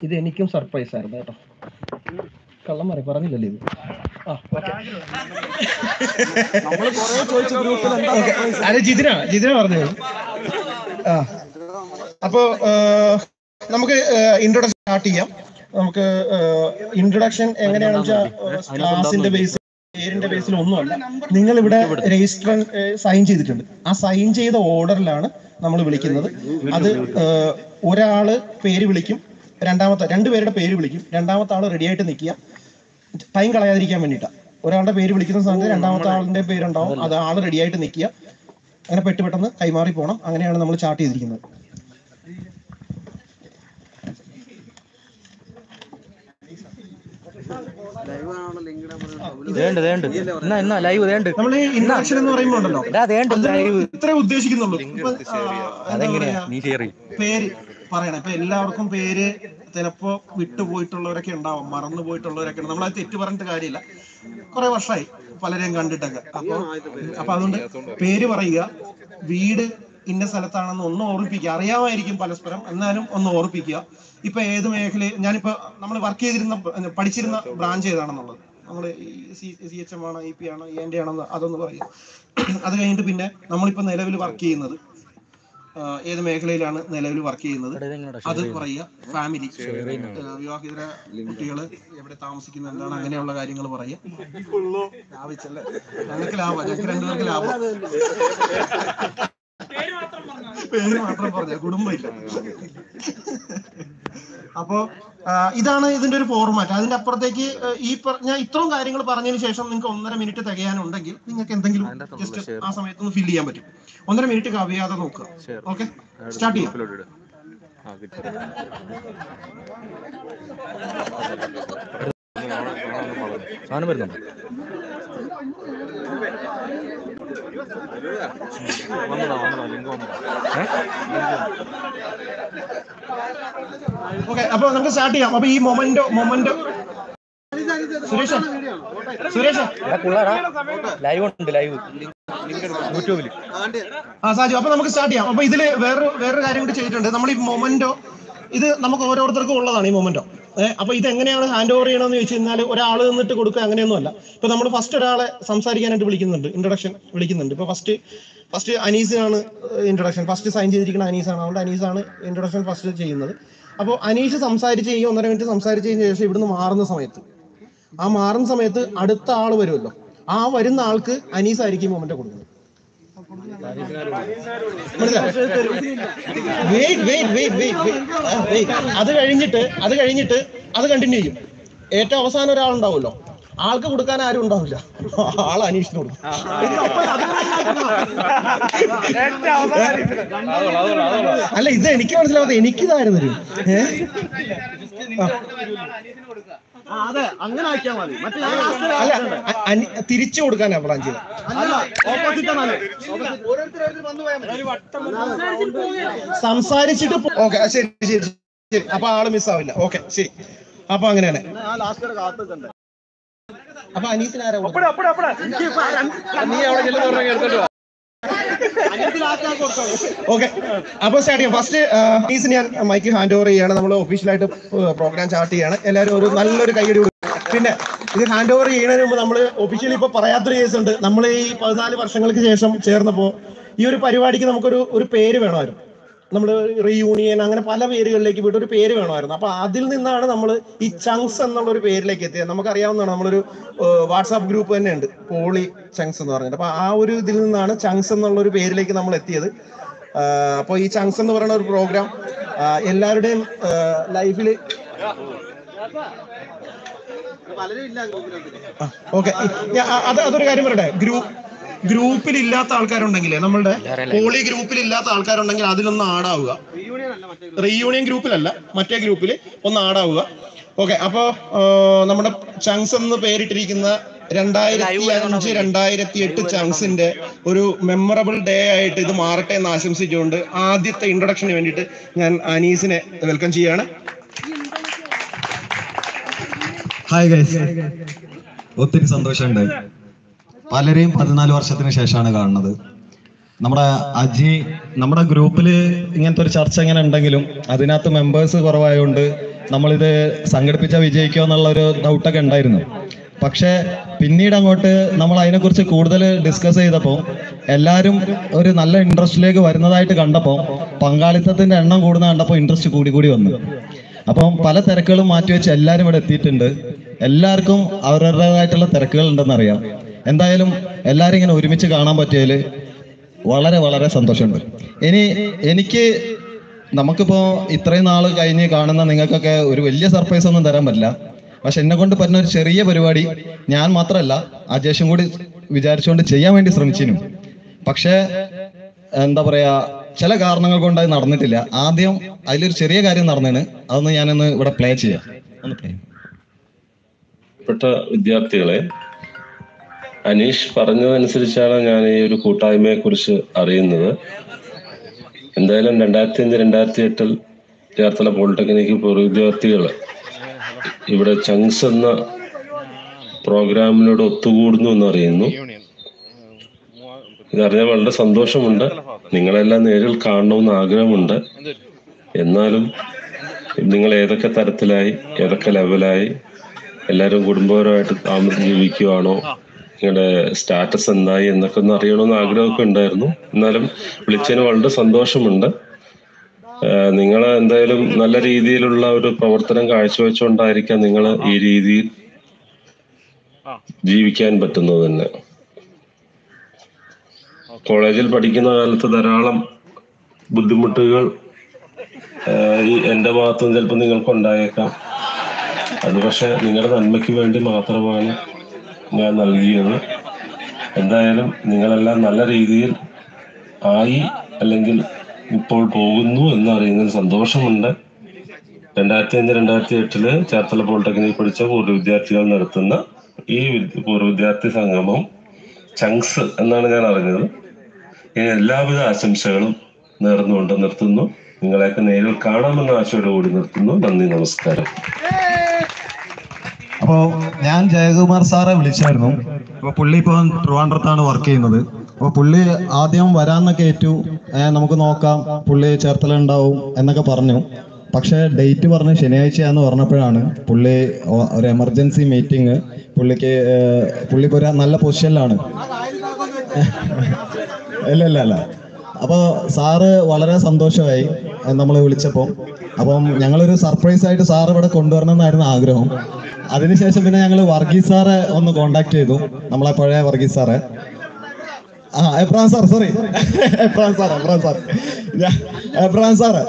ഇത് എനിക്കും സർപ്രൈസ് ആയിരുന്നു കേട്ടോ കള്ളം പറ പറഞ്ഞില്ലല്ലേ ഇത് ആ ഓക്കെ അതെ ജിതിന ജിതിന പറഞ്ഞു ആ അപ്പോ നമുക്ക് ഇൻട്രൊഡക്ഷൻ സ്റ്റാർട്ട് ചെയ്യാം നമുക്ക് ഇൻട്രൊഡക്ഷൻ എങ്ങനെയാണെന്ന് വെച്ചാൽ ക്ലാസിന്റെ ബേസ് പേരിന്റെ ബേസിൽ ഒന്നുമല്ല നിങ്ങൾ ഇവിടെ രജിസ്റ്റർ സൈൻ ചെയ്തിട്ടുണ്ട് ആ സൈൻ ചെയ്ത ഓർഡറിലാണ് നമ്മൾ വിളിക്കുന്നത് അത് ഏഹ്, ഒരാള് പേര് വിളിക്കും രണ്ടാമത്തെ രണ്ടുപേരുടെ പേര് വിളിക്കും രണ്ടാമത്തെ ആള് റെഡി ആയിട്ട് നിൽക്കുക ടൈം കളയാതിരിക്കാൻ വേണ്ടിയിട്ടാണ് ഒരാളുടെ പേര് വിളിക്കുന്ന സമയത്ത് രണ്ടാമത്തെ ആളിന്റെ പേരുണ്ടാവും അത് ആള് റെഡി ആയിട്ട് നിൽക്കുക അങ്ങനെ പെട്ട് പെട്ടെന്ന് കൈമാറി പോകണം അങ്ങനെയാണ് നമ്മൾ ചാർട്ട് ചെയ്തിരിക്കുന്നത് വേണ്ട വേണ്ട എന്നാ എന്നാ ലൈവ് വേണ്ട നമ്മൾ ഈ ഇൻട്രാക്ഷൻ എന്ന് പറയുമ്പോൾ ഉണ്ടല്ലോ എടാ വേണ്ട ലൈവ് ഇത്രേ ഉദ്ദേശിക്കുന്നുള്ളൂ ഇപ്പൊ, ആ, എന്താ അതെങ്ങനെയാ പറയാ, നീ ഷെയർ പേര് പറയണം ഇപ്പൊ എല്ലാവർക്കും പേര് ചിലപ്പോ വിട്ടുപോയിട്ടുള്ളവരൊക്കെ ഉണ്ടാവും മറന്നു പോയിട്ടുള്ളവരൊക്കെ ഉണ്ട് നമ്മളത് തെറ്റ് പറഞ്ഞിട്ട് കാര്യമില്ല കുറെ വർഷമായി പലരെയും കണ്ടിട്ടൊക്കെ അപ്പൊ അപ്പൊ അതുകൊണ്ട് പേര് പറയുക വീട് ഇന്ന സ്ഥലത്താണെന്ന് ഒന്ന് ഓർമ്മിപ്പിക്കുക അറിയാമായിരിക്കും പരസ്പരം എന്നാലും ഒന്ന് ഓർമ്മിപ്പിക്കുക ഇപ്പൊ ഏത് മേഖല ഞാനിപ്പോ നമ്മൾ വർക്ക് ചെയ്തിരുന്ന പഠിച്ചിരുന്ന ബ്രാഞ്ച് ഏതാണെന്നുള്ളത് നമ്മൾ സി സി എച്ച് എം ആണോ ഇ പി ആണോ എന്റെ ആണോ എന്ന് അതൊന്ന് പറയുക അത് കഴിഞ്ഞിട്ട് പിന്നെ നമ്മളിപ്പോ നിലവിൽ വർക്ക് ചെയ്യുന്നത് ആ, ഏത് മേഖലയിലാണ് നിലവിൽ വർക്ക് ചെയ്യുന്നത് അത് പറയുക ഫാമിലി വിവാഹിതര കുട്ടികള് എവിടെ താമസിക്കുന്ന എന്താണ് അങ്ങനെയുള്ള കാര്യങ്ങൾ പറയുക ലാഭിച്ചല്ലേ ഞങ്ങൾക്ക് ലാഭം ഞങ്ങൾക്ക് രണ്ടുപേർക്ക് ലാഭം പേര് മാത്രം പറഞ്ഞ കുടുംബമില്ല അപ്പോ ആ, ഇതാണ് ഇതിന്റെ ഒരു ഫോർമാറ്റ് അതിന്റെ അപ്പുറത്തേക്ക് ആ, ഈ പറഞ്ഞ ഇത്രയും കാര്യങ്ങൾ പറഞ്ഞതിന് ശേഷം നിങ്ങൾക്ക് ഒന്നര മിനിറ്റ് തികയാനുണ്ടെങ്കിൽ നിങ്ങൾക്ക് എന്തെങ്കിലും ജസ്റ്റ് ആ സമയത്ത് ഒന്ന് ഫില്ല് ചെയ്യാൻ പറ്റും ഒന്നര മിനിറ്റ് കവിയാതെ നോക്കുക ഓക്കെ സ്റ്റാർട്ട് ചെയ്യാം സാധനം വരുന്നുണ്ടോ ഓക്കെ അപ്പൊ നമുക്ക് സ്റ്റാർട്ട് ചെയ്യാം അപ്പൊ ഈ മൊമെന്റോ മൊമെന്റോ സുരേഷ് സുരേഷ് എടാ കുള്ളാടാ ലൈവ് ഉണ്ട് ലൈവ് യൂട്യൂബിൽ ആ സാജു അപ്പൊ നമുക്ക് സ്റ്റാർട്ട് ചെയ്യാം അപ്പൊ ഇതില് വേറൊരു വേറൊരു കാര്യം കൂടി ചെയ്തിട്ടുണ്ട് നമ്മൾ ഈ മൊമെന്റോ ഇത് നമുക്ക് ഓരോരുത്തർക്കും ഉള്ളതാണ് ഈ മൊമെന്റോ ഏഹ് അപ്പൊ ഇത് എങ്ങനെയാണ് ഹാൻഡ് ഓവർ ചെയ്യണമെന്ന് ചോദിച്ചു കഴിഞ്ഞാൽ ഒരാൾ നിന്നിട്ട് കൊടുക്കുക അങ്ങനെയൊന്നുമല്ല ഇപ്പൊ നമ്മൾ ഫസ്റ്റ് ഒരാളെ സംസാരിക്കാനായിട്ട് വിളിക്കുന്നുണ്ട് ഇൻട്രൊഡക്ഷൻ വിളിക്കുന്നുണ്ട് ഇപ്പൊ ഫസ്റ്റ് ഫസ്റ്റ് അനീസാണ് ഇൻട്രൊഡക്ഷൻ ഫസ്റ്റ് സൈൻ ചെയ്തിരിക്കുന്ന അനീസാണ് അതുകൊണ്ട് അനീസാണ് ഇൻട്രൊഡക്ഷൻ ഫസ്റ്റ് ചെയ്യുന്നത് അപ്പോൾ അനീഷ് സംസാരിച്ച് കഴിഞ്ഞ് ഒന്നര മിനിറ്റ് സംസാരിച്ച് കഴിഞ്ഞ ശേഷം ഇവിടുന്ന് മാറുന്ന സമയത്ത് ആ മാറുന്ന സമയത്ത് അടുത്ത ആൾ വരുമല്ലോ ആ വരുന്ന ആൾക്ക് അനീസ് ആയിരിക്കും മൊമെന്റ് കൊടുക്കുന്നത് വെയിറ്റ് വെയിറ്റ് വെയിറ്റ് വെയിറ്റ് അത് കഴിഞ്ഞിട്ട് അത് കഴിഞ്ഞിട്ട് അത് കണ്ടിന്യൂ ചെയ്യും ഏറ്റവും അവസാനം ഒരാളുണ്ടാവുമല്ലോ ആൾക്ക് കൊടുക്കാൻ ആരും ഉണ്ടാവില്ല ആൾ അനീഷിന് കൊടുക്കും അല്ല ഇത് എനിക്ക് മനസ്സിലാവാത്ത എനിക്കിതായിരുന്നു തരും ഏഹ് അതെ അങ്ങനെ ആക്കിയാൽ മതി മറ്റേ അല്ല അ- അനി- തിരിച്ചു കൊടുക്കാനാ പ്ലാൻ ചെയ്തത് ഓപ്പോസിറ്റ് ആണ് സംസാരിച്ചിട്ട് ഓക്കെ ശരി ശരി ശരി അപ്പൊ ആള് മിസ്സാവില്ല ഓക്കെ ശരി അപ്പൊ അങ്ങനെയാണ് ഞാൻ ലാസ്റ്റ് വരെ കാത്തുക്കണ്ടേ അപ്പൊ അനീസിന് ആരാ കൊടുത്തത്? ഓക്കെ അപ്പൊ സ്റ്റാർട്ട് ചെയ്യാം ഫസ്റ്റ് അനീസിന് ഞാൻ മൈക്ക് ഹാൻഡ് ഓവർ ചെയ്യാണ് നമ്മൾ ഒഫീഷ്യലായിട്ട് പ്രോഗ്രാം ചാർട്ട് ചെയ്യാണ് എല്ലാവരും ഒരു നല്ലൊരു കൈയടി കൊടുക്കും പിന്നെ ഇത് ഹാൻഡ് ഓവർ ചെയ്യുന്നതിന് മുമ്പ് നമ്മൾ ഒഫീഷ്യലി ഇപ്പൊ പറയാത്തൊരു കേസ് ഉണ്ട് നമ്മൾ ഈ പതിനാല് വർഷങ്ങൾക്ക് ശേഷം ചേർന്നപ്പോ ഈ ഒരു പരിപാടിക്ക് നമുക്കൊരു ഒരു പേര് വേണമായിരുന്നു നമ്മൾ റീയൂണിയൻ അങ്ങനെ പല പേരുകളിലേക്ക് പോയിട്ട് ഒരു പേര് വേണമായിരുന്നു അപ്പൊ അതിൽ നിന്നാണ് നമ്മൾ ഈ ചങ്സ് എന്നുള്ള ഒരു പേരിലേക്ക് എത്തിയത് നമുക്കറിയാവുന്നതാണ് നമ്മളൊരു വാട്സാപ്പ് ഗ്രൂപ്പ് തന്നെ ഉണ്ട് പോളി ചങ്സ് എന്ന് പറഞ്ഞിട്ട് അപ്പൊ ആ ഒരു ഇതിൽ നിന്നാണ് ചങ്സ് എന്നുള്ള ഒരു പേരിലേക്ക് നമ്മൾ എത്തിയത് അപ്പോൾ ഈ ചങ്സ് എന്ന് പറയുന്ന ഒരു പ്രോഗ്രാം എല്ലാവരുടെയും ലൈഫിൽ പലരും ഇല്ല ഗ്രൂപ്പിനകത്ത് ഓക്കെ അത് അതൊരു കാര്യം പറയട്ടെ ഗ്രൂപ്പ് ഗ്രൂപ്പിൽ ഇല്ലാത്ത ആൾക്കാരുണ്ടെങ്കിലേ നമ്മളുടെ പോളി ഗ്രൂപ്പിൽ ഇല്ലാത്ത ആൾക്കാരുണ്ടെങ്കിൽ അതിലൊന്ന് ആടാവുക റീയൂണിയൻ അല്ല മറ്റേ റീയൂണിയൻ ഗ്രൂപ്പിലല്ല മറ്റേ ഗ്രൂപ്പിൽ ഒന്ന് ആടാവുക ഓക്കെ അപ്പോ ആ, നമ്മുടെ ചങ്സ് എന്ന് പേരിട്ടിരിക്കുന്ന രണ്ടായിരത്തി അഞ്ച് രണ്ടായിരത്തി എട്ട് ചങ്സിന്റെ ഒരു മെമ്മറബിൾ ഡേ ആയിട്ട് ഇത് മാറട്ടെ എന്ന് ആശംസിച്ചുകൊണ്ട് ആദ്യത്തെ ഇൻട്രൊഡക്ഷന് വേണ്ടിയിട്ട് ഞാൻ അനീസിനെ വെൽക്കം ചെയ്യാണ് ഹായ് ഗൈസ് ഒത്തിരി സന്തോഷമുണ്ട് പലരെയും പതിനാല് വർഷത്തിന് ശേഷമാണ് കാണുന്നത് നമ്മുടെ അജി നമ്മുടെ ഗ്രൂപ്പിൽ ഇങ്ങനത്തെ ഒരു ചർച്ച ഇങ്ങനെ ഉണ്ടെങ്കിലും അതിനകത്ത് മെമ്പേഴ്സ് കുറവായതുകൊണ്ട് നമ്മളിത് സംഘടിപ്പിച്ച വിജയിക്കുമോ എന്നുള്ള ഒരു ഡൗട്ടൊക്കെ ഉണ്ടായിരുന്നു പക്ഷേ പിന്നീട് അങ്ങോട്ട് നമ്മൾ അതിനെക്കുറിച്ച് കൂടുതൽ ഡിസ്കസ് ചെയ്തപ്പോൾ എല്ലാവരും ഒരു നല്ല ഇൻട്രസ്റ്റിലേക്ക് വരുന്നതായിട്ട് കണ്ടപ്പോൾ പങ്കാളിത്തത്തിന്റെ എണ്ണം കൂടുന്ന കണ്ടപ്പോൾ ഇൻട്രസ്റ്റ് കൂടി കൂടി വന്നു അപ്പം പല തിരക്കുകളും മാറ്റിവെച്ച് എല്ലാവരും ഇവിടെ എത്തിയിട്ടുണ്ട് എല്ലാവർക്കും അവരവരുടേതായിട്ടുള്ള തിരക്കുകൾ ഉണ്ടെന്നറിയാം എന്തായാലും എല്ലാവരും ഇങ്ങനെ ഒരുമിച്ച് കാണാൻ പറ്റിയതിൽ വളരെ വളരെ സന്തോഷമുണ്ട് ഇനി എനിക്ക് നമുക്കിപ്പോ ഇത്രയും നാൾ കഴിഞ്ഞ് കാണുന്ന നിങ്ങൾക്കൊക്കെ ഒരു വലിയ സർപ്രൈസ് ഒന്നും തരാൻ പറ്റില്ല പക്ഷെ എന്നെ കൊണ്ട് പറ്റുന്ന ഒരു ചെറിയ പരിപാടി ഞാൻ മാത്രമല്ല അജേഷും കൂടി വിചാരിച്ചുകൊണ്ട് ചെയ്യാൻ വേണ്ടി ശ്രമിച്ചിരുന്നു പക്ഷേ എന്താ പറയാ ചില കാരണങ്ങൾ കൊണ്ട് അത് നടന്നിട്ടില്ല ആദ്യം അതിലൊരു ചെറിയ കാര്യം നടന്നേന് അതൊന്ന് ഞാനൊന്ന് ഇവിടെ പ്ലേ ചെയ്യാം ഒന്ന് play. പ്രിയപ്പെട്ട വിദ്യാർത്ഥികളെ അനീഷ് പറഞ്ഞതനുസരിച്ചാണ് ഞാൻ ഈ ഒരു കൂട്ടായ്മയെ കുറിച്ച് അറിയുന്നത് എന്തായാലും രണ്ടായിരത്തി അഞ്ച് രണ്ടായിരത്തി എട്ടിൽ ചേർത്തല പോളിടെക്നിക്ക് പൂർവ്വ വിദ്യാർത്ഥികൾ ഇവിടെ ചങ്സ് എന്ന പ്രോഗ്രാമിനോട് ഒത്തുകൂടുന്നു എന്ന് അറിയുന്നു ഇതറിഞ്ഞാൽ വളരെ സന്തോഷമുണ്ട് നിങ്ങളെല്ലാം നേരിൽ കാണണമെന്ന് ആഗ്രഹമുണ്ട് എന്നാലും നിങ്ങൾ ഏതൊക്കെ തരത്തിലായി ഏതൊക്കെ ലെവലായി എല്ലാവരും കുടുംബപരമായിട്ട് താമസം ജീവിക്കുവാണോ നിങ്ങളുടെ സ്റ്റാറ്റസ് എന്തായി എന്നൊക്കെ ഒന്ന് അറിയണമെന്ന് ആഗ്രഹമൊക്കെ ഉണ്ടായിരുന്നു എന്നാലും വിളിച്ചതിന് വളരെ സന്തോഷമുണ്ട് നിങ്ങൾ എന്തായാലും നല്ല രീതിയിലുള്ള ഒരു പ്രവർത്തനം കാഴ്ചവെച്ചുകൊണ്ടായിരിക്കാം നിങ്ങൾ ഈ രീതിയിൽ ജീവിക്കാൻ പറ്റുന്നത് തന്നെ കോളേജിൽ പഠിക്കുന്ന കാലത്ത് ധാരാളം ബുദ്ധിമുട്ടുകൾ ആഹ് ഈ എൻ്റെ ഭാഗത്തുനിന്ന് ചിലപ്പോൾ നിങ്ങൾക്ക് ഉണ്ടായേക്കാം അത് പക്ഷെ നിങ്ങളുടെ നന്മയ്ക്ക് വേണ്ടി മാത്രമാണ് ഞാൻ നൽകിയത് എന്തായാലും നിങ്ങളെല്ലാം നല്ല രീതിയിൽ ആയി അല്ലെങ്കിൽ ഇപ്പോൾ പോകുന്നു എന്നറിയുന്നതിൽ സന്തോഷമുണ്ട് രണ്ടായിരത്തി അഞ്ച് രണ്ടായിരത്തി എട്ടില് ചേർത്തല പോളിടെക്നിക് പഠിച്ച പൂർവ്വ വിദ്യാർത്ഥികൾ നടത്തുന്ന ഈ വി- പൂർവ്വ വിദ്യാർത്ഥി സംഗമം ചങ്സ് എന്നാണ് ഞാൻ അറിഞ്ഞത് ഇനി എല്ലാവിധ ആശംസകളും നേർന്നുകൊണ്ട് നിർത്തുന്നു നിങ്ങളെയൊക്കെ നേരിൽ കാണാമെന്ന ആശയോടുകൂടി നിർത്തുന്നു നന്ദി നമസ്കാരം അപ്പോ ഞാൻ ജയകുമാർ സാറെ വിളിച്ചായിരുന്നു അപ്പൊ പുള്ളി ഇപ്പൊ ട്രിവാൻഡ്രത്താണ് വർക്ക് ചെയ്യുന്നത് അപ്പൊ പുള്ളി ആദ്യം വരാന്നൊക്കെ ഏറ്റു ഏ, നമുക്ക് നോക്കാം പുള്ളി ചേർത്തല ഉണ്ടാവും എന്നൊക്കെ പറഞ്ഞു പക്ഷെ ഡേറ്റ് പറഞ്ഞ് ശനിയാഴ്ചയാന്ന് പറഞ്ഞപ്പോഴാണ് പുള്ളി ഒ- ഒരു എമർജൻസി മീറ്റിംഗ് പുള്ളിക്ക് ഏ, പുള്ളി ഇപ്പൊ ഒരു നല്ല പൊസിഷനിലാണ് ഇല്ല ഇല്ല അല്ല അപ്പൊ സാറ് വളരെ സന്തോഷമായി നമ്മൾ വിളിച്ചപ്പോൾ അപ്പം ഞങ്ങളൊരു സർപ്രൈസ് ആയിട്ട് സാറ് ഇവിടെ കൊണ്ടുവരണം എന്നായിരുന്നു ആഗ്രഹം അതിനുശേഷം പിന്നെ ഞങ്ങൾ വർഗീസ് സാറെ ഒന്ന് കോണ്ടാക്ട് ചെയ്തു നമ്മളെ പഴയ വർഗീസ് സാറെ ആ Abraham sir sorry Abraham sir Abraham sir ഞാ- Abraham sir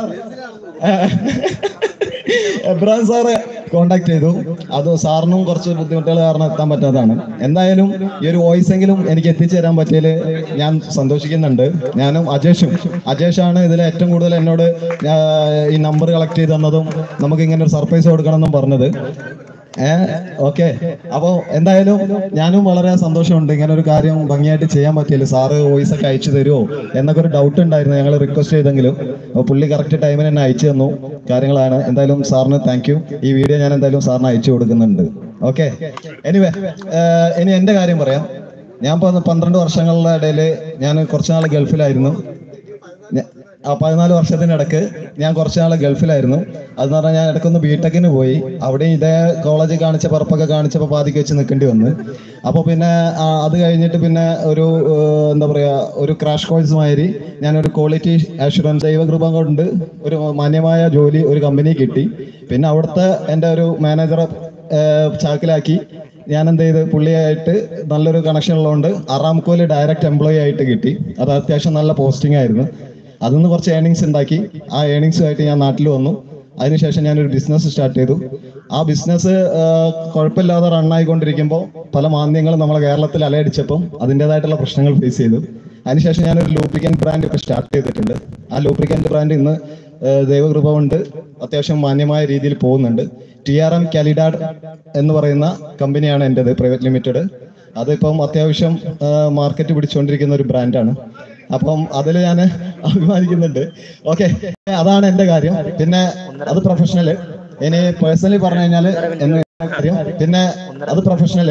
Abraham sir contact ചെയ്തു അത് സാറിനും കുറച്ച് ബുദ്ധിമുട്ടുകൾ കാരണം എത്താൻ പറ്റാത്തതാണ് എന്തായാലും ഈ ഒരു വോയിസ് എങ്കിലും എനിക്ക് എത്തിച്ചേരാൻ പറ്റിയതിൽ ഞാൻ സന്തോഷിക്കുന്നുണ്ട് ഞാനും അജേഷും അജേഷാണ് ഇതിൽ ഏറ്റവും കൂടുതൽ എന്നോട് ആ, ഈ നമ്പർ കളക്ട് ചെയ്ത് തന്നതും നമുക്ക് ഇങ്ങനെ ഒരു സർപ്രൈസ് കൊടുക്കണം എന്നും പറഞ്ഞത് ഏഹ് ഓക്കെ അപ്പൊ എന്തായാലും ഞാനും വളരെ സന്തോഷമുണ്ട് ഇങ്ങനെ ഒരു കാര്യം ഭംഗിയായിട്ട് ചെയ്യാൻ പറ്റിയില്ല സാറ് വോയിസ് ഒക്കെ അയച്ചു തരുമോ എന്നൊക്കെ ഒരു ഡൗട്ട് ഉണ്ടായിരുന്നു ഞങ്ങൾ റിക്വസ്റ്റ് ചെയ്തെങ്കിലും അപ്പൊ പുള്ളി കറക്റ്റ് ടൈമിന് തന്നെ അയച്ചു തന്നു കാര്യങ്ങളാണ് എന്തായാലും സാറിന് താങ്ക് യു ഈ വീഡിയോ ഞാൻ എന്തായാലും സാറിന് അയച്ചു കൊടുക്കുന്നുണ്ട് ഓക്കെ എനിവേ ഇനി എന്റെ കാര്യം പറയാം ഞാൻ ഇപ്പൊ പന്ത്രണ്ട് വർഷങ്ങളുടെ ഇടയിൽ ഞാൻ കുറച്ചുനാൾ ഗൾഫിലായിരുന്നു ഞ- ആ പതിനാല് വർഷത്തിനിടക്ക് ഞാൻ കുറച്ച് നാൾ ഗൾഫിലായിരുന്നു അതെന്ന് പറഞ്ഞാൽ ഞാൻ ഇടയ്ക്കൊന്ന് ബിടെക്കിന് പോയി അവിടെ ഇതേ കോളേജിൽ കാണിച്ച പറപ്പൊക്കെ കാണിച്ചപ്പോൾ പാതിക്ക് വെച്ച് നിൽക്കേണ്ടി വന്നു അപ്പോൾ പിന്നെ ആ, അത് കഴിഞ്ഞിട്ട് പിന്നെ ഒരു ഏഹ്, എന്താ പറയുക ഒരു ക്രാഷ് കോഴ്സ് മാതിരി ഞാനൊരു ക്വാളിറ്റി അഷുറൻസ് ദൈവകൃപ കൊണ്ട് ഒരു മാന്യമായ ജോലി ഒരു കമ്പനി കിട്ടി പിന്നെ അവിടുത്തെ എൻ്റെ ഒരു മാനേജറെ ചാക്കിലാക്കി ഞാൻ എന്ത് ചെയ്ത് പുള്ളിയായിട്ട് നല്ലൊരു കണക്ഷൻ ഉള്ളതുകൊണ്ട് അറാംകോല് ഡയറക്റ്റ് എംപ്ലോയി ആയിട്ട് കിട്ടി അത് അത്യാവശ്യം നല്ല പോസ്റ്റിംഗ് ആയിരുന്നു അതിൽ നിന്ന് കുറച്ച് ഏണിങ്സ് ഉണ്ടാക്കി ആ ഏണിങ്സുമായിട്ട് ഞാൻ നാട്ടിൽ വന്നു അതിനുശേഷം ഞാനൊരു ബിസിനസ് സ്റ്റാർട്ട് ചെയ്തു ആ ബിസിനസ് കുഴപ്പമില്ലാതെ റണ്ണായിക്കൊണ്ടിരിക്കുമ്പോൾ പല മാന്ദ്യങ്ങളും നമ്മളെ കേരളത്തിൽ അലയടിച്ചപ്പം അതിൻ്റെതായിട്ടുള്ള പ്രശ്നങ്ങൾ ഫേസ് ചെയ്തു അതിനുശേഷം ഞാനൊരു ലൂബ്രിക്കൻ ബ്രാൻഡ് ഇപ്പോൾ സ്റ്റാർട്ട് ചെയ്തിട്ടുണ്ട് ആ ലൂബ്രിക്കൻ്റ് ബ്രാൻഡ് ഇന്ന് ഏഹ്, ദൈവകൃപ കൊണ്ട് അത്യാവശ്യം മാന്യമായ രീതിയിൽ പോകുന്നുണ്ട് ടി ആർ എം കാലിഡാഡ് എന്ന് പറയുന്ന കമ്പനിയാണ് എൻ്റെത് പ്രൈവറ്റ് ലിമിറ്റഡ് അതിപ്പം അത്യാവശ്യം മാർക്കറ്റ് പിടിച്ചുകൊണ്ടിരിക്കുന്ന ഒരു ബ്രാൻഡാണ് അപ്പം അതിൽ ഞാൻ അഭിമാനിക്കുന്നുണ്ട് ഓക്കെ അതാണ് എൻ്റെ കാര്യം പിന്നെ അത് പ്രൊഫഷണല് ഇനി പേഴ്സണലി പറഞ്ഞു കഴിഞ്ഞാൽ എന്ന് കാര്യം പിന്നെ അത് പ്രൊഫഷണല്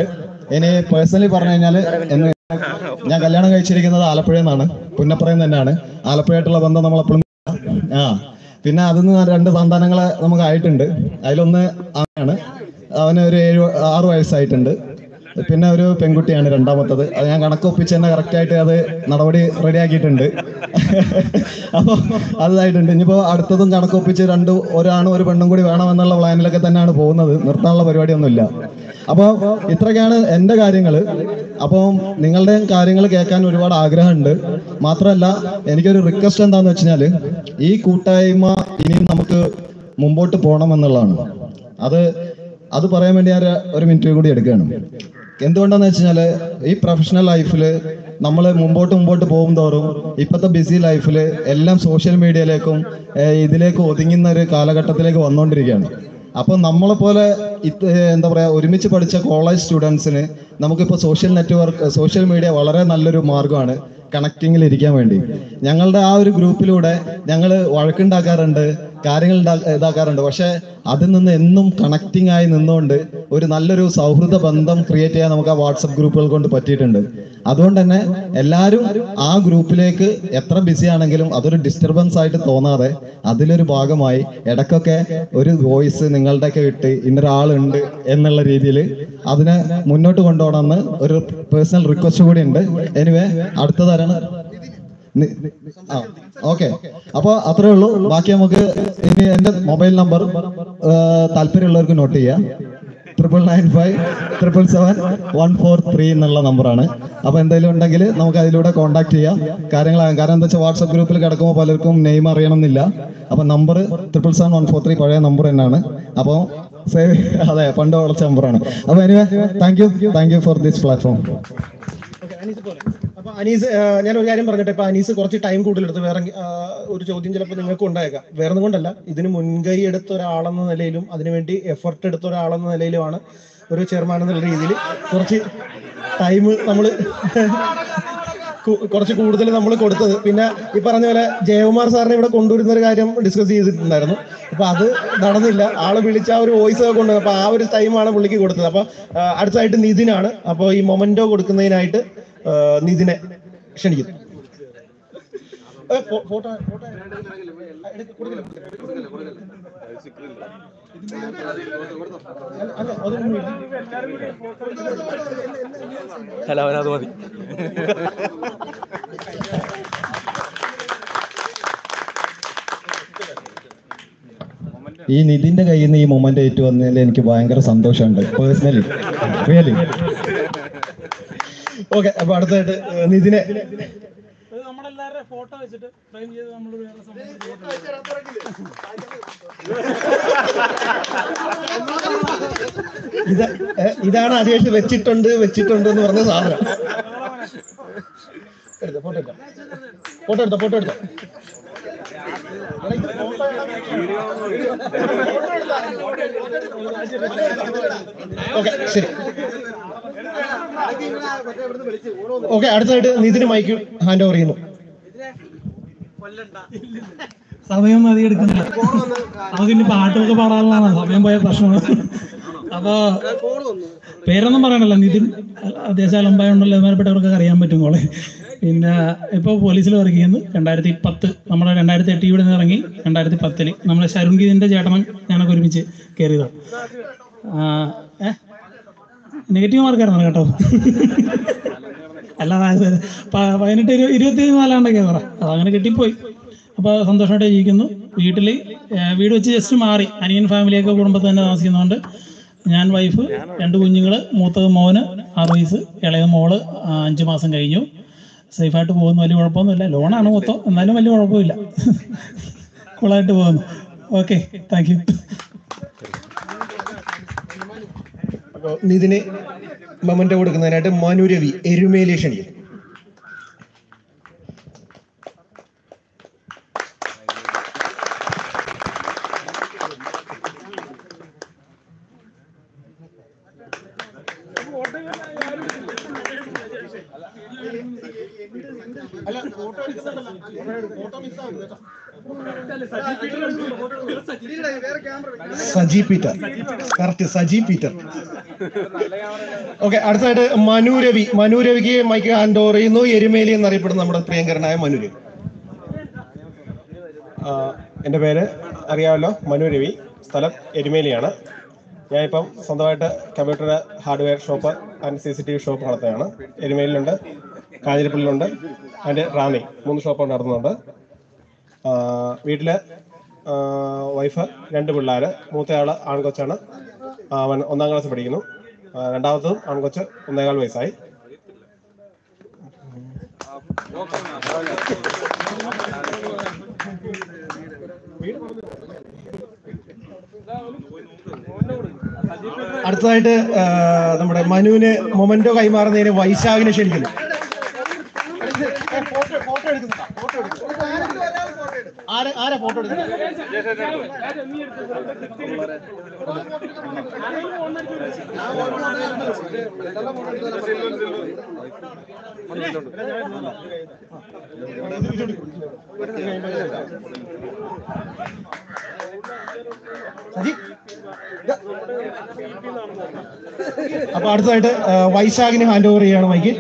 ഇനി പേഴ്സണലി പറഞ്ഞു കഴിഞ്ഞാൽ എന്ന് ഞാൻ കല്യാണം കഴിച്ചിരിക്കുന്നത് ആലപ്പുഴയിൽ നിന്നാണ് പുന്നപ്പുറയിൽ തന്നെയാണ് ആലപ്പുഴയായിട്ടുള്ള ബന്ധം നമ്മൾ എപ്പോഴും ആ പിന്നെ അതിൽ നിന്ന് രണ്ട് സന്താനങ്ങളെ നമുക്ക് ആയിട്ടുണ്ട് അതിലൊന്ന് ആണ് അവന് ഒരു ഏഴ് ആറ് വയസ്സായിട്ടുണ്ട് പിന്നെ ഒരു പെൺകുട്ടിയാണ് രണ്ടാമത്തത് അത് ഞാൻ കണക്ക് ഒപ്പിച്ച് തന്നെ കറക്റ്റ് ആയിട്ട് അത് നടപടി റെഡിയാക്കിയിട്ടുണ്ട് അപ്പോൾ അതായിട്ടുണ്ട് ഇനിയിപ്പോൾ അടുത്തതും കണക്ക് ഒപ്പിച്ച് രണ്ട് ഒരാണും ഒരു പെണ്ണും കൂടി വേണമെന്നുള്ള പ്ലാനിലൊക്കെ തന്നെയാണ് പോകുന്നത് നിർത്താനുള്ള പരിപാടിയൊന്നുമില്ല അപ്പോൾ ഇത്രയൊക്കെയാണ് എൻ്റെ കാര്യങ്ങൾ അപ്പോൾ നിങ്ങളുടെ കാര്യങ്ങൾ കേൾക്കാൻ ഒരുപാട് ആഗ്രഹമുണ്ട് മാത്രമല്ല എനിക്കൊരു റിക്വസ്റ്റ് എന്താന്ന് വെച്ച് കഴിഞ്ഞാൽ ഈ കൂട്ടായ്മ ഇനിയും നമുക്ക് മുമ്പോട്ട് പോകണം എന്നുള്ളതാണ് അത് അത് പറയാൻ വേണ്ടി ഞാൻ ഒരു മിനിറ്റ് കൂടി എടുക്കുകയാണ് എന്തുകൊണ്ടാന്ന് വെച്ച് കഴിഞ്ഞാല് ഈ പ്രൊഫഷണൽ ലൈഫിൽ നമ്മൾ മുമ്പോട്ട് മുമ്പോട്ട് പോകും തോറും ഇപ്പോഴത്തെ ബിസി ലൈഫിൽ എല്ലാം സോഷ്യൽ മീഡിയയിലേക്കും ഏഹ്, ഇതിലേക്ക് ഒതുങ്ങുന്ന ഒരു കാലഘട്ടത്തിലേക്ക് വന്നുകൊണ്ടിരിക്കുകയാണ് അപ്പോൾ നമ്മളെ പോലെ ഇത് എന്താ പറയാ ഒരുമിച്ച് പഠിച്ച കോളേജ് സ്റ്റുഡൻസിന് നമുക്കിപ്പോൾ സോഷ്യൽ നെറ്റ്വർക്ക് സോഷ്യൽ മീഡിയ വളരെ നല്ലൊരു മാർഗമാണ് കണക്റ്റിങ്ങിൽ ഇരിക്കാൻ വേണ്ടി ഞങ്ങളുടെ ആ ഒരു ഗ്രൂപ്പിലൂടെ ഞങ്ങൾ വഴക്കുണ്ടാക്കാറുണ്ട് കാര്യങ്ങൾ ഉണ്ടാ- ഇതാക്കാറുണ്ട് പക്ഷെ അതിൽ നിന്ന് എന്നും കണക്റ്റിംഗ് ആയി നിന്നുകൊണ്ട് ഒരു നല്ലൊരു സൗഹൃദ ബന്ധം ക്രിയേറ്റ് ചെയ്യാൻ നമുക്ക് ആ വാട്സപ്പ് ഗ്രൂപ്പുകൾ കൊണ്ട് പറ്റിയിട്ടുണ്ട് അതുകൊണ്ട് തന്നെ എല്ലാവരും ആ ഗ്രൂപ്പിലേക്ക് എത്ര ബിസി ആണെങ്കിലും അതൊരു ഡിസ്റ്റർബൻസ് ആയിട്ട് തോന്നാതെ അതിലൊരു ഭാഗമായി ഇടയ്ക്കൊക്കെ ഒരു വോയിസ് നിങ്ങളുടെയൊക്കെ ഇട്ട് ഇന്നൊരാളുണ്ട് എന്നുള്ള രീതിയിൽ അതിനെ മുന്നോട്ട് കൊണ്ടുപോകണമെന്ന് ഒരു പേഴ്സണൽ റിക്വസ്റ്റ് കൂടി ഉണ്ട് എനിവേ അടുത്തതാരാണ് നി- ആ ഓക്കെ അപ്പൊ അത്രേ ഉള്ളൂ ബാക്കി നമുക്ക് ഇനി എന്റെ മൊബൈൽ നമ്പർ താല്പര്യമുള്ളവർക്ക് നോട്ട് ചെയ്യാം triple nine five triple seven one four three എന്നുള്ള നമ്പറാണ് അപ്പൊ എന്തെങ്കിലും ഉണ്ടെങ്കിൽ നമുക്ക് അതിലൂടെ കോൺടാക്ട് ചെയ്യാം കാര്യങ്ങളാകും കാരണം എന്താ വെച്ചാൽ വാട്സപ്പ് ഗ്രൂപ്പിൽ കിടക്കുമ്പോൾ പലർക്കും നെയിം അറിയണമെന്നില്ല അപ്പൊ number triple seven one four three പഴയ നമ്പർ തന്നെയാണ് അപ്പോൾ സേവ് അതെ പണ്ട് വിളിച്ച നമ്പറാണ് അപ്പൊ anyway thank you thank you for this platform അപ്പൊ അനീസ് ആ, ഞാൻ ഒരു കാര്യം പറഞ്ഞിട്ട് ഇപ്പൊ അനീസ് കുറച്ച് ടൈം കൂടുതലെടുത്ത് വേറെ ആ, ഒരു ചോദ്യം ചിലപ്പോൾ നിങ്ങൾക്ക് ഉണ്ടായേക്കാം വേറെ ഒന്നും കൊണ്ടല്ല ഇതിന് മുൻകൈ എടുത്ത ഒരാളെന്ന നിലയിലും അതിനുവേണ്ടി എഫർട്ട് എടുത്ത ഒരാളെന്ന നിലയിലുമാണ് ഒരു ചെയർമാൻ എന്നുള്ള രീതിയിൽ കുറച്ച് ടൈം നമ്മൾ കുറച്ച് കൂടുതൽ നമ്മൾ കൊടുത്തത് പിന്നെ ഈ പറഞ്ഞ പോലെ ജയകുമാർ സാറിനെ ഇവിടെ കൊണ്ടുവരുന്ന ഒരു കാര്യം ഡിസ്കസ് ചെയ്തിട്ടുണ്ടായിരുന്നു അപ്പൊ അത് നടന്നില്ല ആള് വിളിച്ച ആ ഒരു വോയിസ് ഒക്കെ കൊണ്ടുവന്നു അപ്പൊ ആ ഒരു ടൈമാണ് പുള്ളിക്ക് കൊടുത്തത് അപ്പൊ ആ, അടുത്തായിട്ട് നിതിനാണ് അപ്പൊ ഈ മൊമെന്റോ കൊടുക്കുന്നതിനായിട്ട് ആ, നിതിനെ ക്ഷണിക്കുന്നു ഏ, ഫോ- ഫോട്ടോ ഫോട്ടോ എടുക്ക- കൊടുക്കില്ല, കൊടുക്കില്ല. അല്ല, അല്ല, അതൊന്നും ഇല്ല. അല്ല അവനത് മതി ഈ നിതിന്റെ കയ്യിൽ നിന്ന് ഈ മൊമെന്റ് ഏറ്റു വന്നതിൽ എനിക്ക് ഭയങ്കര സന്തോഷമുണ്ട് പേഴ്സണലി റിയലി ഓക്കെ അപ്പൊ അടുത്തായിട്ട് ഏ, നിതിനെ നമ്മളെല്ലാവരുടെ ഫോട്ടോ വെച്ചിട്ട് ഫ്രെയിം ചെയ്ത് നമ്മൾ വേറെ സംഭവം ഇത് ഏ, ഇതാണ് അജേഷ് വെച്ചിട്ടുണ്ട് വെച്ചിട്ടുണ്ട് എന്ന് പറഞ്ഞ സാധനം എടുത്തോ ഫോട്ടോ എടുത്തോ ഫോട്ടോ എടുത്തോ ഫോട്ടോ എടുത്തോ ഓക്കെ ശരി ഓക്കെ അടുത്തതായിട്ട് നിതിന് മൈക്ക് ഹാൻഡ് ഓവർ ചെയ്യുന്നു സമയം മതി എടുക്കുന്നില്ല നമുക്ക് ഇനി പാട്ടൊക്കെ പാടാനുള്ളതാണ് സമയം പോയ പ്രശ്നമാണ് അപ്പൊ പേരൊന്നും പറയണല്ലോ നിതിൻ ദേശാലമ്പായുണ്ടല്ലോ ബഹുമാനപ്പെട്ടവർക്കൊക്കെ അറിയാൻ പറ്റും കോളെ പിന്നെ ഇപ്പോൾ പോലീസിൽ വർക്ക് ചെയ്യുന്നു രണ്ടായിരത്തി പത്ത് നമ്മുടെ രണ്ടായിരത്തി എട്ട് ഇവിടെ നിന്ന് ഇറങ്ങി രണ്ടായിരത്തി പത്തില് നമ്മളെ ശരുൺഗീതിന്റെ ചേട്ടനും ഞാനൊക്കെ ഒരുമിച്ച് കയറിയതാണ് ഏഹ് നെഗറ്റീവ് മാർക്കായിരുന്നു കേട്ടോ അല്ല അതായത് പ- പതിനെട്ട് ഇരു- ഇരുപത്തി നാലാണ്ടൊക്കെ പറ അതങ്ങനെ കിട്ടിപ്പോയി അപ്പോൾ സന്തോഷമായിട്ട് ജീവിക്കുന്നു വീട്ടിൽ വീട് വെച്ച് ജസ്റ്റ് മാറി അനിയൻ ഫാമിലിയൊക്കെ കുടുംബത്തിൽ തന്നെ താമസിക്കുന്നതുകൊണ്ട് ഞാൻ വൈഫ് രണ്ട് കുഞ്ഞുങ്ങൾ മൂത്തത് മോന് ആറ് വയസ്സ് ഇളയത് മോള് ആ, അഞ്ച് മാസം കഴിഞ്ഞു സേഫായിട്ട് പോകുന്നു വലിയ കുഴപ്പമൊന്നുമില്ല ലോണാണ് മൊത്തം എന്നാലും വലിയ കുഴപ്പമില്ല കൂളായിട്ട് പോകുന്നു ഓക്കെ താങ്ക് യു അപ്പോൾ നിതിന് മൊമെന്റ് കൊടുക്കുന്നതിനായിട്ട് മനു രവി എരുമേലി ക്ഷണിക്കുന്നു സജി പീറ്റർ കറക്റ്റ് സജി പീറ്റർ ഓക്കെ അടുത്തതായിട്ട് മനു രവി മനു രവിക്ക് മൈക്ക് ഹാൻഡ് ഓവർ ചെയ്യുന്നു എരുമേലി എന്നറിയപ്പെടുന്ന നമ്മുടെ പ്രിയങ്കരനായ മനു രവി ആ, എൻ്റെ പേര് അറിയാമല്ലോ മനു രവി സ്ഥലം എരുമേലിയാണ് ഞാൻ ഇപ്പം സ്വന്തമായിട്ട് computer hardware shop and C C T V shop നടത്തുകയാണ് എരുമേലിലുണ്ട് കാഞ്ഞിരപ്പള്ളിയിലുണ്ട് അതിൻ്റെ റാന്നി മൂന്ന് ഷോപ്പ് നടത്തുന്നുണ്ട് ആ, വീട്ടില് ആ, വൈഫ് രണ്ട് പിള്ളേർ മൂത്തയാള് ആൺകൊച്ചാണ് അവൻ ഒന്നാം ക്ലാസ് പഠിക്കുന്നു ആ, രണ്ടാമത്തതും ആൺകൊച്ച് ഒന്നേകാൽ വയസ്സായി അടുത്തതായിട്ട് ആ, നമ്മുടെ മനുവിന് മൊമെന്റോ കൈമാറുന്നതിന് വൈശാഖിനെ ക്ഷണിക്കുന്നു ആരാ ആരാ ഫോട്ടോ എടുക്കുന്നത് സജി, ഇതാ. അപ്പൊ അടുത്തതായിട്ട് ആ, വൈശാഖിന് ഹാൻഡ് ഓവർ ചെയ്യാണ് മൈക്ക്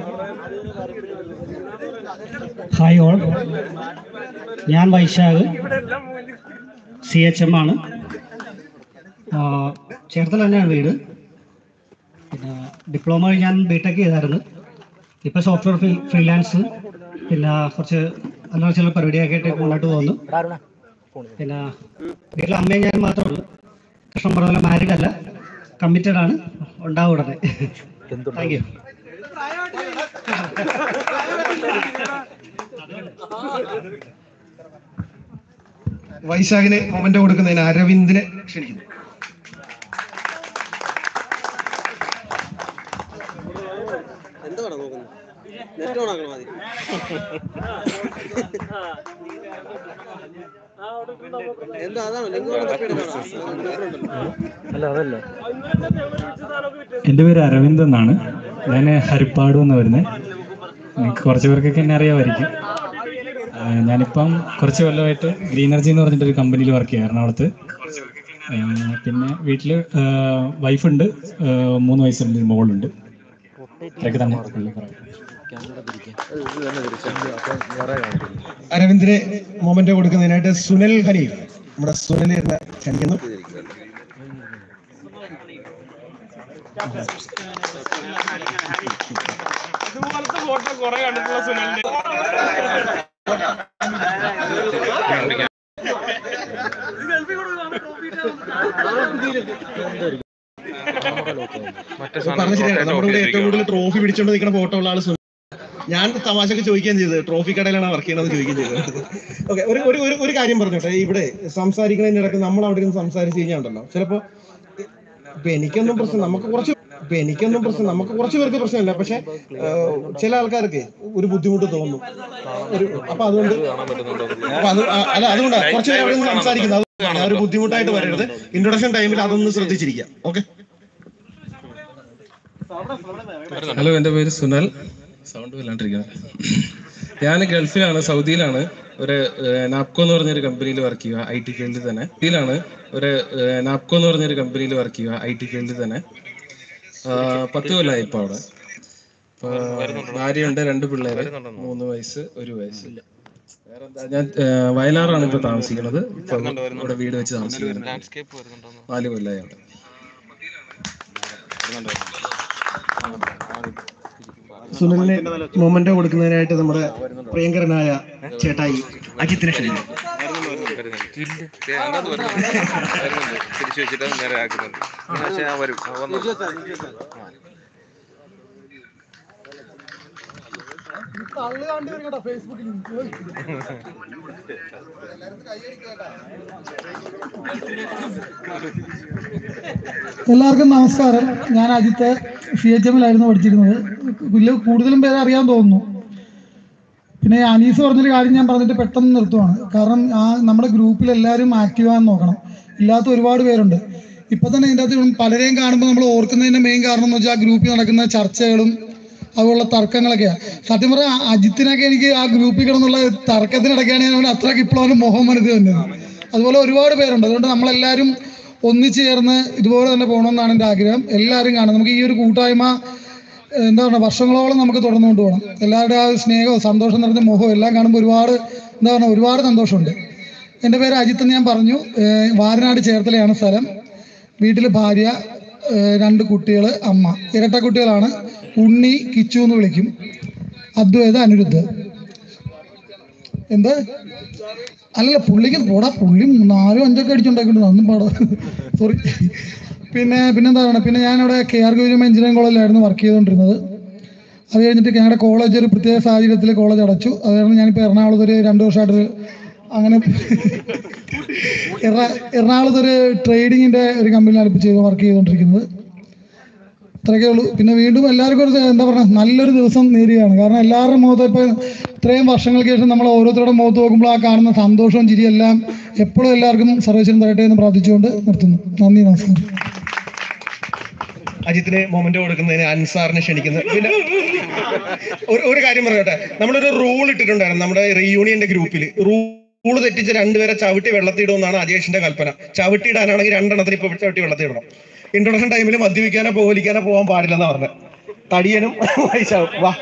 ഹായ് ഓൾ ഞാൻ വൈശാഖ് സി എച്ച് എം ആണ് ആ, ചേർത്തല തന്നെയാണ് വീട് പിന്നെ ഡിപ്ലോമ ഞാൻ ബി ടെക് ചെയ്തായിരുന്നു ഇപ്പോൾ സോഫ്റ്റ്വെയർ ഫ്രീ ഫ്രീലാൻസ് പിന്നെ കുറച്ച് അല്ലാതെ ചില പരിപാടിയൊക്കെ ആയിട്ട് മുന്നോട്ട് പോകുന്നു പിന്നെ വീട്ടിൽ അമ്മയും ഞാൻ മാത്രമേ ഉള്ളൂ കൃഷ്ണൻ പറഞ്ഞ പോലെ മാരീഡ് അല്ല കമ്മിറ്റഡ് ആണ് ഉണ്ടാവും ഉടനെ താങ്ക് യു വൈശാഖിന് മൊമെന്റ് കൊടുക്കുന്നതിന് അരവിന്ദിനെ ക്ഷണിക്കുന്നു എന്താണ് നോക്കുന്നത് നെറ്റ് ഓൺ ആക്കണം ആദ്യം എന്താ അതാണ് ലിങ്ക് അല്ല അതല്ല എൻ്റെ പേര് അരവിന്ദ് എന്നാണ് ഞാൻ ഹരിപ്പാട് എന്ന് വരുന്നത് നിങ്ങൾക്ക് കുറച്ച് പേർക്കൊക്കെ എന്നെ അറിയാമായിരിക്കും ആ, ഞാനിപ്പം കുറച്ച് കൊല്ലമായിട്ട് ഗ്രീനർജി എന്ന് പറഞ്ഞിട്ടൊരു കമ്പനിയിൽ വർക്ക് ചെയ്യാം എറണാകുളത്ത് ആ, പിന്നെ വീട്ടിൽ വൈഫുണ്ട് മൂന്ന് വയസ്സുണ്ട് ഒരു മോളുണ്ട് ഇത്രയൊക്കെ തന്നെ ഉള്ളു പറയാൻ. അരവിന്ദിന് മൊമെന്റ് കൊടുക്കുന്നതിനായിട്ട് സുനിൽ ഹനീഫ് നമ്മുടെ സുനിലിനെ ക്ഷണിക്കുന്നു പറഞ്ഞ ശരിയാണ് നമ്മുടെ ഇവിടെ ഏറ്റവും കൂടുതൽ ട്രോഫി പിടിച്ചോണ്ട് നിൽക്കുന്ന ഫോട്ടോ ഉള്ള ആള് സുനിൽ ഞാൻ തമാശക്ക് ചോദിക്കുകയും ചെയ്തത് ട്രോഫി കടയിലാണ് വർക്ക് ചെയ്യണമെന്ന് ചോദിക്കുകയും ചെയ്തത് ഓക്കെ ഒരു ഒരു ഒരു- ഒരു കാര്യം പറഞ്ഞോട്ടെ ഇവിടെ സംസാരിക്കുന്നതിനിടക്ക് നമ്മൾ അവിടെ ഇരുന്ന് സംസാരിച്ച് കഴിഞ്ഞാണ്ടല്ലോ ചിലപ്പോ ഇപ്പൊ എനിക്കൊന്നും പ്രശ്നം നമുക്ക് കുറച്ച് ഇപ്പൊ എനിക്കൊന്നും പ്രശ്നം നമുക്ക് കുറച്ച് പേർക്ക് പ്രശ്നമില്ല പക്ഷെ ഏഹ്, ചില ആൾക്കാർക്ക് ഒരു ബുദ്ധിമുട്ട് തോന്നും ഒരു അപ്പൊ അതുകൊണ്ട് അപ്പൊ അത് ആ- അല്ല അതുകൊണ്ടാണ് കുറച്ച് പേര് അവിടെ നിന്ന് സംസാരിക്കുന്നത് അതുകൊണ്ടാണ് ആ ഒരു ബുദ്ധിമുട്ടായിട്ട് വരരുത് ഇൻട്രൊഡക്ഷൻ ടൈമിൽ അതൊന്ന് ശ്രദ്ധിച്ചിരിക്കുക ഓക്കെ ഹലോ എൻ്റെ പേര് സുനൽ സൗണ്ട് വല്ലാണ്ടിരിക്കുന്നത് ഞാൻ ഗൾഫിലാണ് സൗദിയിലാണ് ഒരു ഏഹ്, നാപ്കോ എന്ന് പറഞ്ഞൊരു കമ്പനിയിൽ വർക്ക് ചെയ്യുക ഐ ടി ഫീൽഡിൽ തന്നെ സൗദിയിലാണ് ഒരു ഏഹ്, നാപ്കോ എന്ന് പറഞ്ഞൊരു കമ്പനിയിൽ വർക്ക് ചെയ്യുക ഐ ടി ഫീൽഡിൽ തന്നെ ആ, പത്ത് കൊല്ലമായി ഇപ്പോൾ അവിടെ ഇപ്പൊ ഭാര്യയുണ്ട് രണ്ട് പിള്ളേര് മൂന്ന് വയസ്സ് ഒരു വയസ്സ് വേറെന്താ ഞാൻ ഏഹ്, വയലാറാണ് ഇപ്പൊ താമസിക്കുന്നത് ഇപ്പൊ ഇവിടെ വീട് വെച്ച് താമസിക്കുന്നത് നാല് കൊല്ലമായി അവിടെ സുനിലിന് മൊമെന്റ് കൊടുക്കുന്നതിനായിട്ട് നമ്മുടെ പ്രിയങ്കരനായ ചേട്ടായി അജിത്തിനെ ക്ഷണിക്കുന്നു തിരിച്ചു വെച്ചിട്ട് അത് നേരെ ആക്കുന്നുണ്ട് പക്ഷേ ഞാൻ വരും ആ, വന്നോ. എല്ലാവർക്കും നമസ്കാരം ഞാൻ അജിത്ത് സി എച്ച് എമ്മിലായിരുന്നു പഠിച്ചിരുന്നത് വലിയ കൂടുതലും പേരെ അറിയാൻ തോന്നുന്നു പിന്നെ ഈ അനീസ് പറഞ്ഞൊരു കാര്യം ഞാൻ പറഞ്ഞിട്ട് പെട്ടെന്ന് നിർത്തുവാണ് കാരണം ആ നമ്മുടെ ഗ്രൂപ്പിൽ എല്ലാവരും ആക്റ്റീവാന്ന് നോക്കണം ഇല്ലാത്ത ഒരുപാട് പേരുണ്ട് ഇപ്പൊ തന്നെ ഇതിൻ്റെ അകത്ത് പലരെയും കാണുമ്പോൾ നമ്മൾ ഓർക്കുന്നതിന്റെ മെയിൻ കാരണം എന്ന് വെച്ചാൽ ആ ഗ്രൂപ്പിൽ നടക്കുന്ന ചർച്ചകളും അതുപോലുള്ള തർക്കങ്ങളൊക്കെയാണ് സത്യം പറഞ്ഞാൽ അജിത്തിനൊക്കെ എനിക്ക് ആ ഗ്രൂപ്പിൽ കിടന്നുള്ള തർക്കത്തിനിടയ്ക്കാണ് ഞാൻ അവന് അത്രയ്ക്ക് ഇപ്പോൾ അവന് മുഖം മനസ്സിൽ വന്നത് അതുപോലെ ഒരുപാട് പേരുണ്ട് അതുകൊണ്ട് നമ്മളെല്ലാവരും ഒന്നിച്ചു ചേർന്ന് ഇതുപോലെ തന്നെ പോകണമെന്നാണ് എൻ്റെ ആഗ്രഹം എല്ലാവരും കാണും നമുക്ക് ഈ ഒരു കൂട്ടായ്മ ഏഹ്, എന്താ പറയുക വർഷങ്ങളോളം നമുക്ക് തുടർന്നുകൊണ്ട് പോകണം എല്ലാവരുടെ ആ സ്നേഹവും സന്തോഷം നിറഞ്ഞ മുഖവും എല്ലാം കാണുമ്പോൾ ഒരുപാട് എന്താ പറയുക ഒരുപാട് സന്തോഷമുണ്ട് എൻ്റെ പേര് അജിത്ത് എന്ന് ഞാൻ പറഞ്ഞു ഏഹ്, വാരനാട് ചേർത്തലയാണ് സ്ഥലം വീട്ടിൽ ഭാര്യ ഏഹ്, രണ്ട് കുട്ടികൾ അമ്മ ഇരട്ട കുട്ടികളാണ് ഉണ്ണി കിച്ചു എന്ന് വിളിക്കും അദ്വൈത അനിരുദ്ധ് എന്ത് അല്ലല്ല പുള്ളിക്ക് പോടാ പുള്ളി നാലും അഞ്ചൊക്കെ അടിച്ചുണ്ടാക്കിയിട്ടുണ്ട് അന്നും പാടാ സോറി പിന്നെ പിന്നെന്താ പറയുക പിന്നെ ഞാനിവിടെ കെ ആർ ഗൗരിയമ്മ എഞ്ചിനീയറിംഗ് കോളേജിലായിരുന്നു വർക്ക് ചെയ്തുകൊണ്ടിരുന്നത് അത് കഴിഞ്ഞിട്ട് ഞങ്ങളുടെ കോളേജ് ഒരു പ്രത്യേക സാഹചര്യത്തിൽ കോളേജ് അടച്ചു അത് കാരണം ഞാനിപ്പോൾ എറണാകുളത്ത് ഒരു രണ്ട് വർഷമായിട്ട് അങ്ങനെ എറ- എറണാകുളത്ത് ഒരു ട്രേഡിങ്ങിൻ്റെ ഒരു കമ്പനിയിലാണ് ഇപ്പോൾ ചെയ്ത് വർക്ക് ചെയ്തുകൊണ്ടിരിക്കുന്നത് അത്രയൊക്കെ ഉള്ളൂ പിന്നെ വീണ്ടും എല്ലാവർക്കും ഒരു എന്താ പറയുക നല്ലൊരു ദിവസം നേരുകയാണ് കാരണം എല്ലാവരുടെ മുഖത്ത് ഇപ്പോൾ ഇത്രയും വർഷങ്ങൾക്ക് ശേഷം നമ്മൾ ഓരോരുത്തരുടെ മുഖത്ത് നോക്കുമ്പോൾ ആ കാണുന്ന സന്തോഷവും ചിരിയെല്ലാം എപ്പോഴും എല്ലാവർക്കും സർവേശ്വരൻ തരട്ടെ എന്ന് പ്രാർത്ഥിച്ചുകൊണ്ട് നിർത്തുന്നു നന്ദി നമസ്കാരം അജിത്തിന് മൊമെന്റ് കൊടുക്കുന്നതിന് അൻസാറിനെ ക്ഷണിക്കുന്നത് പിന്നെ ഒരു ഒരു കാര്യം പറയട്ടെ നമ്മളൊരു റൂൾ ഇട്ടിട്ടുണ്ടായിരുന്നു നമ്മുടെ റീയൂണിയന്റെ ഗ്രൂപ്പിൽ റൂൾ തെറ്റിച്ച് രണ്ടുപേരെ ചവിട്ടി വെള്ളത്തിയിടുമെന്നാണ് അജേഷിന്റെ കൽപ്പന ചവിട്ടിയിടാനാണെങ്കിൽ രണ്ടെണ്ണത്തിന് ഇപ്പൊ ചവിട്ടി വെള്ളത്തിയിടണം ഇൻട്രൊഡക്ഷൻ ടൈമിൽ മദ്യപിക്കാനോ പോലിക്കാനോ പോകാൻ പാടില്ലെന്നാ പറഞ്ഞത് തടിയനും വൈശാവും വാ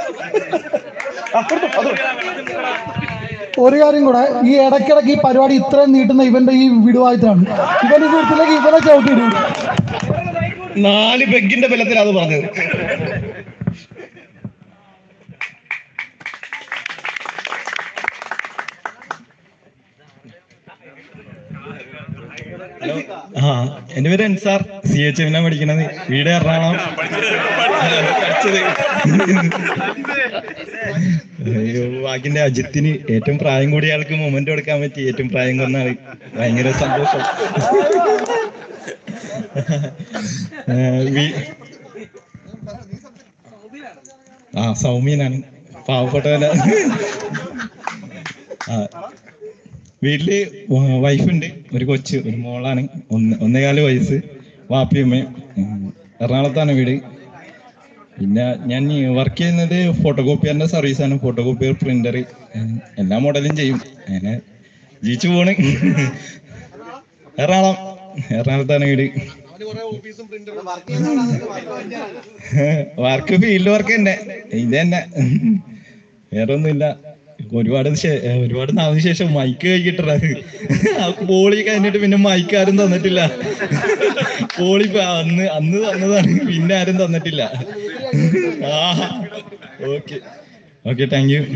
ഒരു കാര്യം കൂടെ ഈ ഇടയ്ക്കിടയ്ക്ക് ഈ പരിപാടി ഇത്രയും നീട്ടുന്ന ഇവന്റെ ഈ വിടുവായത്താണ് ഇവൻ ഇത് എടുത്തില്ലെങ്കിൽ ഇവനെ ചവിട്ടിയിടും നാല് ബെഗിന്റെ ബലത്തിൽ അത് പറഞ്ഞത് ഹലോ ആ എന്റെ പേര് അൻസാർ സി എച്ച് എമ്മിനാ പഠിക്കണത് വീട് എറണാകുളം പഠിച്ചത് അയ്യോ ബാക്കിന്റെ അജിത്തിന് ഏറ്റവും പ്രായം കൂടിയ ആൾക്ക് മൊമെന്റ് കൊടുക്കാൻ പറ്റി ഏറ്റവും പ്രായം കുറഞ്ഞ ആള് ഭയങ്കര സന്തോഷം ഏ, വീ- ആ സൗമ്യനാണ് പാവപ്പെട്ടവല്ല ആ വീട്ടില് വൈഫുണ്ട് ഒരു കൊച്ച് ഒരു മോളാണ് ഒന്ന് ഒന്നേകാല് വയസ്സ് വാപ്പിയമ്മയും ഉം, എറണാകുളത്താണ് വീട് പിന്നെ ഞാൻ വർക്ക് ചെയ്യുന്നത് ഫോട്ടോ കോപ്പിയറിന്റെ സർവീസാണ് ഫോട്ടോ കോപ്പിയർ പ്രിന്റർ എല്ലാ മോഡലും ചെയ്യും അങ്ങനെ ജീവിച്ചു പോണ് എറണാകുളം എറണാകുളത്താണ് വീട് വർക്ക് ഫീൽഡ് വർക്ക് തന്നെ ഇത് തന്നെ വേറെ ഒന്നുമില്ല ഒരുപാട് ശേ- ഒരുപാട് നാളിന് ശേഷം മൈക്ക് കഴിക്കിട്ടത് പോളി കഴിഞ്ഞിട്ട് പിന്നെ മൈക്ക് ആരും തന്നിട്ടില്ല പോളി ഇപ്പൊ അന്ന് അന്ന് തന്നതാണ് പിന്നെ ആരും തന്നിട്ടില്ല ആ ഓക്കെ ഓക്കെ താങ്ക് യു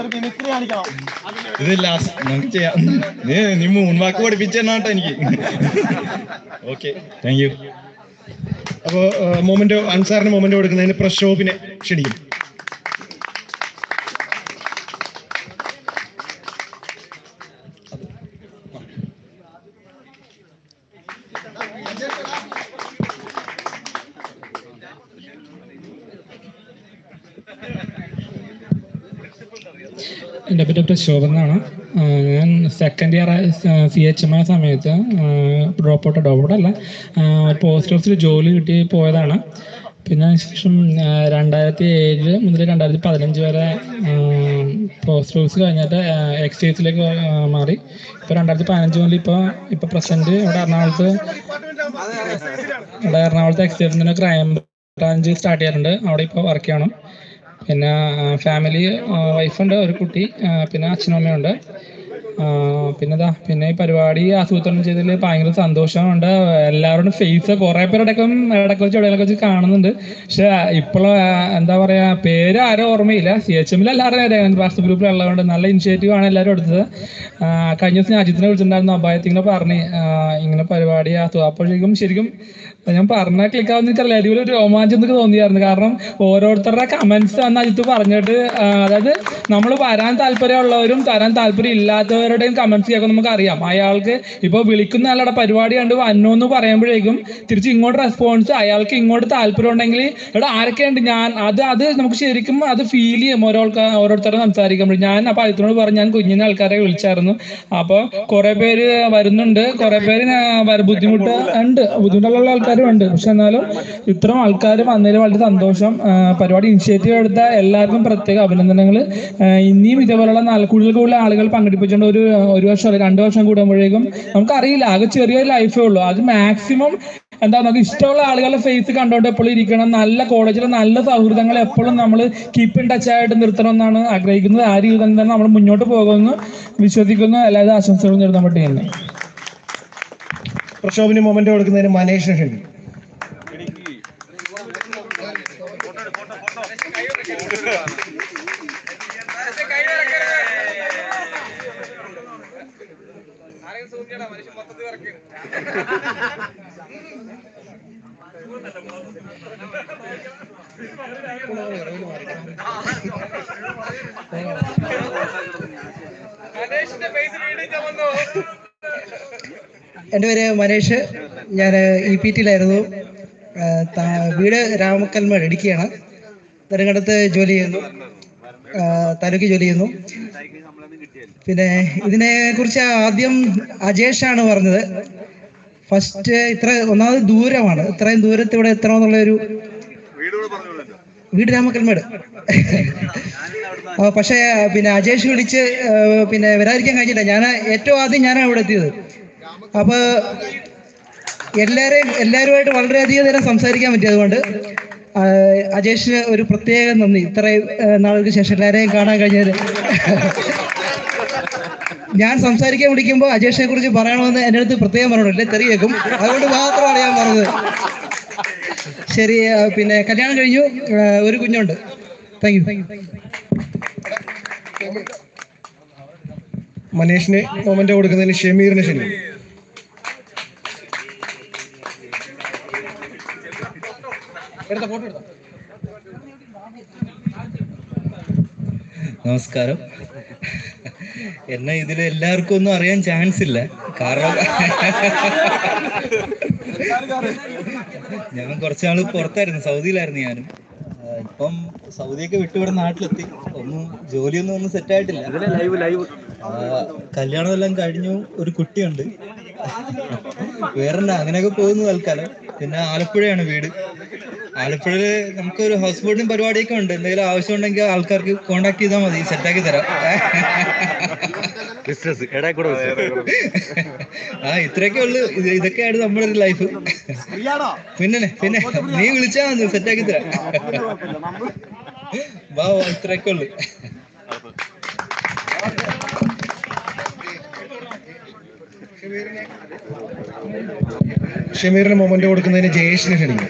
ഇത് ലാസ്റ്റ് നമുക്ക് ചെയ്യാം നീ നീ മൂന്ന് വാക്ക് പഠിപ്പിച്ചെന്നാട്ടോ എനിക്ക് ഓക്കെ താങ്ക് യു അപ്പോ മൊമെന്റ് അൻസാറിന് മൊമെന്റ് കൊടുക്കുന്നതിന് പ്രക്ഷോഭിനെ ക്ഷണിക്കും എൻ്റെ പേര് പ്രശോഭൻ എന്നാണ് ആ, ഞാൻ second year C H M ആയ സമയത്ത് ഡ്രോപ്പ് ഔട്ട് ഡ്രോപ്പ് ഔട്ട് അല്ല പോസ്റ്റ് ഓഫീസിൽ ജോലി കിട്ടി പോയതാണ് പിന്നെ അതിനുശേഷം ആ, രണ്ടായിരത്തി ഏഴ് മുതൽ രണ്ടായിരത്തി പതിനഞ്ച് വരെ പോസ്റ്റ് ഓഫീസ് കഴിഞ്ഞിട്ട് എക്സൈസിലേക്ക് മാറി ഇപ്പോൾ രണ്ടായിരത്തി പതിനഞ്ച് മുതൽ ഇപ്പോൾ ഇപ്പോൾ പ്രസൻറ്റ് ഇവിടെ എറണാകുളത്ത് ഇവിടെ എറണാകുളത്ത് എക്സൈസിൻ്റെ ക്രൈം ബ്രാഞ്ച് സ്റ്റാർട്ട് ചെയ്യാറുണ്ട് അവിടെ ഇപ്പോൾ വർക്ക് ചെയ്യണം പിന്നെ ഫാമിലി വൈഫുണ്ട് ഒരു കുട്ടി ആ, പിന്നെ അച്ഛനും അമ്മയുണ്ട് ആ, പിന്നെതാ പിന്നെ ഈ പരിപാടി ആസൂത്രണം ചെയ്തതിൽ ഭയങ്കര സന്തോഷമുണ്ട് എല്ലാവരുടെയും ഫേസ് കുറേ പേരുടെയൊക്കെ ഇടയ്ക്ക് വെച്ച് എവിടെയൊക്കെ വെച്ച് കാണുന്നുണ്ട് പക്ഷെ ഇപ്പോൾ എന്താ പറയാ പേര് ആരും ഓർമ്മയില്ല സി എച്ച് എമ്മിൽ എല്ലാവരും വാട്സപ്പ് ഗ്രൂപ്പിൽ ഉള്ളതുകൊണ്ട് നല്ല ഇനിഷ്യേറ്റീവ് ആണ് എല്ലാവരും എടുത്തത് ആ, കഴിഞ്ഞ ദിവസം ഞാൻ അജിത്തിനെ വിളിച്ചിട്ടുണ്ടായിരുന്നു അഭയത്തിങ്ങനെ പറഞ്ഞ് ആ, ഇങ്ങനെ പരിപാടി ആസൂ അപ്പോഴേക്കും ശരിക്കും ഞാൻ പറഞ്ഞ ക്ലിക്ക് ആവുന്ന എനിക്കറിയില്ല അടിപൊളി ഒരു രോമാഞ്ചം എന്നൊക്കെ തോന്നിയായിരുന്നു കാരണം ഓരോരുത്തരുടെ കമന്റ്സ് അന്ന് അജിത്ത് പറഞ്ഞിട്ട് ആ, അതായത് നമ്മൾ വരാൻ താല്പര്യമുള്ളവരും തരാൻ താല്പര്യം ഇല്ലാത്തവരുടെയും കമന്റ്സ് കേൾക്കുമ്പോൾ നമുക്ക് അറിയാം അയാൾക്ക് ഇപ്പോൾ വിളിക്കുന്ന ആളുടെ പരിപാടി കണ്ട് വന്നു എന്ന് പറയുമ്പോഴേക്കും തിരിച്ച് ഇങ്ങോട്ട് റെസ്പോൺസ് അയാൾക്ക് ഇങ്ങോട്ട് താല്പര്യം ഉണ്ടെങ്കിൽ ഇവിടെ ആരൊക്കെയുണ്ട് ഞാൻ അത് അത് നമുക്ക് ശരിക്കും അത് ഫീൽ ചെയ്യും ഓരോ ആൾക്കാർ ഓരോരുത്തരെ സംസാരിക്കുമ്പോൾ ഞാൻ അപ്പോൾ അജിത്തിനോട് പറഞ്ഞു ഞാൻ കുഞ്ഞിനെ ആൾക്കാരെ വിളിച്ചായിരുന്നു അപ്പോൾ കുറെ പേര് വരുന്നുണ്ട് കുറെ പേര് ഞാൻ വര- ബുദ്ധിമുട്ട് ഉണ്ട് ബുദ്ധിമുട്ടുള്ള ആൾക്കാരും ഉണ്ട് പക്ഷെ എന്നാലും ഇത്രയും ആൾക്കാർ വന്നതിൽ വളരെ സന്തോഷം ആ, പരിപാടി ഇനിഷ്യേറ്റീവ് എടുത്ത എല്ലാവർക്കും പ്രത്യേക അഭിനന്ദനങ്ങൾ ഇനിയും ഇതേപോലുള്ള നല്ല കൂടുതൽ കൂടുതൽ ആളുകൾ പങ്കെടുപ്പിച്ചുകൊണ്ട് ഒരു ഒരു വർഷം അല്ലെങ്കിൽ രണ്ട് വർഷം കൂടുമ്പോഴേക്കും നമുക്കറിയില്ല ആകെ ചെറിയ ലൈഫേ ഉള്ളൂ അത് മാക്സിമം എന്താ നമുക്ക് ഇഷ്ടമുള്ള ആളുകളുടെ ഫേസ് കണ്ടുകൊണ്ട് എപ്പോഴും ഇരിക്കണം നല്ല കോളേജിലെ നല്ല സൗഹൃദങ്ങൾ എപ്പോഴും നമ്മൾ കീപ്പ് ഇൻ ടച്ച് ആയിട്ട് നിർത്തണം എന്നാണ് ആഗ്രഹിക്കുന്നത് ആ രീതിയിൽ തന്നെ നമ്മൾ മുന്നോട്ട് പോകുമെന്ന് വിശ്വസിക്കുന്നു എല്ലാവരും ആശംസകളും നേടുന്ന പറ്റി തന്നെ പ്രക്ഷോഭിന് മൊമെന്റ് കൊടുക്കുന്നതിന് മനേഷിനെ ക്ഷണിക്കും എൻ്റെ പേര് മനേഷ് ഞാൻ ഇ പി ടിയിലായിരുന്നു വീട് രാമക്കൽമേട് ഇടുക്കിയാണ് നെടുങ്കണ്ടത്ത് ജോലി ചെയ്യുന്നു ആ, താലൂക്കിൽ ജോലി ചെയ്യുന്നു പിന്നെ ഇതിനെ കുറിച്ച് ആദ്യം അജേഷാണ് പറഞ്ഞത് ഫസ്റ്റ് ഇത്ര ഒന്നാമത് ദൂരമാണ് ഇത്രയും ദൂരത്ത് ഇവിടെ എത്തണമെന്നുള്ള ഒരു വീട് രാമക്കൽമേട് ആ, പക്ഷേ പിന്നെ അജേഷ് വിളിച്ച് ആ, പിന്നെ വരാതിരിക്കാൻ കഴിഞ്ഞില്ല ഞാൻ ഏറ്റവും ആദ്യം ഞാനാണ് ഇവിടെ എത്തിയത് അപ്പൊ എല്ലാരെയും എല്ലാവരുമായിട്ട് വളരെയധികം നേരം സംസാരിക്കാൻ പറ്റിയതുകൊണ്ട് ആ, അജേഷിന് ഒരു പ്രത്യേക നന്ദി ഇത്രയും ആ, നാളുകൾക്ക് ശേഷം എല്ലാവരെയും കാണാൻ കഴിഞ്ഞത് ഞാൻ സംസാരിക്കാൻ വിളിക്കുമ്പോൾ അജേഷിനെ കുറിച്ച് പറയണമെന്ന് എൻ്റെ അടുത്ത് പ്രത്യേകം പറഞ്ഞില്ല തെറി കേൾക്കും അതുകൊണ്ട് മാത്രമാണ് ഞാൻ പറഞ്ഞത് ശരി ആ, പിന്നെ കല്യാണം കഴിഞ്ഞു ആ, ഒരു കുഞ്ഞുണ്ട് താങ്ക് യു മനേഷിന് മൊമെന്റ് കൊടുക്കുന്നതിന് ഷമീറിനെ ക്ഷണിക്കും നമസ്കാരം എന്നെ ഇതിൽ എല്ലാവർക്കും ഒന്നും അറിയാൻ ചാൻസ് ഇല്ല കാരണം ഞാൻ കുറച്ചാള് പുറത്തായിരുന്നു സൗദിയിലായിരുന്നു ഞാനും ആ, ഇപ്പം സൗദിയൊക്കെ വിട്ടു ഇവിടെ നാട്ടിലെത്തി ഒന്നും ജോലിയൊന്നും ഒന്നും സെറ്റ് ആയിട്ടില്ല ആ, കല്യാണം എല്ലാം കഴിഞ്ഞു ഒരു കുട്ടിയുണ്ട് വേറെന്താ അങ്ങനെയൊക്കെ പോകുന്നു തൽക്കാലം പിന്നെ ആലപ്പുഴയാണ് വീട് ആലപ്പുഴയില് നമുക്കൊരു ഹൗസ് ബോട്ടിംഗ് പരിപാടിയൊക്കെ ഉണ്ട് എന്തെങ്കിലും ആവശ്യം ഉണ്ടെങ്കിൽ ആൾക്കാർക്ക് കോണ്ടാക്ട് ചെയ്താൽ മതി സെറ്റാക്കി തരാം ബിസിനസ് ആ ഇത്രയൊക്കെ ഉള്ളു ഇത് ഇതൊക്കെയാണ് നമ്മുടെ ഒരു ലൈഫ് പിന്നെ പിന്നെ നീ വിളിച്ചാ മതി സെറ്റാക്കി തരാം വാ വാ, ഇത്രയൊക്കെ ഉള്ളു ഷമീറിന് മൊമെന്റ് കൊടുക്കുന്നതിന് ജയേഷിനെ ക്ഷണിക്കും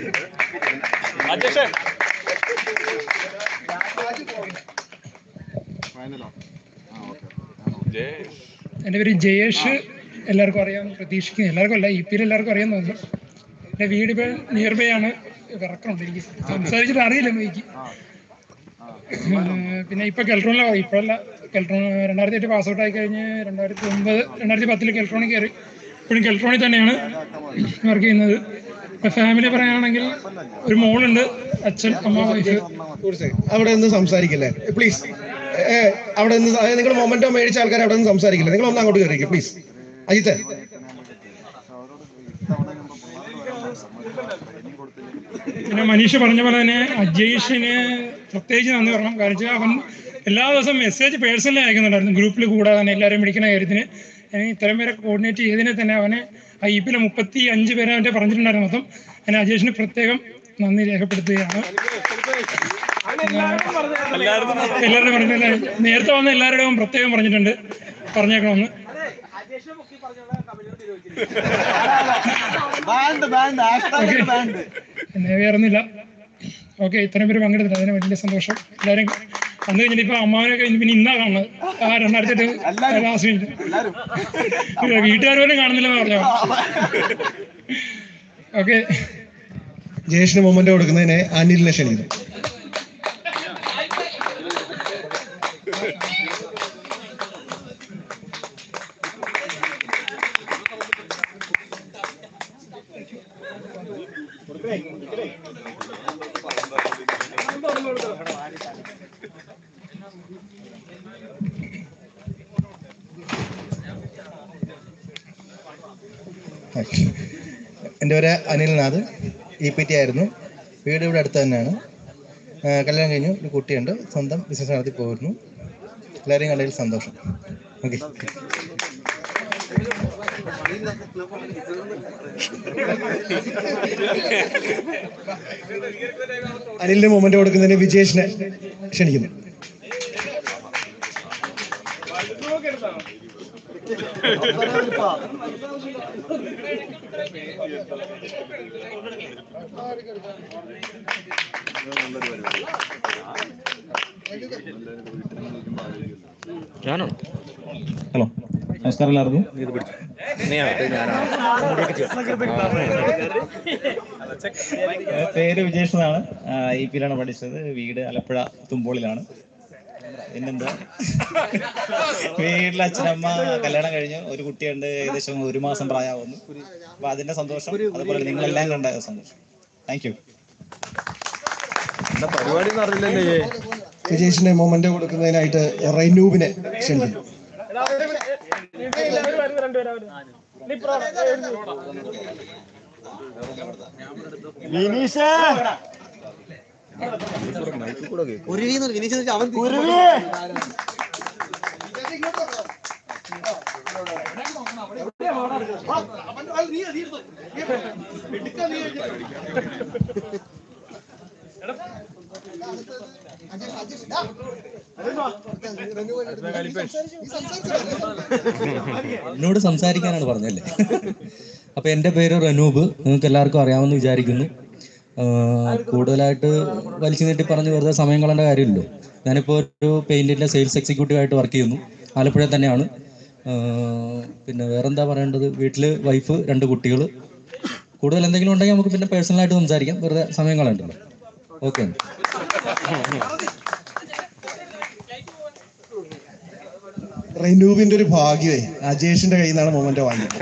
എൻ്റെ പേര് ജയേഷ് എല്ലാവർക്കും അറിയാം പ്രതീക്ഷിക്കുന്നു എല്ലാവർക്കും അല്ല ഇ പിയിൽ എല്ലാവർക്കും അറിയാൻ തോന്നുന്നു എൻ്റെ വീട് ഇപ്പോൾ നിയർ ബൈ ആണ് വിറക്കണുണ്ട് എനിക്ക് സംസാരിച്ചിട്ട് അറിയില്ല എനിക്ക് പിന്നെ ഇപ്പൊ കെൽട്രോണിലാണ് ഇപ്പോഴല്ല കെൽട്രോൺ രണ്ടായിരത്തി എട്ട് പാസ് ഔട്ട് ആയി കഴിഞ്ഞ് രണ്ടായിരത്തി ഒമ്പത് രണ്ടായിരത്തി പത്തിൽ കെൽട്രോണിൽ കയറി ഇപ്പോഴും കെൽട്രോണിൽ തന്നെയാണ് വർക്ക് ചെയ്യുന്നത് ഇപ്പൊ ഫാമിലി പറയുകയാണെങ്കിൽ ഒരു മോളുണ്ട് അച്ഛൻ അമ്മ വൈഫ് അവിടെ നിന്ന് സംസാരിക്കില്ലേ പ്ലീസ് അവിടെ നിന്ന് നിങ്ങൾ മൊമെന്റോ മേടിച്ച ആൾക്കാർ അവിടെ നിന്ന് സംസാരിക്കില്ല നിങ്ങൾ ഒന്ന് അങ്ങോട്ട് കയറിക്കും പ്ലീസ് അജിത്ത് പിന്നെ മനീഷ് പറഞ്ഞ പോലെ തന്നെ അജയ്ഷിന് പ്രത്യേകിച്ച് നന്ദി പറയണം കാരണം വെച്ചാൽ അവൻ എല്ലാ ദിവസവും മെസ്സേജ് പേഴ്സണലി അയക്കുന്നുണ്ടായിരുന്നു ഗ്രൂപ്പിൽ കൂടാതെ തന്നെ എല്ലാവരും വിളിക്കുന്ന കാര്യത്തിന് ഞാൻ ഇത്തരം പേരെ കോർഡിനേറ്റ് ചെയ്തതിനെ തന്നെ അവനെ ഐ പിയിലെ മുപ്പത്തി അഞ്ച് പേരെ അവൻ്റെ പറഞ്ഞിട്ടുണ്ടായിരുന്നു മൊത്തം ഞാൻ അജേഷിന് പ്രത്യേകം നന്ദി രേഖപ്പെടുത്തുകയാണ് എല്ലാവരും പറഞ്ഞില്ല നേരത്തെ വന്ന എല്ലാവരുടെയും പ്രത്യേകം പറഞ്ഞിട്ടുണ്ട് പറഞ്ഞേക്കണമെന്ന് പിന്നെ വേറൊന്നുമില്ല ഓക്കെ ഇത്രയും പേര് പങ്കെടുത്തില്ല അതിന് വലിയ സന്തോഷം എല്ലാവരും വന്നു കഴിഞ്ഞിട്ട് ഇപ്പൊ അമ്മാവനൊക്കെ ഇന്ന് പിന്നെ ഇന്നാ കാണുന്നത് ആ രണ്ടായിരത്തി എട്ട് ലാസ്റ്റ് മിനിറ്റ് വീട്ടുകാർ പോലും കാണുന്നില്ലെന്ന് പറഞ്ഞോ ഓക്കെ ജയേഷിന് മൊമെന്റ് കൊടുക്കുന്നതിന് അനിലിനെ ക്ഷണിക്കുന്നു എൻ്റെ പേര് അനിൽനാഥ് ഇ പി ടി ആയിരുന്നു വീട് ഇവിടെ അടുത്ത് തന്നെയാണ് ആ, കല്യാണം കഴിഞ്ഞു ഒരു കുട്ടിയുണ്ട് സ്വന്തം ബിസിനസ് നടത്തി പോകുന്നു എല്ലാവരെയും കണ്ടതിൽ സന്തോഷം ഓക്കെ അനിലിന് മൊമെന്റ് കൊടുക്കുന്നതിന് വിജേഷിനെ ക്ഷണിക്കുന്നു ഞാനോ ഹലോ നമസ്കാരം എല്ലാവർക്കും ഏഹ് പേര് വിജേഷ് എന്നാണ് ഇ പിയിലാണ് പഠിച്ചത് വീട് ആലപ്പുഴ തുമ്പോളിലാണ് പിന്നെന്താ വീട്ടിൽ അച്ഛനമ്മ കല്യാണം കഴിഞ്ഞു ഒരു കുട്ടിയുണ്ട് ഏകദേശം ഒരു മാസം പ്രായമാവുന്നു അപ്പൊ അതിന്റെ സന്തോഷം അതുപോലെ നിങ്ങളെല്ലാം കണ്ട സന്തോഷം താങ്ക് യു പരിപാടി പറഞ്ഞില്ലേ വിജേഷിന് മൊമെന്റ് കൊടുക്കുന്നതിനായിട്ട് റൈനൂബിനെ ക്ഷണിക്കുന്നു കുരുവിന്ന് വിനീഷ് എന്ന് വെച്ചാ അവൻ എന്നോട് സംസാരിക്കാനാണ് പറഞ്ഞല്ലേ അപ്പൊ എൻ്റെ പേര് റനൂബ് നിങ്ങൾക്ക് എല്ലാവർക്കും അറിയാമെന്ന് വിചാരിക്കുന്നു ആഹ് കൂടുതലായിട്ട് വലിച്ചു നീട്ടി പറഞ്ഞ് വെറുതെ സമയം കളയേണ്ട കാര്യമില്ലല്ലോ ഞാനിപ്പോൾ ഒരു പെയിന്റിന്റെ സെയിൽസ് എക്സിക്യൂട്ടീവ് ആയിട്ട് വർക്ക് ചെയ്യുന്നു ആലപ്പുഴ തന്നെയാണ് ആഹ് പിന്നെ വേറെന്താ പറയേണ്ടത് വീട്ടിൽ വൈഫ് രണ്ട് കുട്ടികൾ കൂടുതൽ എന്തെങ്കിലും ഉണ്ടെങ്കിൽ നമുക്ക് പിന്നെ പേഴ്സണലായിട്ട് സംസാരിക്കാം വെറുതെ സമയം കളയണ്ടല്ലോ ഓക്കെ റൈനൂബിന്റെ ഒരു ഭാഗ്യമേ അജേഷിന്റെ കയ്യിൽ നിന്നാണ് മൊമെന്റ് വാങ്ങിയത്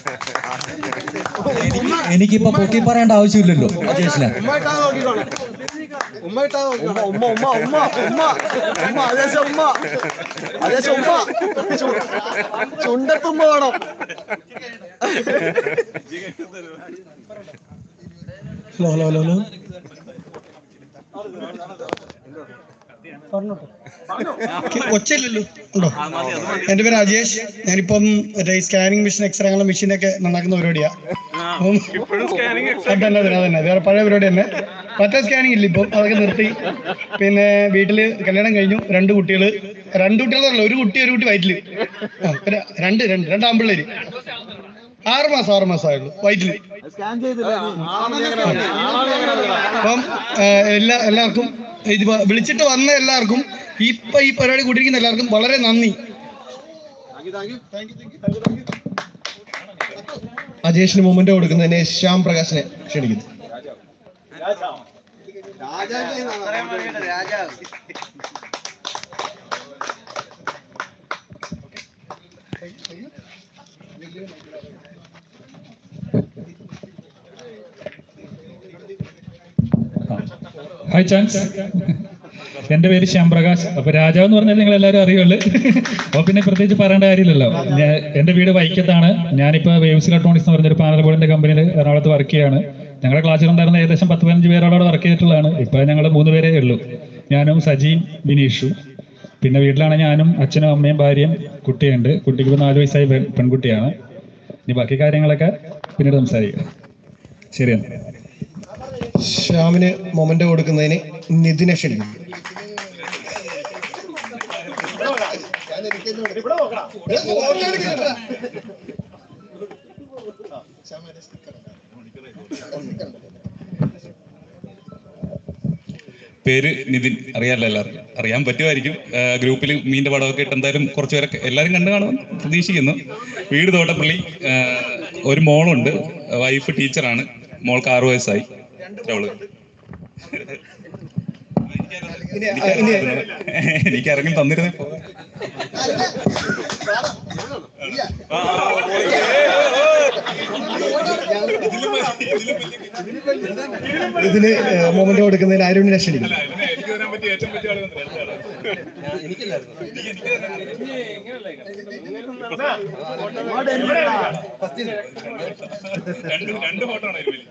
എനിക്കിപ്പോ പൊക്കി പറയേണ്ട ആവശ്യമില്ലല്ലോ അജേഷിനെ ഉമ്മ ഇട്ടാ നോക്കിക്കോളെ ഉമ്മ ഇട്ടാ നോക്കിക്കോളെ ഉമ്മ ഉമ്മ ഉമ്മ ഉമ്മ ഉമ്മ അതേശ ഉമ്മ അതേശ ഉമ്മ ചു- ചുണ്ടത്തുമ്മ വേണം ഹലോ ഹലോ ഹലോ ഹലോ ഒച്ചയില്ലല്ലോ ഉണ്ടോ എന്റെ പേര് അജേഷ് ഞാനിപ്പം മറ്റേ ഈ സ്കാനിങ് മെഷീൻ എക്സ്റേ അങ്ങനെയുള്ള മെഷീനൊക്കെ നന്നാക്കുന്ന പരിപാടിയാ അപ്പം അതന്നെ അതന്നെ അതന്നെ വേറെ പഴയ പരിപാടി തന്നെ മറ്റേ സ്കാനിങ് ഇല്ല ഇപ്പം അതൊക്കെ നിർത്തി പിന്നെ വീട്ടില് കല്യാണം കഴിഞ്ഞു രണ്ട് കുട്ടികൾ രണ്ട് കുട്ടികളല്ല ഒരു കുട്ടി ഒരു കുട്ടി വയറ്റില് ആ, പിന്നെ രണ്ട് രണ്ട് രണ്ട് ആമ്പിള്ളേര് ആറ് മാസം ആറ് മാസം ആയുള്ളൂ വയറ്റില് സ്കാൻ ചെയ്തില്ല അപ്പം ആ, എല്ലാ എല്ലാവർക്കും ഇത് വ- വിളിച്ചിട്ട് വന്ന എല്ലാവർക്കും ഇപ്പൊ ഈ പരിപാടി കൂട്ടിയിരിക്കുന്ന എല്ലാവർക്കും വളരെ നന്ദി അജേഷിന് മൊമെന്റ് കൊടുക്കുന്നതിന് ശ്യാം പ്രകാശിനെ ക്ഷണിക്കുന്നു രാജാവ് ഹായ് ചാൻസ് എന്റെ പേര് ശ്യാംപ്രകാശ് അപ്പൊ രാജാവ് എന്ന് പറഞ്ഞാൽ നിങ്ങൾ എല്ലാവരും അറിയുള്ളൂ അപ്പൊ പിന്നെ പ്രത്യേകിച്ച് പറയേണ്ട കാര്യമില്ലല്ലോ ഞാൻ എന്റെ വീട് വൈക്കത്താണ് ഞാനിപ്പോ വേവ്സ് ഇലക്ട്രോണിക്സ് എന്ന് പറഞ്ഞൊരു പാനൽ ബോർഡിന്റെ കമ്പനിയിൽ എറണാകുളത്ത് വർക്ക് ചെയ്യാണ് ഞങ്ങളുടെ ക്ലാസ്സിലുണ്ടായിരുന്ന ഏകദേശം പത്ത് പതിനഞ്ച് പേരോളം വർക്ക് ചെയ്തിട്ടുള്ളതാണ് ഇപ്പൊ ഞങ്ങൾ മൂന്ന് പേരേ ഉള്ളൂ ഞാനും സജിയും ബിനീഷും പിന്നെ വീട്ടിലാണ് ഞാനും അച്ഛനും അമ്മയും ഭാര്യയും കുട്ടിയുണ്ട് കുട്ടിക്ക് ഇപ്പൊ നാല് വയസ്സായ പെൺ- പെൺകുട്ടിയാണ് ഇനി ബാക്കി കാര്യങ്ങളൊക്കെ പിന്നീട് സംസാരിക്കാം ശരിയാണ് ശ്യാമിന് മൊമെന്റ് കൊടുക്കുന്നതിന് നിതിനെ ക്ഷണിക്കുന്നു പേര് നിതിൻ അറിയാമല്ലോ എല്ലാവർക്കും അറിയാൻ പറ്റുമായിരിക്കും ഗ്രൂപ്പിൽ മീൻ്റെ പടമൊക്കെ ഇട്ട് എന്തായാലും കുറച്ച് പേരൊക്കെ എല്ലാവരും കണ്ടു കാണുമെന്ന് പ്രതീക്ഷിക്കുന്നു വീട് തോട്ടപ്പള്ളി ആ, ഒരു മോളുണ്ട് വൈഫ് ടീച്ചറാണ് മോൾക്ക് ആറു വയസ്സായി ഇത്രേ ഉള്ളൂ. എനിക്ക് ഇറങ്ങി തന്നിരുന്നേ പോകാം ഇതിന് മൊമെന്റ് കൊടുക്കുന്നതിന് അരുണിനെ ക്ഷണിക്കുന്നു എനിക്ക് തരാൻ പറ്റിയ ഏറ്റവും പറ്റിയ ആള് രണ്ട് രണ്ട് ഫോട്ടോ ആണ് ഇതിൽ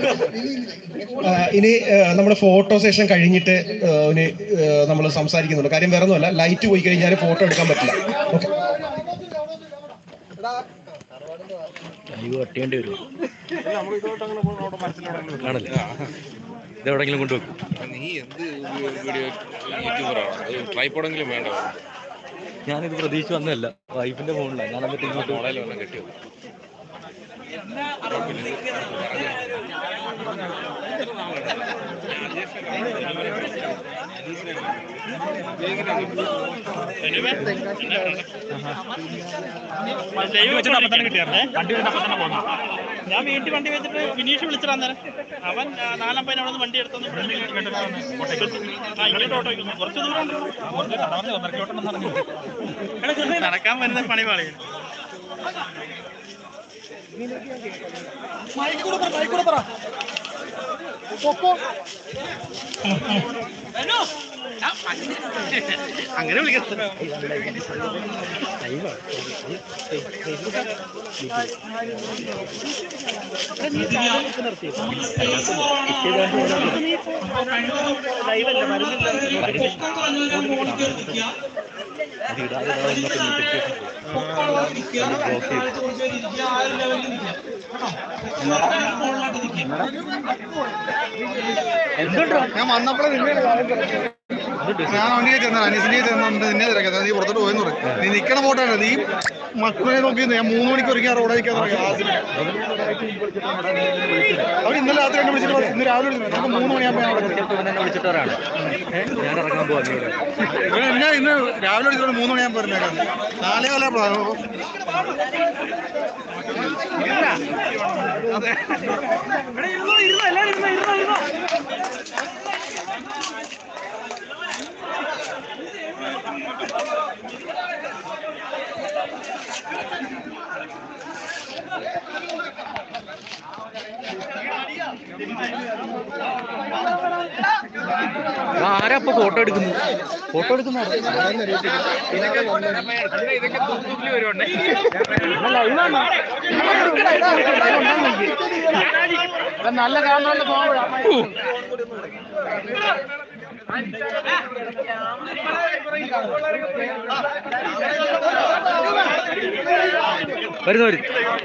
ആ, ഇനി നമ്മുടെ ഫോട്ടോ സെഷൻ കഴിഞ്ഞിട്ട് ആ, ഇനി നമ്മൾ സംസാരിക്കുന്നുണ്ട് കാര്യം വേറെ ഒന്നുമല്ല ലൈറ്റ് പോയി കഴിഞ്ഞാൽ ഫോട്ടോ എടുക്കാൻ പറ്റില്ല ഓക്കെ ലൈവ് കട്ടിയേണ്ടി വരും ആണല്ലേ ഇതെവിടെങ്കിലും കൊണ്ടുവെക്കും നീ എന്ത് വീഡിയോ യൂട്യൂബറാണ് ട്രൈപ്പോഡെങ്കിലും വേണ്ട ഞാനിത് പ്രതീക്ഷിച്ച് വന്നതല്ല വൈഫിന്റെ ഫോണിലാണ് ഞാൻ എന്നിട്ട് ഇങ്ങോട്ട് മോളയിൽ വല്ലതും കെട്ടിയോ ലൈവ് വെച്ചിട്ട് അപ്പൊ തന്നെ കിട്ടിയായിരുന്നേ വണ്ടി വെച്ചിട്ട് അപ്പൊ തന്നെ പോന്നു ഞാൻ വീട്ടിൽ വണ്ടി വെച്ചിട്ട് വിനീഷ് വിളിച്ചിട്ട് അന്നേരം അവൻ ആ, നാലാം പൈന അവിടെ നിന്ന് വണ്ടി എടുത്തു കുറച്ച് ദൂരം ഉണ്ട് നടക്കാൻ വരുന്ന പണി പാളി അങ്ങനെ വിളിക്കരുത് ഞാൻ വന്നപ്പോഴേ നിന്നെ ഞാൻ വണ്ടിയെ ചെന്നാ അനീസിനെ ചെന്നുണ്ട് നിന്നെ തിരക്കാം നീ പുറത്തോട്ട് പോയെന്ന് പറയും നീ നിക്കണ ഫോട്ടോ ആണ് നീ മക്കളെ നോക്കി ഞാൻ മൂന്ന് മണിക്ക് ഒരുക്കാൻ റോഡ് അയക്കാൻ അവർ ഇന്നലെ രാത്രി എന്നെ വിളിച്ചിട്ട് പറഞ്ഞു, ഇന്ന് രാവിലെ വിളിച്ചു നമുക്ക് മൂന്ന് മണിയാകുമ്പോൾ ഞാൻ അവിടെ എത്തും. വിളിച്ചിട്ടവരാണ് ഞാൻ ഇറങ്ങാൻ പോവാ നീ ഇവിടെ. ഇവൻ എന്നെ ഇന്ന് രാവിലെ വിളിച്ചിട്ട് മൂന്ന് മണിയാകുമ്പോൾ വരുന്നേക്കാം നാലേ കാലം ആരാ ഇപ്പൊ ഫോട്ടോ എടുക്കുന്നു ഫോട്ടോ എടുക്കുന്നു നല്ല കാണാനുള്ള വരുന്നു വരും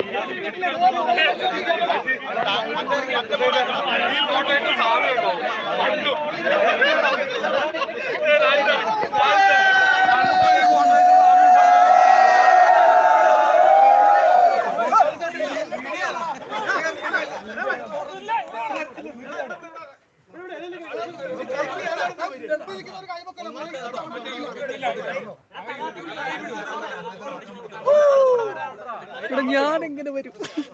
ഞാൻ എങ്ങനെ വരും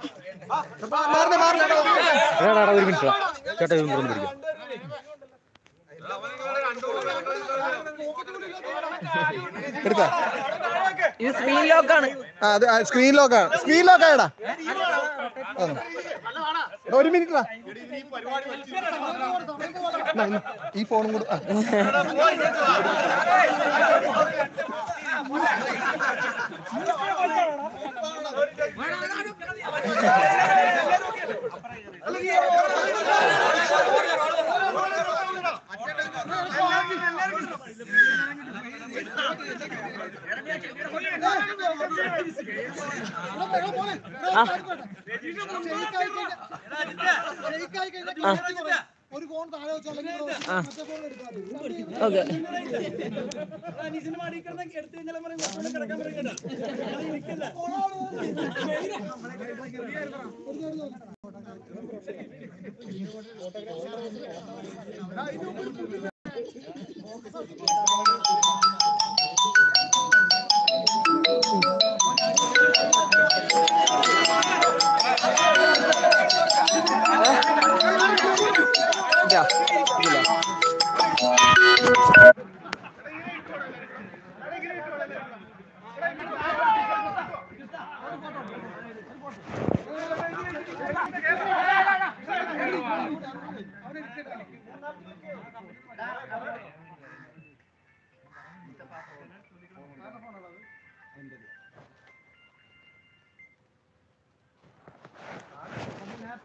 എടാ, എടാ, ഒരു മിനിറ്റ് ചേട്ടാ ഇതൊന്നും തുറന്നു പിടിക്കാം എടുത്താ ഇത് സ്ക്രീൻ ലോക്കാണ് ആ അത് സ്ക്രീൻ ലോക്കാണ് സ്ക്രീൻ ലോക്കായടാ ഒരു മിനിറ്റ് ഈ ഫോണും കൂടെ ആ. ഒരു ഫോൺ താഴെ വെച്ചാൽ മറ്റേ ഫോൺ എടുത്താൽ ഓക്കെ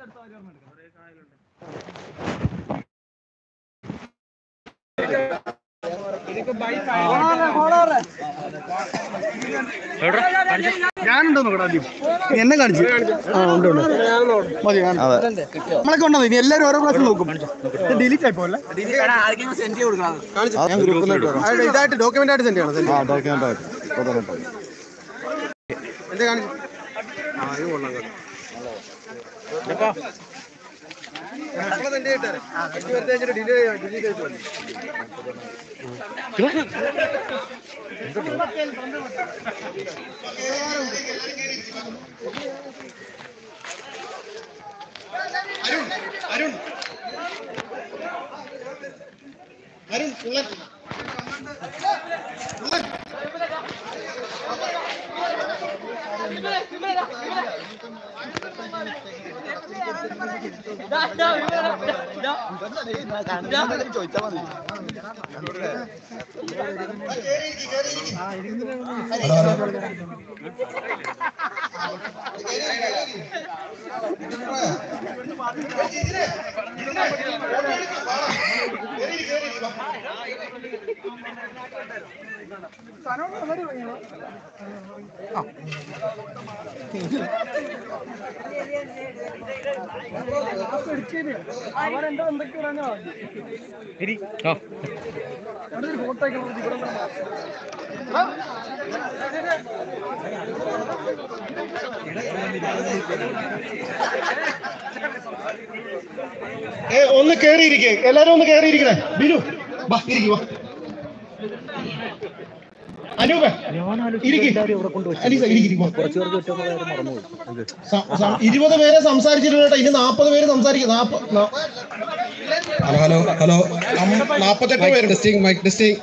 ഞാനുണ്ടോ നോക്കടാ ആദ്യം നീ എന്നെ കാണിച്ചു ആ ഉണ്ട് ഉണ്ട് മതി കാണാം. നമ്മളൊക്കെ ഉണ്ടോ ഇനി എല്ലാവരും ഓരോ ക്ലാസ് നോക്കും ഡിലീറ്റ് ആയി പോലെ ഞാൻ ഗ്രൂപ്പിലോട്ട് വരാം ഇതായിട്ട് ഡോക്യുമെന്റ് ആയിട്ട് സെൻഡ് ചെയ്യണം ആ ഡോക്യുമെന്റ് ആയിട്ട് എന്താ കാണിച്ചു ആ ഇത് കൊള്ളാം കേട്ടോ. ഇതെപ്പാ. മക്കളെ send ചെയ്തിട്ട് തരാം. എട്ട് പേരുടെ വെച്ചിട്ട് delete- delete ചെയ്തിട്ട് മതി. അരുൺ അരുൺ അരുൺ ഉള്ളൻ ഉള്ളൻ ഏ ഒന്ന് കേറിയിരിക്കേ എല്ലാരും ഒന്ന് കേറിയിരിക്കണേ ബിനു വാ ഇരിക്കു വാ അനൂപ് ഇരിക്ക്. അലീസ, ഇരിക്ക്, ഇരിക്ക്, വാ. സ- സ- ഇരുപത് പേരെ സംസാരിച്ചിട്ടുണ്ട് ഇനി നാപ്പത് പേര് സംസാരിക്കും നാപ്പ- നാ- ഹലോ ഹലോ ഹലോ നാപ്പത്തെട്ട് പേര് ടെസ്റ്റിംഗ് മൈക്ക് ടെസ്റ്റിംഗ്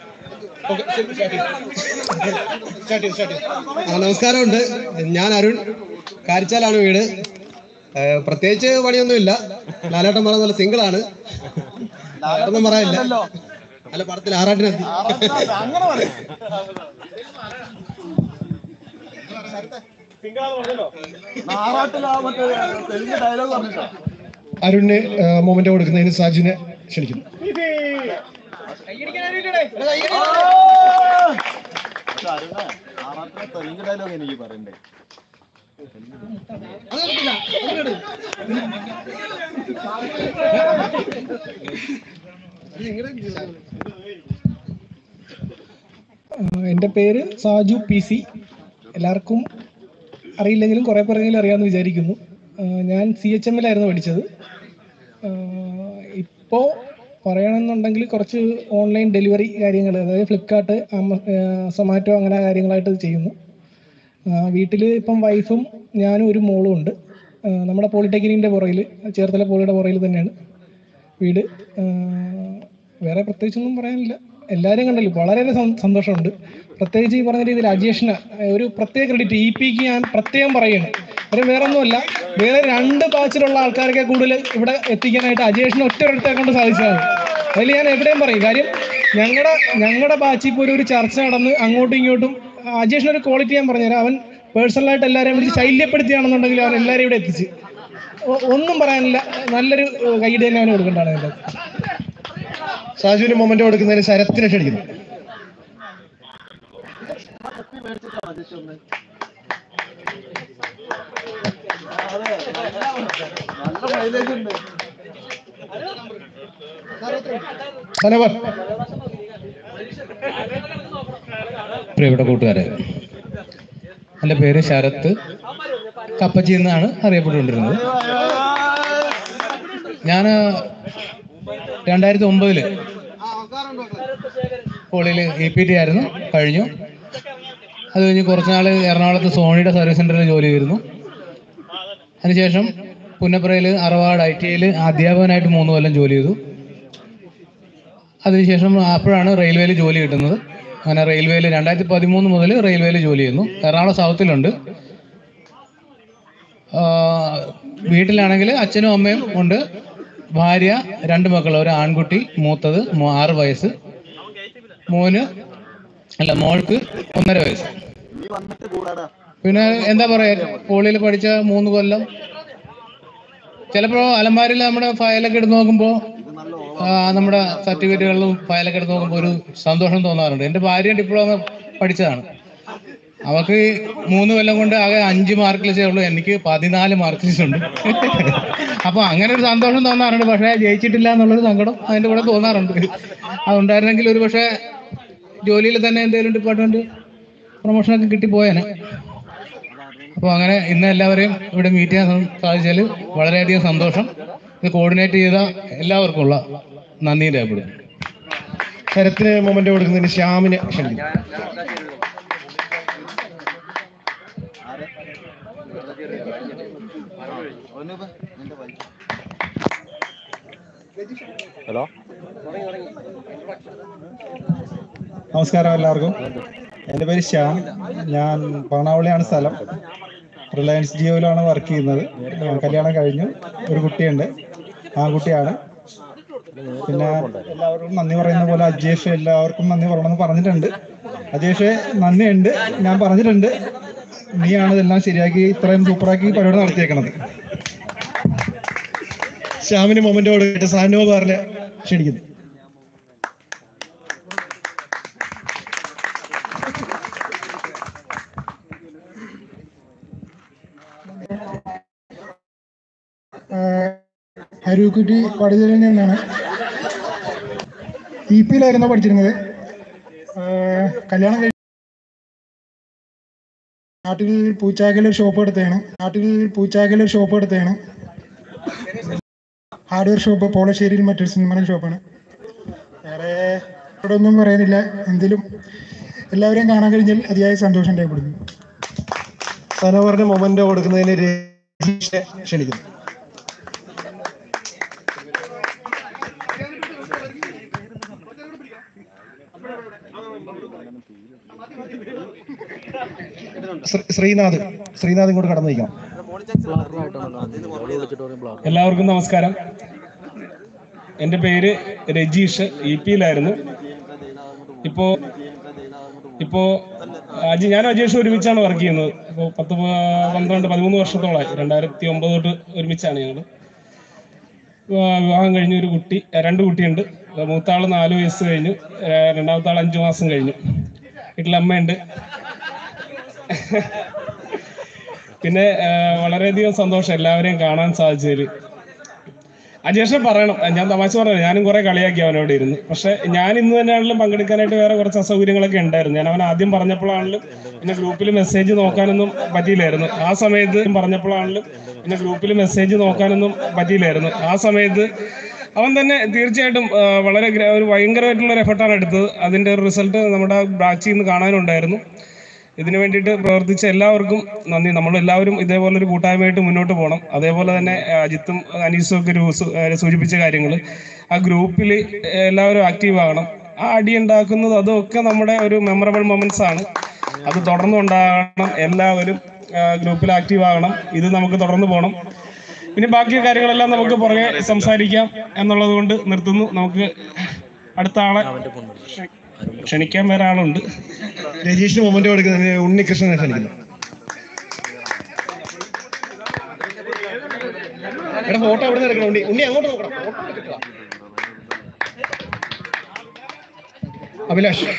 ആ, നമസ്കാരമുണ്ട് ഞാൻ അരുൺ കാരിച്ചാലാണ് വീട് ഏ, പ്രത്യേകിച്ച് പണിയൊന്നുമില്ല ലാലേട്ടൻ പറഞ്ഞ പോലെ സിംഗിൾ ആണ് വേറൊന്നും പറയാനില്ല അല്ല പടത്തിൽ ആറാട്ടിനെത്തി അരുണിന് മൊമെന്റ് കൊടുക്കുന്നതിന് സാജുവിനെ ക്ഷണിക്കുന്നു തെലുങ്ക് ഡയലോഗ് എനിക്ക് പറയണ്ടേ എൻ്റെ പേര് സാജു പി സി എല്ലാവർക്കും അറിയില്ലെങ്കിലും കുറേ പേരെങ്കിലും അറിയാമെന്ന് വിചാരിക്കുന്നു ആ, ഞാൻ സി എച്ച് എമ്മിലായിരുന്നു പഠിച്ചത് ഇപ്പോൾ പറയണമെന്നുണ്ടെങ്കിൽ കുറച്ച് ഓൺലൈൻ ഡെലിവറി കാര്യങ്ങൾ അതായത് ഫ്ലിപ്കാർട്ട് സൊമാറ്റോ അങ്ങനെ കാര്യങ്ങളായിട്ട് ചെയ്യുന്നു വീട്ടിൽ ഇപ്പം വൈഫും ഞാനും ഒരു മോളും ഉണ്ട് ആ, നമ്മുടെ പോളിടെക്നിക്കിൻ്റെ പുറകിൽ ചേർത്തല പോളിയുടെ പുറകിൽ തന്നെയാണ് വീട് ആ, വേറെ പ്രത്യേകിച്ചൊന്നും പറയാനില്ല എല്ലാവരും കണ്ടല്ലോ വളരെ സം- സന്തോഷമുണ്ട് പ്രത്യേകിച്ച് ഈ പറഞ്ഞ രീതിയിൽ അജേഷിന് ഒരു പ്രത്യേക ക്രെഡിറ്റ് ഇ പിക്ക് ഞാൻ പ്രത്യേകം പറയുകയാണ് കാര്യം വേറെ ഒന്നുമല്ല വേറെ രണ്ട് ബാച്ചിലുള്ള ആൾക്കാരൊക്കെ കൂടുതൽ ഇവിടെ എത്തിക്കാനായിട്ട് അജേഷിന് ഒറ്റ ഒരിടത്തെ കൊണ്ട് സാധിച്ചതാണ് അതിൽ ഞാൻ എവിടെയും പറയും കാര്യം ഞങ്ങളുടെ ഞങ്ങളുടെ ബാച്ചിൽ ഇപ്പോൾ ഒരു ഒരു ചർച്ച നടന്ന് അങ്ങോട്ടും ഇങ്ങോട്ടും അജേഷിന് ഒരു ക്വാളിറ്റി ഞാൻ പറഞ്ഞുതരാം അവൻ പേഴ്സണലായിട്ട് എല്ലാവരെയും വിളിച്ച് ശൈല്യപ്പെടുത്തിയാണെന്നുണ്ടെങ്കിൽ അവൻ എല്ലാവരും ഇവിടെ എത്തിച്ച് ഒ- ഒന്നും പറയാനില്ല നല്ലൊരു കൈയ്യടി തന്നെ അവന് കൊടുക്കേണ്ടതാണ് എൻ്റെ സാജുവിന് മൊമെന്റ് കൊടുക്കുന്നതിന് ശരത്തിനെ ക്ഷണിക്കുന്നു സനവർ പ്രിയപ്പെട്ട കൂട്ടുകാരെ എൻ്റെ പേര് ശരത്ത് കപ്പച്ചി എന്നാണ് അറിയപ്പെട്ടുകൊണ്ടിരുന്നത് ഞാൻ രണ്ടായിരത്തി ഒമ്പതില് പോളിയിൽ ഇ പി ടി ആയിരുന്നു കഴിഞ്ഞു അത് കഴിഞ്ഞ് കുറച്ച് നാൾ എറണാകുളത്ത് സോണിയുടെ സർവീസ് സെൻ്ററിൽ ജോലി ചെയ്തിരുന്നു അതിനുശേഷം പുന്നപ്പുറയിൽ അറവാട് ഐ ടി ഐയിൽ അധ്യാപകനായിട്ട് മൂന്ന് കൊല്ലം ജോലി ചെയ്തു അതിനുശേഷം അപ്പോഴാണ് റെയിൽവേയിൽ ജോലി കിട്ടുന്നത് അങ്ങനെ റെയിൽവേയിൽ രണ്ടായിരത്തി പതിമൂന്ന് മുതൽ റെയിൽവേയിൽ ജോലി ചെയ്യുന്നു എറണാകുളം സൗത്തിലുണ്ട് ആ, വീട്ടിലാണെങ്കിൽ അച്ഛനും അമ്മയും ഉണ്ട് ഭാര്യ രണ്ട് മക്കൾ ഒരു ആൺകുട്ടി മൂത്തത് മോ- ആറ് വയസ്സ് മോന് അല്ല മോൾക്ക് ഒന്നര വയസ്സ് പിന്നെ എന്താ പറയാ പോളിയിൽ പഠിച്ച മൂന്ന് കൊല്ലം ചിലപ്പോൾ അലമാരിൽ നമ്മുടെ ഫയലൊക്കെ എടുത്ത് നോക്കുമ്പോൾ നമ്മുടെ സർട്ടിഫിക്കറ്റുകളിലും ഫയലൊക്കെ എടുത്ത് നോക്കുമ്പോൾ ഒരു സന്തോഷം തോന്നാറുണ്ട് എൻ്റെ ഭാര്യ ഡിപ്ലോമ പഠിച്ചതാണ് അവർക്ക് മൂന്ന് കൊല്ലം കൊണ്ട് ആകെ അഞ്ച് മാർക്ക് ലിസ്റ്റേ ഉള്ളൂ എനിക്ക് പതിനാല് മാർക്ക് ലിസ്റ്റ് ഉണ്ട് അപ്പോൾ അങ്ങനെ ഒരു സന്തോഷം തോന്നാറുണ്ട് പക്ഷേ ജയിച്ചിട്ടില്ല എന്നുള്ളൊരു സങ്കടം അതിൻ്റെ കൂടെ തോന്നാറുണ്ട് അതുണ്ടായിരുന്നെങ്കിൽ ഒരു പക്ഷേ ജോലിയിൽ തന്നെ എന്തെങ്കിലും ഡിപ്പാർട്ട്മെന്റ് പ്രൊമോഷനൊക്കെ കിട്ടിപ്പോയേനെ അപ്പോൾ അങ്ങനെ ഇന്ന് എല്ലാവരെയും ഇവിടെ മീറ്റ് ചെയ്യാൻ സാധിച്ചാൽ വളരെയധികം സന്തോഷം ഇത് കോർഡിനേറ്റ് ചെയ്ത എല്ലാവർക്കും ഉള്ള നന്ദി രേഖപ്പെടുന്നു ശരത്തിന് മൊമെന്റ് കൊടുക്കുന്നതിന് ശ്യാമിനെ ക്ഷണിക്കുന്നു ഹലോ നമസ്കാരം എല്ലാവർക്കും എൻ്റെ പേര് ശ്യാം ഞാൻ പണാവളിയാണ് സ്ഥലം റിലയൻസ് ജിയോയിലാണ് വർക്ക് ചെയ്യുന്നത് ഞാൻ കല്യാണം കഴിഞ്ഞു ഒരു കുട്ടിയുണ്ട് ആൺകുട്ടിയാണ് പിന്നെ എല്ലാവർക്കും നന്ദി പറയുന്ന പോലെ അജേഷ് എല്ലാവർക്കും നന്ദി പറയണമെന്ന് പറഞ്ഞിട്ടുണ്ട് അജേഷ് നന്ദിയുണ്ട് ഞാൻ പറഞ്ഞിട്ടുണ്ട് നീയാണ് ഇതെല്ലാം ശരിയാക്കി ഇത്രയും സൂപ്പറാക്കി പരിപാടി നടത്തിയേക്കണത് ശ്യാമിന് മൊമെന്റ് കൊടുക്കട്ടെ സാനോ ബാറിനെ ക്ഷണിക്കുന്നു അരൂക്കുറ്റി പടുതലിൽ നിന്നാണ് ഇ പിയിലായിരുന്നു പഠിച്ചിരുന്നത് ആഹ് കല്യാണം കഴിഞ്ഞ് നാട്ടിൽ പൂച്ചാക്കൽ ഒരു ഷോപ്പ് എടുത്തതാണ് നാട്ടിൽ പൂച്ചാക്കൽ ഒരു ഷോപ്പ് എടുത്തതാണ് ഹാർഡ്വെയർ ഷോപ്പ് പോളശ്ശേരിയിൽ മറ്റൊരു സിനിമ ഷോപ്പാണ് വേറെ ഇവിടെ ഒന്നും പറയുന്നില്ല എങ്കിലും എല്ലാവരെയും കാണാൻ കഴിഞ്ഞാൽ അതിയായ സന്തോഷം രേഖപ്പെടുന്നു സനോവറിന് മൊമെന്റ് കൊടുക്കുന്നതിന് രജീഷെ ക്ഷണിക്കുന്നു ശ്രീ- ശ്രീനാഥ് ശ്രീനാഥ് ഇങ്ങോട്ട് കടന്നു നിൽക്കണം എല്ലാവർക്കും നമസ്കാരം എൻ്റെ പേര് രജീഷ് ഇ പിയിലായിരുന്നു ഇപ്പോ ഇപ്പോ അജി ഞാൻ അജേഷ് ഒരുമിച്ചാണ് വർക്ക് ചെയ്യുന്നത് ഇപ്പോൾ പത്ത് പ- പന്ത്രണ്ട് പതിമൂന്ന് വർഷത്തോളമായി രണ്ടായിരത്തി ഒമ്പത് തൊട്ട് ഒരുമിച്ചാണ് ഞങ്ങൾ വിവാഹം കഴിഞ്ഞ ഒരു കുട്ടി ഏഹ് രണ്ട് കുട്ടിയുണ്ട് മൂത്താൾ നാല് വയസ്സ് കഴിഞ്ഞു ഏഹ് രണ്ടാമത്തെ ആൾ അഞ്ചു മാസം കഴിഞ്ഞു വീട്ടിൽ അമ്മയുണ്ട് പിന്നെ ഏഹ് വളരെയധികം സന്തോഷം എല്ലാവരെയും കാണാൻ സാധിച്ചതിൽ അജേഷെ പറയണം ഞാൻ തമാശ പറഞ്ഞു ഞാനും കുറെ കളിയാക്കി അവനോട് ഇരുന്ന് പക്ഷെ ഞാൻ ഇന്ന് തന്നെയാണെങ്കിലും പങ്കെടുക്കാനായിട്ട് വേറെ കുറച്ച് അസൗകര്യങ്ങളൊക്കെ ഉണ്ടായിരുന്നു ഞാൻ അവൻ ആദ്യം പറഞ്ഞപ്പോഴാണെങ്കിലും പിന്നെ ഗ്രൂപ്പിൽ മെസ്സേജ് നോക്കാനൊന്നും പറ്റിയില്ലായിരുന്നു ആ സമയത്ത് പറഞ്ഞപ്പോഴാണെങ്കിലും പിന്നെ ഗ്രൂപ്പിൽ മെസ്സേജ് നോക്കാനൊന്നും പറ്റിയില്ലായിരുന്നു ആ സമയത്ത് അവൻ തന്നെ തീർച്ചയായിട്ടും ആ, വളരെ ഗ്ര- ഒരു ഭയങ്കരമായിട്ടുള്ള ഒരു എഫർട്ടാണ് എടുത്തത് അതിന്റെ ഒരു റിസൾട്ട് നമ്മുടെ ബാച്ചിൽ നിന്ന് കാണാനുണ്ടായിരുന്നു ഇതിനു വേണ്ടിയിട്ട് പ്രവർത്തിച്ച എല്ലാവർക്കും നന്ദി നമ്മൾ എല്ലാവരും ഇതേപോലെ ഒരു കൂട്ടായ്മയായിട്ട് മുന്നോട്ട് പോകണം അതേപോലെ തന്നെ ആ, അജിത്തും അനീസും ഒക്കെ ഒരു സു- ആ, സൂചിപ്പിച്ച കാര്യങ്ങൾ ആ ഗ്രൂപ്പിൽ എല്ലാവരും ആക്റ്റീവ് ആകണം ആ അടി ഉണ്ടാക്കുന്നത് അതൊക്കെ നമ്മുടെ ഒരു മെമ്മറബിൾ മൊമെന്റ്സ് ആണ് അത് തുടർന്ന് ഉണ്ടാകണം എല്ലാവരും ഗ്രൂപ്പിൽ ആക്റ്റീവ് ആകണം ഇത് നമുക്ക് തുടർന്ന് പോകണം പിന്നെ ബാക്കി കാര്യങ്ങളെല്ലാം നമുക്ക് പുറകെ സംസാരിക്കാം എന്നുള്ളത് കൊണ്ട് നിർത്തുന്നു നമുക്ക് അടുത്ത ആളെ ക്ഷണിക്കാൻ വേറെ ആളുണ്ട് രജീഷിന് മൊമെന്റ് കൊടുക്കുന്നതിന് ഉണ്ണികൃഷ്ണനെ ക്ഷണിക്കുന്നു എടാ ഫോട്ടോ എവിടെ നിന്ന് എടുക്കണം ഉണ്ണി ഉണ്ണി അങ്ങോട്ട് നോക്കണം photo എടുക്കുക. അഭിലാഷ്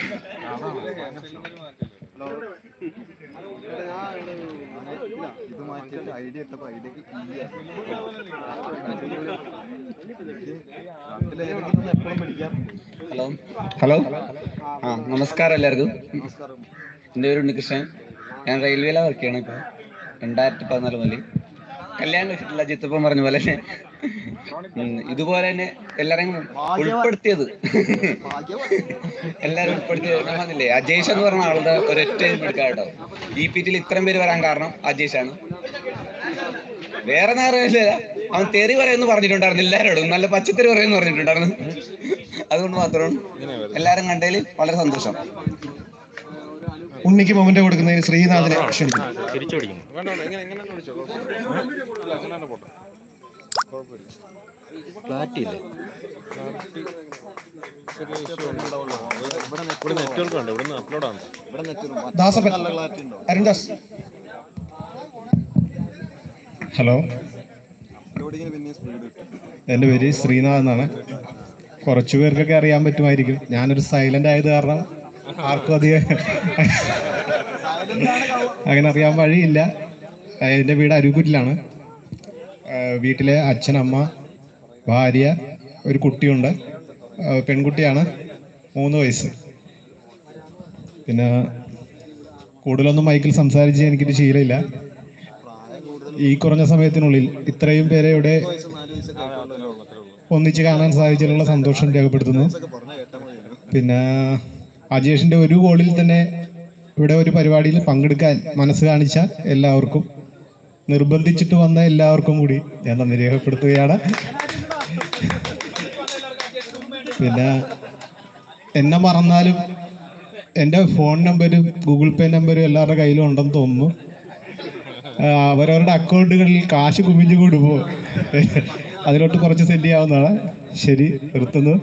ഹലോ ഹലോ ആ നമസ്കാരം എല്ലാവർക്കും എൻ്റെ പേര് ഉണ്ണികൃഷ്ണൻ ഞാൻ റെയിൽവേയിലാണ് വർക്ക് ചെയ്യണം ഇപ്പോൾ രണ്ടായിരത്തി പതിനാല് മുതൽ കല്യാണം കഴിച്ചിട്ടില്ല ജിത്തപ്പം പറഞ്ഞ പോലെ തന്നെ ഉം, ഇതുപോലെ തന്നെ എല്ലാവരെയും ഉൾപ്പെടുത്തിയത് എല്ലാവരും ഉൾപ്പെടുത്തിയത് ഞാൻ പറഞ്ഞില്ലേ അജേഷ് എന്ന് പറഞ്ഞ ആളുടെ ഒരൊറ്റ എടുക്കാം കേട്ടോ ഈ പീറ്റിൽ ഇത്രയും പേര് വരാൻ കാരണം അജേഷാണ് വേറെ നേരമില്ല അവൻ തെറി പറയുമെന്ന് പറഞ്ഞിട്ടുണ്ടായിരുന്നു എല്ലാവരോടും നല്ല പച്ചത്തെറി പറയുമെന്ന് പറഞ്ഞിട്ടുണ്ടായിരുന്നു അതുകൊണ്ട് മാത്രമാണ് എല്ലാവരും കണ്ടതിൽ വളരെ സന്തോഷം ഉണ്ണിക്ക് മൊമെന്റ് കൊടുക്കുന്നതിന് ശ്രീനാഥിനെ ക്ഷണിക്കുന്നു തിരിച്ചു പിടിക്കുന്നു വേണ്ട വേണ്ട എങ്ങനെ എങ്ങനെ വിളിച്ചോ കുഴപ്പമില്ല അങ്ങനെ തന്നെ പോട്ടെ കുഴപ്പമില്ല ക്ലാരിറ്റി ഇല്ലേ ഇവിടെ നെറ്റ്വർക്ക് ഉണ്ട് ഇവിടെ നിന്ന് അപ്ലോഡ് ആണ് ഇവിടെ നെറ്റ്വർക്ക് ദാസപ്പൻ അരുൺദാസ് ഹലോ എൻ്റെ പേര് ശ്രീനാഥ് എന്നാണ് കുറച്ചു പേർക്കൊക്കെ അറിയാൻ പറ്റുമായിരിക്കും ഞാനൊരു സൈലന്റ് ആയത് കാരണം ആർക്കും അധികം അങ്ങനെ അറിയാൻ വഴിയില്ല ഏഹ് എൻ്റെ വീട് അരുക്കുറ്റിലാണ് ഏഹ് വീട്ടിലെ അച്ഛൻ അമ്മ ഭാര്യ ഒരു കുട്ടിയുണ്ട് ഏഹ് പെൺകുട്ടിയാണ് മൂന്ന് വയസ്സ് പിന്നെ കൂടുതലൊന്നും മൈക്കിൽ സംസാരിച്ച് എനിക്കൊരു ശീലമില്ല ഈ കുറഞ്ഞ സമയത്തിനുള്ളിൽ ഇത്രയും പേരെ ഇവിടെ ഒന്നിച്ച് കാണാൻ സാധിച്ചതിലുള്ള സന്തോഷം രേഖപ്പെടുത്തുന്നു പിന്നെ അജേഷിന്റെ ഒരു ഗോളിൽ തന്നെ ഇവിടെ ഒരു പരിപാടിയിൽ പങ്കെടുക്കാൻ മനസ്സ് കാണിച്ച എല്ലാവർക്കും നിർബന്ധിച്ചിട്ട് വന്ന എല്ലാവർക്കും കൂടി ഞാൻ നന്ദി രേഖപ്പെടുത്തുകയാണ് പിന്നെ എന്നെ മറന്നാലും എൻ്റെ ഫോൺ നമ്പരും ഗൂഗിൾ പേ നമ്പരും എല്ലാവരുടെ കയ്യിലും ഉണ്ടെന്ന് തോന്നുന്നു ആ, അവരവരുടെ അക്കൗണ്ടുകളിൽ കാശ് കുമിഞ്ഞു കൂടുമ്പോൾ അതിലോട്ട് കുറച്ച് സെൻഡ് ചെയ്യാവുന്നതാണ് ശരി നിർത്തുന്നു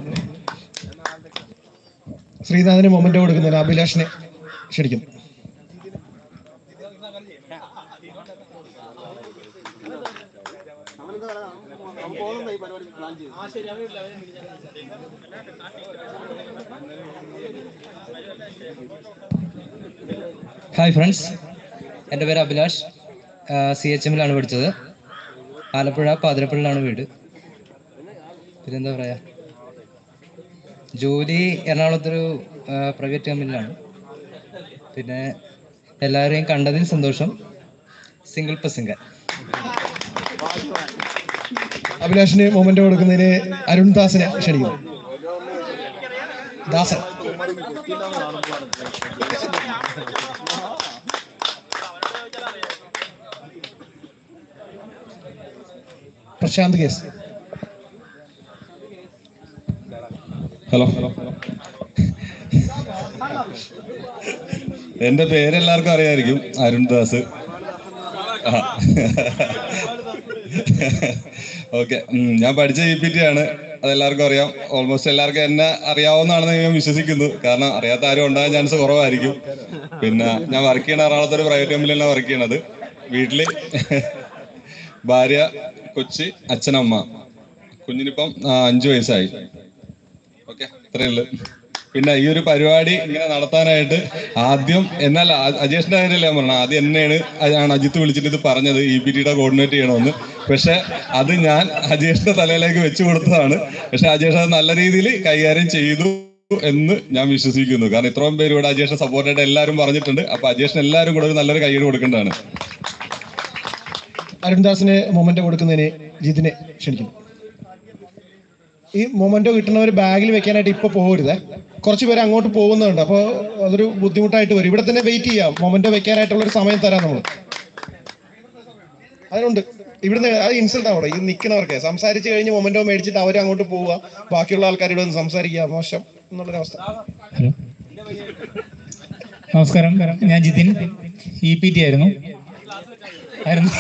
ശ്രീനാഥിന് മൊമെന്റ് കൊടുക്കുന്നതിന് അഭിലാഷിനെ ക്ഷണിക്കും ഹായ് ഫ്രണ്ട്സ് എൻ്റെ പേര് അഭിലാഷ് സി എച്ച് എമ്മിലാണ് പഠിച്ചത് ആലപ്പുഴ പാതിരപ്പള്ളിയിലാണ് വീട് പിന്നെന്താ പറയാ ജോലി എറണാകുളത്തൊരു പ്രൈവറ്റ് കമ്പനിയിലാണ് പിന്നെ എല്ലാവരെയും കണ്ടതിൽ സന്തോഷം സിംഗിൾ പെർ സിംഗർ അഭിലാഷിന് മൊമെന്റ് കൊടുക്കുന്നതിന് അരുൺ ദാസിനെ ക്ഷണിക്കുന്നു ദാസൻ പ്രശാന്ത് കേസ് ഹലോ എന്റെ പേര് എല്ലാവർക്കും അറിയായിരിക്കും അരുൺദാസ് ഓക്കെ ഞാൻ പഠിച്ച ഇ പി ടി ആണ് അതെല്ലാവർക്കും അറിയാം ഓൾമോസ്റ്റ് എല്ലാവർക്കും എന്നെ അറിയാവുന്നതാണെന്ന് ഞാൻ വിശ്വസിക്കുന്നു കാരണം അറിയാത്ത ആരും ഉണ്ടാകാൻ ചാൻസ് കുറവായിരിക്കും പിന്നെ ഞാൻ വർക്ക് ചെയ്യണ എറണാകുളത്ത് ഒരു പ്രൈവറ്റ് കമ്പനിയിലാണ് വർക്ക് ചെയ്യണത് വീട്ടില് ഭാര്യ കൊച്ച് അച്ഛനമ്മ കുഞ്ഞിനിപ്പം ആ, അഞ്ചു വയസ്സായി ഓക്കെ ഇത്രയേ ഉള്ളൂ പിന്നെ ഈ ഒരു പരിപാടി ഇങ്ങനെ നടത്താനായിട്ട് ആദ്യം എന്നാൽ അ- അജേഷിന്റെ കാര്യമല്ല ഞാൻ പറഞ്ഞത് ആദ്യം എന്നെയാണ് അ- ആണ് അജിത്ത് വിളിച്ചിട്ട് ഇത് പറഞ്ഞത് ഇ പി ടിയുടെ കോർഡിനേറ്റ് ചെയ്യണമെന്ന് പക്ഷെ അത് ഞാൻ അജേഷിന്റെ തലയിലേക്ക് വെച്ചു കൊടുത്തതാണ് പക്ഷെ അജേഷ് അത് നല്ല രീതിയിൽ കൈകാര്യം ചെയ്തു എന്ന് ഞാൻ വിശ്വസിക്കുന്നു കാരണം ഇത്രയും പേര് ഇവിടെ അജേഷിനെ സപ്പോർട്ടായിട്ട് എല്ലാവരും പറഞ്ഞിട്ടുണ്ട് അപ്പൊ അജേഷിന് എല്ലാവരും കൂടെ ഒരു നല്ലൊരു കൈയ്യടി കൊടുക്കേണ്ടതാണ് അരുൺദാസിന് മൊമെന്റ് കൊടുക്കുന്നതിന് ജിതിനെ ക്ഷണിക്കുന്നു ഈ മൊമെന്റോ കിട്ടുന്നവർ ബാഗിൽ വെക്കാനായിട്ട് ഇപ്പൊ പോകരുതേ കുറച്ച് പേര് അങ്ങോട്ട് പോകുന്നുണ്ട് അപ്പോൾ അതൊരു ബുദ്ധിമുട്ടായിട്ട് വരും ഇവിടെ തന്നെ വെയിറ്റ് ചെയ്യാം മൊമെന്റോ വെക്കാനായിട്ടുള്ള ഒരു സമയം തരാം നമ്മൾ അതിനുണ്ട് ഇവിടുന്ന് അത് ഇൻസൾട്ട് ആവണം ഇത് നിൽക്കുന്നവർക്ക് സംസാരിച്ച് കഴിഞ്ഞ് മൊമെന്റോ മേടിച്ചിട്ട് അവർ അങ്ങോട്ട് പോവുക ബാക്കിയുള്ള ആൾക്കാർ ഇവിടെ ഒന്ന് സംസാരിക്കുക മോശം എന്നുള്ളൊരവസ്ഥ ഹലോ നമസ്കാരം ഞാൻ ജിതിൻ ഇ പി ടി ആയിരുന്നു ആയിരുന്നു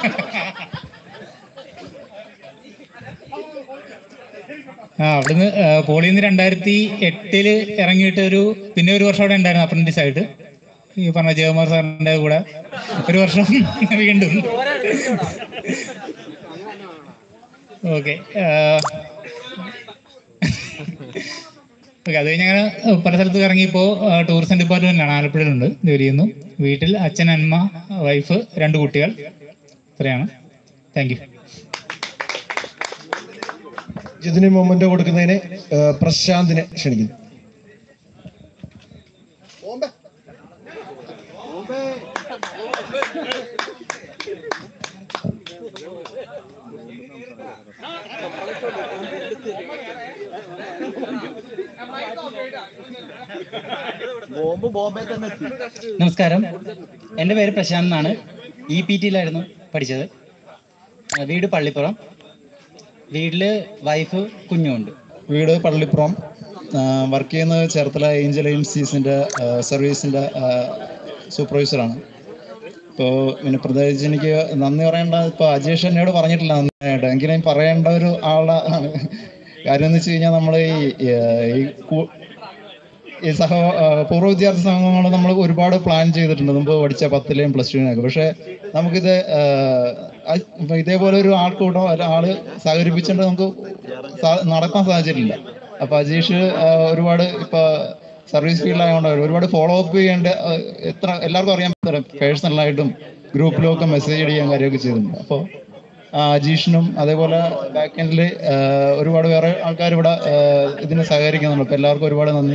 ആ അവിടുന്ന് ആ, പോളിയിൽ നിന്ന് രണ്ടായിരത്തി എട്ടില് ഇറങ്ങിയിട്ട് ഒരു പിന്നെ ഒരു വർഷം അവിടെ ഉണ്ടായിരുന്നു അപ്രന്റീസ് ആയിട്ട് ഈ പറഞ്ഞ ജയകുമാർ സാറിന്റെ കൂടെ ഒരു വർഷം വീണ്ടും ഓക്കെ ഓക്കെ അത് കഴിഞ്ഞ് അങ്ങനെ പല സ്ഥലത്ത് ഇറങ്ങിയപ്പോൾ ടൂറിസം ഡിപ്പാർട്ട്മെന്റിലാണ് ആലപ്പുഴയിലുണ്ട് ജോലി ചെയ്യുന്നു വീട്ടിൽ അച്ഛൻ അമ്മ വൈഫ് രണ്ട് കുട്ടികൾ ഇത്രയാണ് താങ്ക് യു ജിതിന് മൊമെന്റോ കൊടുക്കുന്നതിന് ആ, പ്രശാന്തിനെ ക്ഷണിക്കുന്നു ബോംബ് ബോംബെ തന്നെ എത്തി നമസ്കാരം എൻ്റെ പേര് പ്രശാന്ത് എന്നാണ് ഇ പി ടിയിലായിരുന്നു പഠിച്ചത് ആ, വീട് പള്ളിപ്പുറം വീട്ടില് വൈഫ് കുഞ്ഞുണ്ട് വീട് പള്ളിപ്പുറം വർക്ക് ചെയ്യുന്നത് ചേർത്തല ഏഞ്ചൽ ഏജൻസീസിൻ്റെ സർവീസിൻ്റെ സൂപ്പർവൈസറാണ് ഇപ്പോൾ പിന്നെ പ്രത്യേകിച്ച് എനിക്ക് നന്ദി പറയേണ്ട ഇപ്പോൾ അജേഷ് എന്നോട് പറഞ്ഞിട്ടില്ല നന്ദിയായിട്ട് എങ്കിലും പറയേണ്ട ഒരു ആളുടെ കാര്യം എന്ന് വെച്ച് കഴിഞ്ഞാൽ നമ്മൾ ഈ ഏഹ്, ഈ കു- ഈ സഹ ആ, പൂർവ്വ വിദ്യാർത്ഥി സംഘങ്ങൾ നമ്മൾ ഒരുപാട് പ്ലാൻ ചെയ്തിട്ടുണ്ട് മുമ്പ് പഠിച്ച പത്തിലെയും പ്ലസ് ടുവിനൊക്കെ പക്ഷേ നമുക്കിത് ആ, ആ- ഇപ്പൊ ഇതേപോലെ ഒരു ആൾക്കൂട്ടം ഒരാള് സഹകരിപ്പിച്ചുകൊണ്ട് നമുക്ക് സാ- നടക്കാൻ സാധിച്ചിട്ടില്ല അപ്പൊ അജീഷ് ആ, ഒരുപാട് ഇപ്പൊ സർവീസ് ഫീൽഡിലായതുകൊണ്ട് ഒരുപാട് ഫോളോ അപ്പ് ചെയ്യേണ്ട ആ, എത്ര എല്ലാവർക്കും അറിയാൻ പേഴ്സണലായിട്ടും ഗ്രൂപ്പിലും ഒക്കെ മെസ്സേജ് ചെയ്യാൻ കാര്യമൊക്കെ ചെയ്തിട്ടുണ്ട് അപ്പോൾ അജീഷിനും അതേപോലെ ബാക്ക് എൻഡിൽ ഒരുപാട് വേറെ ആൾക്കാർ ഇവിടെ ആ, ഇതിന് സഹകരിക്കുന്നുണ്ട് അപ്പോൾ എല്ലാവർക്കും ഒരുപാട് നന്ദി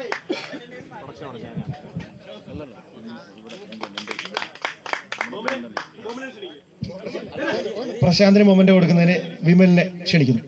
പ്രശാന്തിന് മൊമെന്റ് കൊടുക്കുന്നതിന് വിമലിനെ ക്ഷണിക്കുന്നു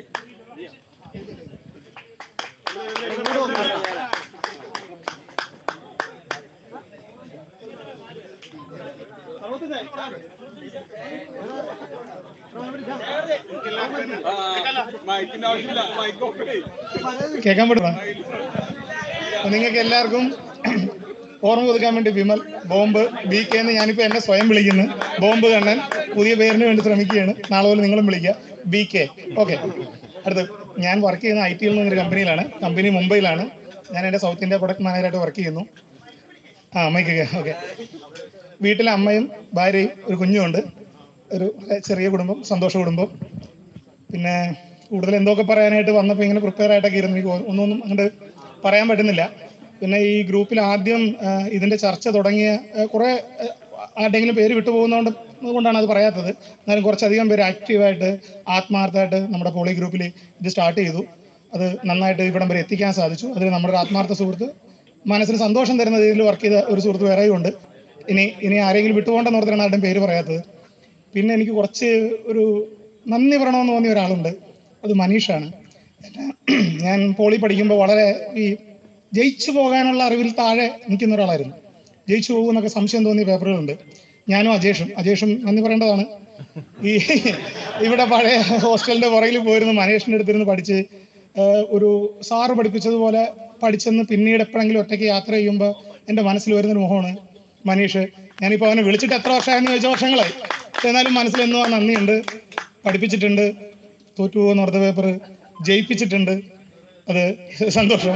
കേൾക്കാൻ പറ്റുന്ന നിങ്ങൾക്ക് എല്ലാവർക്കും ഓർമ്മ പുതുക്കാൻ വേണ്ടി വിമൽ ബോംബ് ബി കെ എന്ന് ഞാനിപ്പോൾ എന്നെ സ്വയം വിളിക്കുന്നു ബോംബ് കണ്ണൻ പുതിയ പേരിന് വേണ്ടി ശ്രമിക്കുകയാണ് നാളെ പോലെ നിങ്ങളും വിളിക്കുക ബി കെ ഓക്കെ അടുത്ത് ഞാൻ വർക്ക് ചെയ്യുന്ന ഐ ടി എൽ എന്നൊരു കമ്പനിയിലാണ് കമ്പനി മുംബൈയിലാണ് ഞാൻ എൻ്റെ സൗത്ത് ഇന്ത്യ പ്രൊഡക്റ്റ് മാനേജറായിട്ട് വർക്ക് ചെയ്യുന്നു ആ മൈക്ക് ഓക്കെ വീട്ടിലെ അമ്മയും ഭാര്യയും ഒരു കുഞ്ഞുമുണ്ട് ഒരു ചെറിയ കുടുംബം സന്തോഷ കുടുംബം പിന്നെ കൂടുതൽ എന്തൊക്കെ പറയാനായിട്ട് വന്നപ്പോൾ ഇങ്ങനെ പ്രിപ്പയർ ആയിട്ടൊക്കെ ഇരുന്നു എനിക്ക് ഒന്നും ഒന്നും അങ്ങോട്ട് പറയാൻ പറ്റുന്നില്ല പിന്നെ ഈ ഗ്രൂപ്പിൽ ആദ്യം ആ, ഇതിന്റെ ചർച്ച തുടങ്ങിയ ആ, കുറെ ആ, ആരുടെയെങ്കിലും പേര് വിട്ടുപോകുന്നതുകൊണ്ട് കൊണ്ടാണ് അത് പറയാത്തത് എന്നാലും കുറച്ചധികം പേര് ആക്റ്റീവായിട്ട് ആത്മാർത്ഥമായിട്ട് നമ്മുടെ പോളി ഗ്രൂപ്പിൽ ഇത് സ്റ്റാർട്ട് ചെയ്തു അത് നന്നായിട്ട് ഇവിടം വരെ എത്തിക്കാൻ സാധിച്ചു അതിൽ നമ്മുടെ ഒരു ആത്മാർത്ഥ സുഹൃത്ത് മനസ്സിന് സന്തോഷം തരുന്ന രീതിയിൽ വർക്ക് ചെയ്ത ഒരു സുഹൃത്ത് വേറെയും ഉണ്ട് ഇനി ഇനി ആരെങ്കിലും വിട്ടുപോകേണ്ടെന്ന് ഓർത്തിട്ടാണ് ആരുടെയും പേര് പറയാത്തത് പിന്നെ എനിക്ക് കുറച്ച് ഒരു നന്ദി പറയണമെന്ന് തോന്നിയ ഒരാളുണ്ട് അത് മനീഷാണ് ഞാൻ പോളി പഠിക്കുമ്പോൾ വളരെ ഈ ജയിച്ചു പോകാനുള്ള അറിവിൽ താഴെ നിൽക്കുന്ന ഒരാളായിരുന്നു ജയിച്ചു പോകുമെന്നൊക്കെ സംശയം തോന്നിയ പേപ്പറുകളുണ്ട് ഞാനും അജേഷും അജേഷും നന്ദി പറയേണ്ടതാണ് ഈ ഇവിടെ പഴയ ഹോസ്റ്റലിന്റെ പുറകിൽ പോയിരുന്നു മനേഷിന്റെ അടുത്തിരുന്ന് പഠിച്ച് ആഹ് ഒരു സാറ് പഠിപ്പിച്ചതുപോലെ പഠിച്ചെന്ന് പിന്നീട് എപ്പോഴെങ്കിലും ഒറ്റയ്ക്ക് യാത്ര ചെയ്യുമ്പോൾ എൻ്റെ മനസ്സിൽ വരുന്നൊരു മുഖമാണ് മനീഷ് ഞാനിപ്പോൾ അവനെ വിളിച്ചിട്ട് എത്ര വർഷമായെന്ന് ചോദിച്ച വർഷങ്ങളായി പക്ഷെ എന്നാലും മനസ്സിൽ എന്നും ആ നന്ദിയുണ്ട് പഠിപ്പിച്ചിട്ടുണ്ട് തോറ്റു പോകുന്ന വെറുതെ പേപ്പർ ജയിപ്പിച്ചിട്ടുണ്ട് അത് സന്തോഷം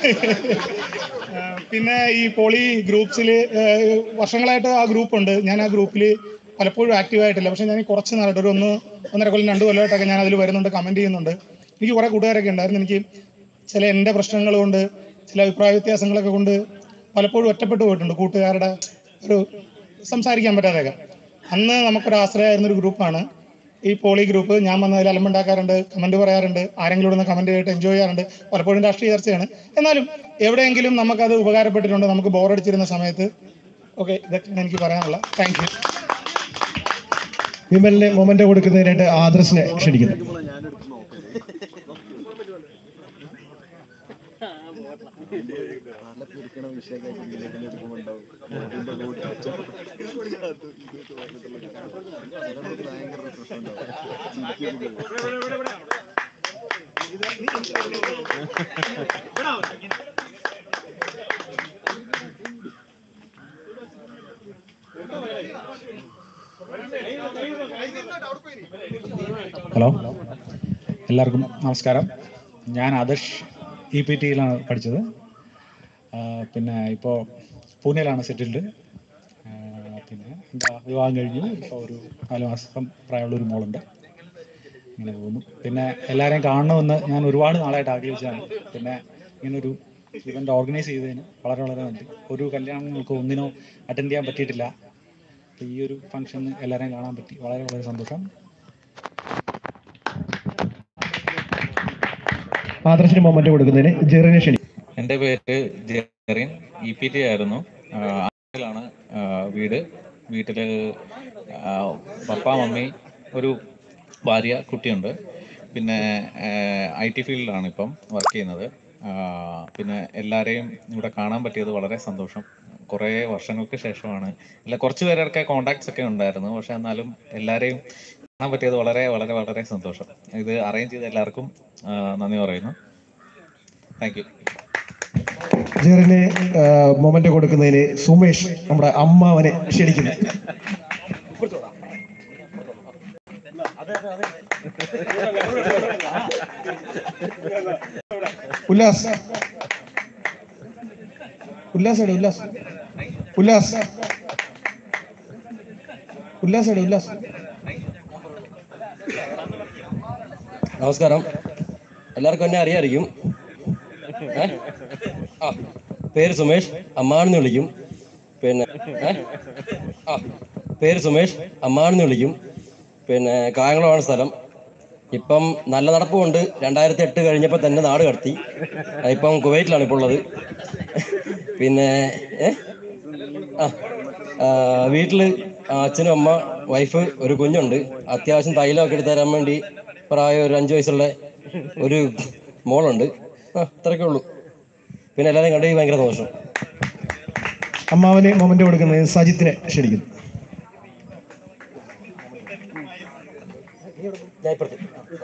ആ, പിന്നെ ഈ പോളി ഗ്രൂപ്പ്സിൽ വർഷങ്ങളായിട്ട് ആ ഗ്രൂപ്പ് ഉണ്ട് ഞാൻ ആ ഗ്രൂപ്പിൽ പലപ്പോഴും ആക്റ്റീവ് ആയിട്ടില്ല പക്ഷെ ഞാൻ ഈ കുറച്ച് നാളായിട്ട് ഒരു ഒന്ന് ഒന്നര കൊല്ലം രണ്ട് കൊല്ലമായിട്ടൊക്കെ ഞാൻ അതിൽ വരുന്നുണ്ട് കമന്റ് ചെയ്യുന്നുണ്ട് എനിക്ക് കുറെ കൂട്ടുകാരൊക്കെ ഉണ്ടായിരുന്നു എനിക്ക് ചില എൻ്റെ പ്രശ്നങ്ങൾ കൊണ്ട് ചില അഭിപ്രായ വ്യത്യാസങ്ങളൊക്കെ കൊണ്ട് പലപ്പോഴും ഒറ്റപ്പെട്ടു പോയിട്ടുണ്ട് കൂട്ടുകാരുടെ ഒരു സംസാരിക്കാൻ പറ്റാതെയൊക്കെ അന്ന് നമുക്കൊരു ആശ്രയമായിരുന്ന ഒരു ഗ്രൂപ്പാണ് ഈ പോളി ഗ്രൂപ്പ് ഞാൻ വന്നതിൽ അലമ്പുണ്ടാക്കാറുണ്ട് കമന്റ് പറയാറുണ്ട് ആരെങ്കിലും ഇടുന്ന കമന്റ് കേട്ട് എൻജോയ് ചെയ്യാറുണ്ട് പലപ്പോഴും രാഷ്ട്രീയ ചർച്ചയാണ് എന്നാലും എവിടെയെങ്കിലും നമുക്കത് ഉപകാരപ്പെട്ടിട്ടുണ്ട് നമുക്ക് ബോറടിച്ചിരുന്ന സമയത്ത് ഓക്കെ ഇതൊക്കെയാണ് എനിക്ക് പറയാനുള്ളത് താങ്ക് യു വിമലിന് മൊമെന്റ് കൊടുക്കുന്നതിനായിട്ട് ആദർശിനെ ക്ഷണിക്കുന്നു ഹലോ എല്ലാവർക്കും നമസ്കാരം ഞാൻ ആദർശ് ഇ പി ടിയിലാണ് പഠിച്ചത് ആ, പിന്നെ ഇപ്പോൾ പൂനെയിലാണ് സെറ്റിൽഡ് പിന്നെ എന്താ വിവാഹം കഴിഞ്ഞു ഇപ്പോൾ ഒരു നാല് മാസം പ്രായമുള്ള ഒരു മോളുണ്ട് ഇങ്ങനെ പോകുന്നു പിന്നെ എല്ലാവരെയും കാണണമെന്ന് ഞാൻ ഒരുപാട് നാളായിട്ട് ആഗ്രഹിച്ചതാണ് പിന്നെ ഇങ്ങനൊരു ഇവൻ്റ് ഓർഗനൈസ് ചെയ്തതിന് വളരെ വളരെ നന്ദി ഒരു കല്യാണങ്ങൾക്ക് ഒന്നിനോ അറ്റൻഡ് ചെയ്യാൻ പറ്റിയിട്ടില്ല അപ്പോൾ ഈ ഒരു ഫംഗ്ഷന് എല്ലാവരെയും കാണാൻ പറ്റി വളരെ വളരെ സന്തോഷം ആദർശിന് മൊമെന്റ് കൊടുക്കുന്നതിന് ജെറിനെ ക്ഷണിക്കുന്നു എൻ്റെ പേര് ജെറിൻ ഇ പി ടി ആയിരുന്നു ാണ് വീട് വീട്ടിൽ പപ്പ മമ്മി ഒരു ഭാര്യ കുട്ടിയുണ്ട് പിന്നെ ഐ ടി ഫീൽഡിലാണ് ഇപ്പം വർക്ക് ചെയ്യുന്നത് ആ, പിന്നെ എല്ലാവരെയും ഇവിടെ കാണാൻ പറ്റിയത് വളരെ സന്തോഷം കുറേ വർഷങ്ങൾക്ക് ശേഷമാണ് അല്ല കുറച്ച് പേരൊക്കെ കോണ്ടാക്ട്സ് ഒക്കെ ഉണ്ടായിരുന്നു പക്ഷെ എന്നാലും എല്ലാവരെയും കാണാൻ പറ്റിയത് വളരെ വളരെ വളരെ സന്തോഷം ഇത് അറേഞ്ച് ചെയ്ത എല്ലാവർക്കും ആ, നന്ദി പറയുന്നു താങ്ക് യു ജെറിന് മൊമെന്റ് കൊടുക്കുന്നതിന് സുമേഷ് നമ്മുടെ അമ്മാവനെ ക്ഷണിക്കുന്നു ഉല്ലാസ് ഉല്ലാസ് എവിടെ ഉല്ലാസ് ഉല്ലാസ് ഉല്ലാസ് എവിടെ ഉല്ലാസ് നമസ്കാരം എല്ലാവർക്കും എന്നെ അറിയാമായിരിക്കും ഏ? ആ പേര് സുമേഷ് അമ്മാണെന്ന് വിളിക്കും പിന്നെ ഏ? ആ പേര് സുമേഷ് അമ്മാണെന്ന് വിളിക്കും പിന്നെ കായംകുളമാണ് സ്ഥലം ഇപ്പം നല്ല നടപ്പുണ്ട് രണ്ടായിരത്തി എട്ട് കഴിഞ്ഞപ്പോൾ തന്നെ നാട് കടത്തി ഇപ്പം കുവൈറ്റിലാണ് ഇപ്പോൾ ഉള്ളത് പിന്നെ ഏ ആ ആ, വീട്ടില് അച്ഛനും അമ്മ വൈഫ് ഒരു കുഞ്ഞുണ്ട് അത്യാവശ്യം തൈലമൊക്കെ എടുത്ത് തരാൻ വേണ്ടി പ്രായം ഒരു അഞ്ച് വയസ്സുള്ള ഒരു മോളുണ്ട് ആ അത്രയൊക്കെ ഉള്ളൂ പിന്നെ എല്ലാവരും കണ്ടു ഭയങ്കര ദോഷം അമ്മാവന് മൊമെന്റ് കൊടുക്കുന്നത് സജിത്തിനെ ക്ഷണിക്കുന്നു ഞാൻ ഇപ്പുറത്ത്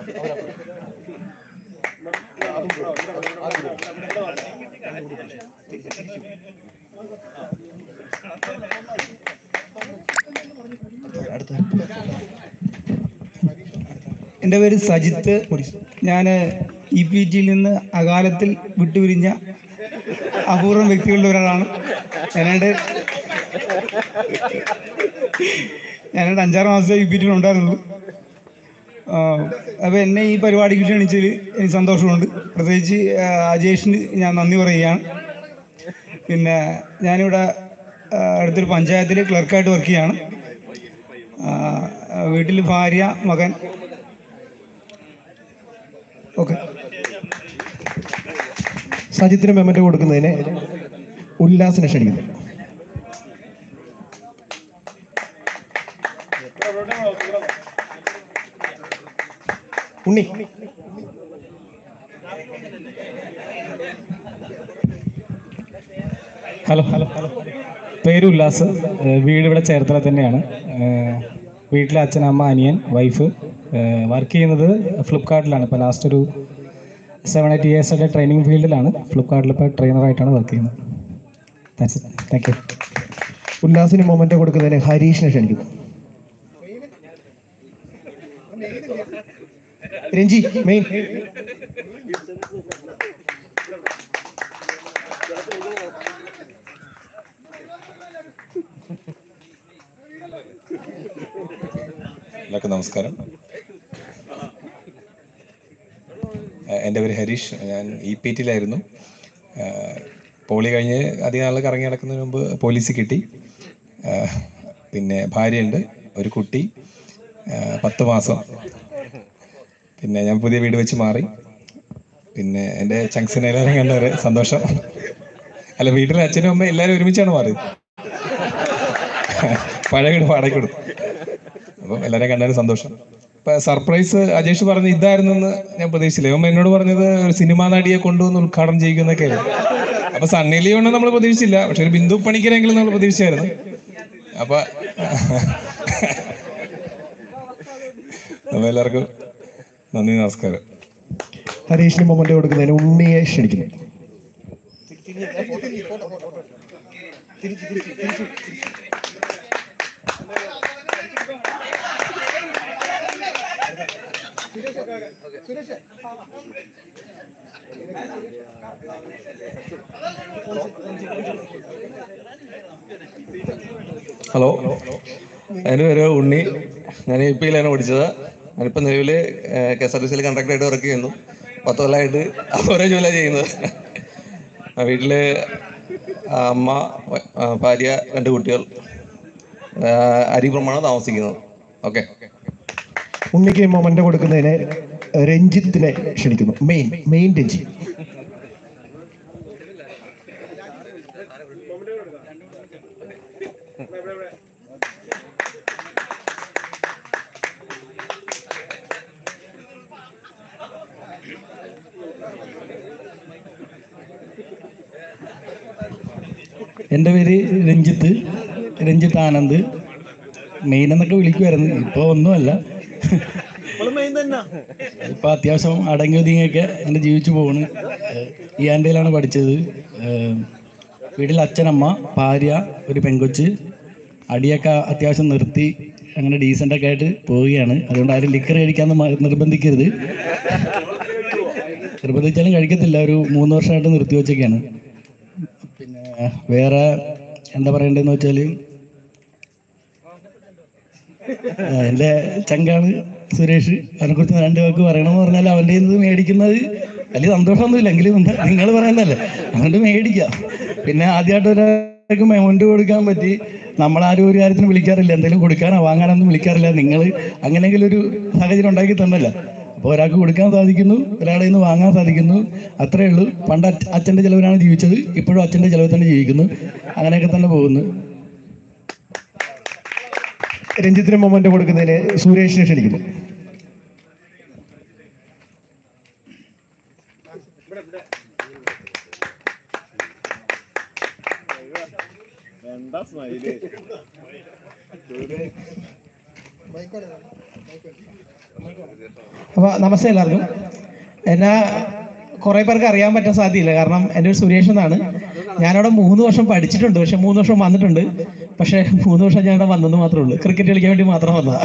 എൻ്റെ പേര് സജിത്ത് ഞാൻ ഇ പി ജിയിൽ നിന്ന് അകാലത്തിൽ വിട്ടുപിരിഞ്ഞ അപൂർവം വ്യക്തികളിൽ ഒരാളാണ് ഞാനാണ്ട് ഞാനാണ്ട് അഞ്ചാറ് മാസത്തെ ഇ പി ജിയിൽ ഉണ്ടായിരുന്നുള്ളൂ അപ്പോൾ എന്നെ ഈ പരിപാടിക്ക് ക്ഷണിച്ചതിൽ എനിക്ക് സന്തോഷമുണ്ട് പ്രത്യേകിച്ച് ആ, അജേഷിന് ഞാൻ നന്ദി പറയുകയാണ് പിന്നെ ഞാനിവിടെ ആ, അടുത്തൊരു പഞ്ചായത്തിൽ ക്ലർക്കായിട്ട് വർക്ക് ചെയ്യാണ് വീട്ടിൽ ഭാര്യ മകൻ ഓക്കെ സജിത്തിന് മൊമെന്റ് കൊടുക്കുന്നതിന് ഉല്ലാസിനെ ക്ഷണിക്കുന്നു ഉണ്ണി ഹലോ ഹലോ പേര് ഉല്ലാസ് ഏഹ് വീട് ഇവിടെ ചേർത്തല തന്നെയാണ് ഏഹ് വീട്ടിലെ അച്ഛൻ അമ്മ അനിയൻ വൈഫ് വർക്ക് ചെയ്യുന്നത് ഫ്ലിപ്കാർട്ടിലാണ് ഇപ്പോൾ ലാസ്റ്റ് ഒരു സെവൻ എയ്റ്റ് ഇയേഴ്സിൻ്റെ ട്രെയിനിങ് ഫീൽഡിലാണ് ഫ്ലിപ്കാർട്ടിൽ ഇപ്പോൾ ട്രെയിനറായിട്ടാണ് വർക്ക് ചെയ്യുന്നത് താങ്ക് യു ഉല്ലാസിന് മൊമെന്റ് കൊടുക്കുന്നതിന് ഹരീഷിനെ ക്ഷണിക്കുന്നു രഞ്ജി മെയിൻ എല്ലാവർക്കും നമസ്കാരം ഏഹ് എൻ്റെ പേര് ഹരീഷ് ഞാൻ ഇ പി ടിയിലായിരുന്നു പോളി കഴിഞ്ഞ് അധികം നാൾ കറങ്ങി നടക്കുന്നതിന് മുമ്പ് പോലീസ് കിട്ടി ഏഹ് പിന്നെ ഭാര്യയുണ്ട് ഒരു കുട്ടി ഏഹ് പത്ത് മാസം പിന്നെ ഞാൻ പുതിയ വീട് വെച്ച് മാറി പിന്നെ എൻ്റെ ചങ്സിനെ എല്ലാവരും കണ്ടവരെ സന്തോഷം അല്ല വീട്ടിലെ അച്ഛനും അമ്മയും എല്ലാവരും ഒരുമിച്ചാണ് മാറിയത് പഴയ വീട് വാടക കൊടുത്തു അപ്പം എല്ലാവരെയും കണ്ടാലും സന്തോഷം ഇപ്പൊ സർപ്രൈസ് അജേഷ് പറഞ്ഞ ഇതായിരുന്നെന്ന് ഞാൻ പ്രതീക്ഷിച്ചില്ല ഇവൻ എന്നോട് പറഞ്ഞത് ഒരു സിനിമാ നടിയെ കൊണ്ടുവന്ന് ഉദ്ഘാടനം ചെയ്യുന്നൊക്കെ അപ്പൊ സണ്ണി ലിയോണ് നമ്മൾ പ്രതീക്ഷിച്ചില്ല പക്ഷെ ഒരു ബിന്ദു പണിക്കരെങ്കിലും നമ്മൾ പ്രതീക്ഷിച്ചായിരുന്നു അപ്പൊ അപ്പൊ എല്ലാവർക്കും നന്ദി നമസ്കാരം ഹരീഷിന് മൊമെന്റ് കൊടുക്കുന്നതിന് ഉണ്ണിയെ ക്ഷണിക്കുന്നു ഹലോ എൻ്റെ പേര് ഉണ്ണി ഞാൻ ഇ പിയിലാണ് പഠിച്ചത് ഞാനിപ്പോൾ നിലവിൽ കെ എസ് ആർ ടി സിയിൽ കണ്ടക്ടറായിട്ട് വർക്ക് ചെയ്യുന്നു പത്ത് കൊല്ലമായിട്ട് ഓരോ ജോലിയാണ് ചെയ്യുന്നത് ആ, വീട്ടില് ആ, അമ്മ വ- ആ, ഭാര്യ രണ്ട് കുട്ടികൾ ആ, അരിബ്രഹ്മാണ് താമസിക്കുന്നത് ഓക്കെ ഉണ്ണിക്ക് മൊമെന്റ് കൊടുക്കുന്നതിന് രഞ്ജിത്തിനെ ക്ഷണിക്കുന്നു മെയിൻ മെയിൻ രഞ്ജി എൻ്റെ പേര് രഞ്ജിത്ത് രഞ്ജിത്ത് ആനന്ദ് മെയിൻ എന്നൊക്കെ വിളിക്കുമായിരുന്നു ഇപ്പോൾ ഒന്നുമല്ല ഇപ്പൊ അത്യാവശ്യം അടങ്ങി ഒതുങ്ങിയൊക്കെ എൻ്റെ ജീവിച്ചു പോണ് ഏഹ് ഈ ആൻഡയിലാണ് പഠിച്ചത് ഏഹ് വീട്ടിൽ അച്ഛനമ്മ ഭാര്യ ഒരു പെങ്കൊച്ച് അടിയൊക്കെ അത്യാവശ്യം നിർത്തി അങ്ങനെ ഡീസൻ്റ് ഒക്കെ ആയിട്ട് പോവുകയാണ് അതുകൊണ്ട് ആരും ലിക്കർ കഴിക്കാന്ന് മ- നിർബന്ധിക്കരുത് നിർബന്ധിച്ചാലും കഴിക്കത്തില്ല ഒരു മൂന്ന് വർഷമായിട്ട് നിർത്തി വെച്ചൊക്കെയാണ് പിന്നെ വേറെ എന്താ പറയണ്ടെന്ന് വെച്ചാൽ എൻ്റെ ചങ്കാണ് സുരേഷ് അതിനെക്കുറിച്ച് രണ്ട് വാക്ക് പറയണമെന്ന് പറഞ്ഞാൽ അവൻ്റെ ഇത് മേടിക്കുന്നത് വലിയ സന്തോഷമൊന്നുമില്ല എങ്കിലും നിങ്ങൾ പറയുന്നതല്ലേ അതുകൊണ്ട് മേടിക്കാം പിന്നെ ആദ്യമായിട്ട് ഒരാൾക്ക് എമൗണ്ട് കൊടുക്കാൻ പറ്റി നമ്മളാരും ഒരു കാര്യത്തിന് വിളിക്കാറില്ല എന്തെങ്കിലും കൊടുക്കാനോ വാങ്ങാനൊന്നും വിളിക്കാറില്ല നിങ്ങൾ അങ്ങനെയെങ്കിലും ഒരു സാഹചര്യം ഉണ്ടാക്കി തന്നല്ലോ അപ്പോൾ ഒരാൾക്ക് കൊടുക്കാൻ സാധിക്കുന്നു ഒരാളെ നിന്ന് വാങ്ങാൻ സാധിക്കുന്നു അത്രേ ഉള്ളൂ പണ്ട് അച്ഛ- അച്ഛൻ്റെ ചിലവിലാണ് ജീവിച്ചത് ഇപ്പോഴും അച്ഛൻ്റെ ചിലവിൽ തന്നെ ജീവിക്കുന്നു അങ്ങനെയൊക്കെ തന്നെ പോകുന്നു രഞ്ജിത്തിന് മൊമെന്റ് കൊടുക്കുന്നതിന് സുരേഷിനെ ക്ഷണിക്കുന്നു എന്താ സ്മൈല് അപ്പോൾ നമസ്തേ എല്ലാവർക്കും എന്നെ കുറേ പേർക്ക് അറിയാൻ പറ്റാൻ സാധ്യതയില്ല കാരണം എൻ്റെ ഒരു സുരേഷ് എന്നാണ് ഞാനവിടെ മൂന്ന് വർഷം പഠിച്ചിട്ടുണ്ട് പക്ഷെ മൂന്ന് വർഷം വന്നിട്ടുണ്ട് പക്ഷേ മൂന്ന് വർഷം ഞാൻ അവിടെ വന്നെന്ന് മാത്രമേ ഉള്ളൂ ക്രിക്കറ്റ് കളിക്കാൻ വേണ്ടി മാത്രം വന്നതാ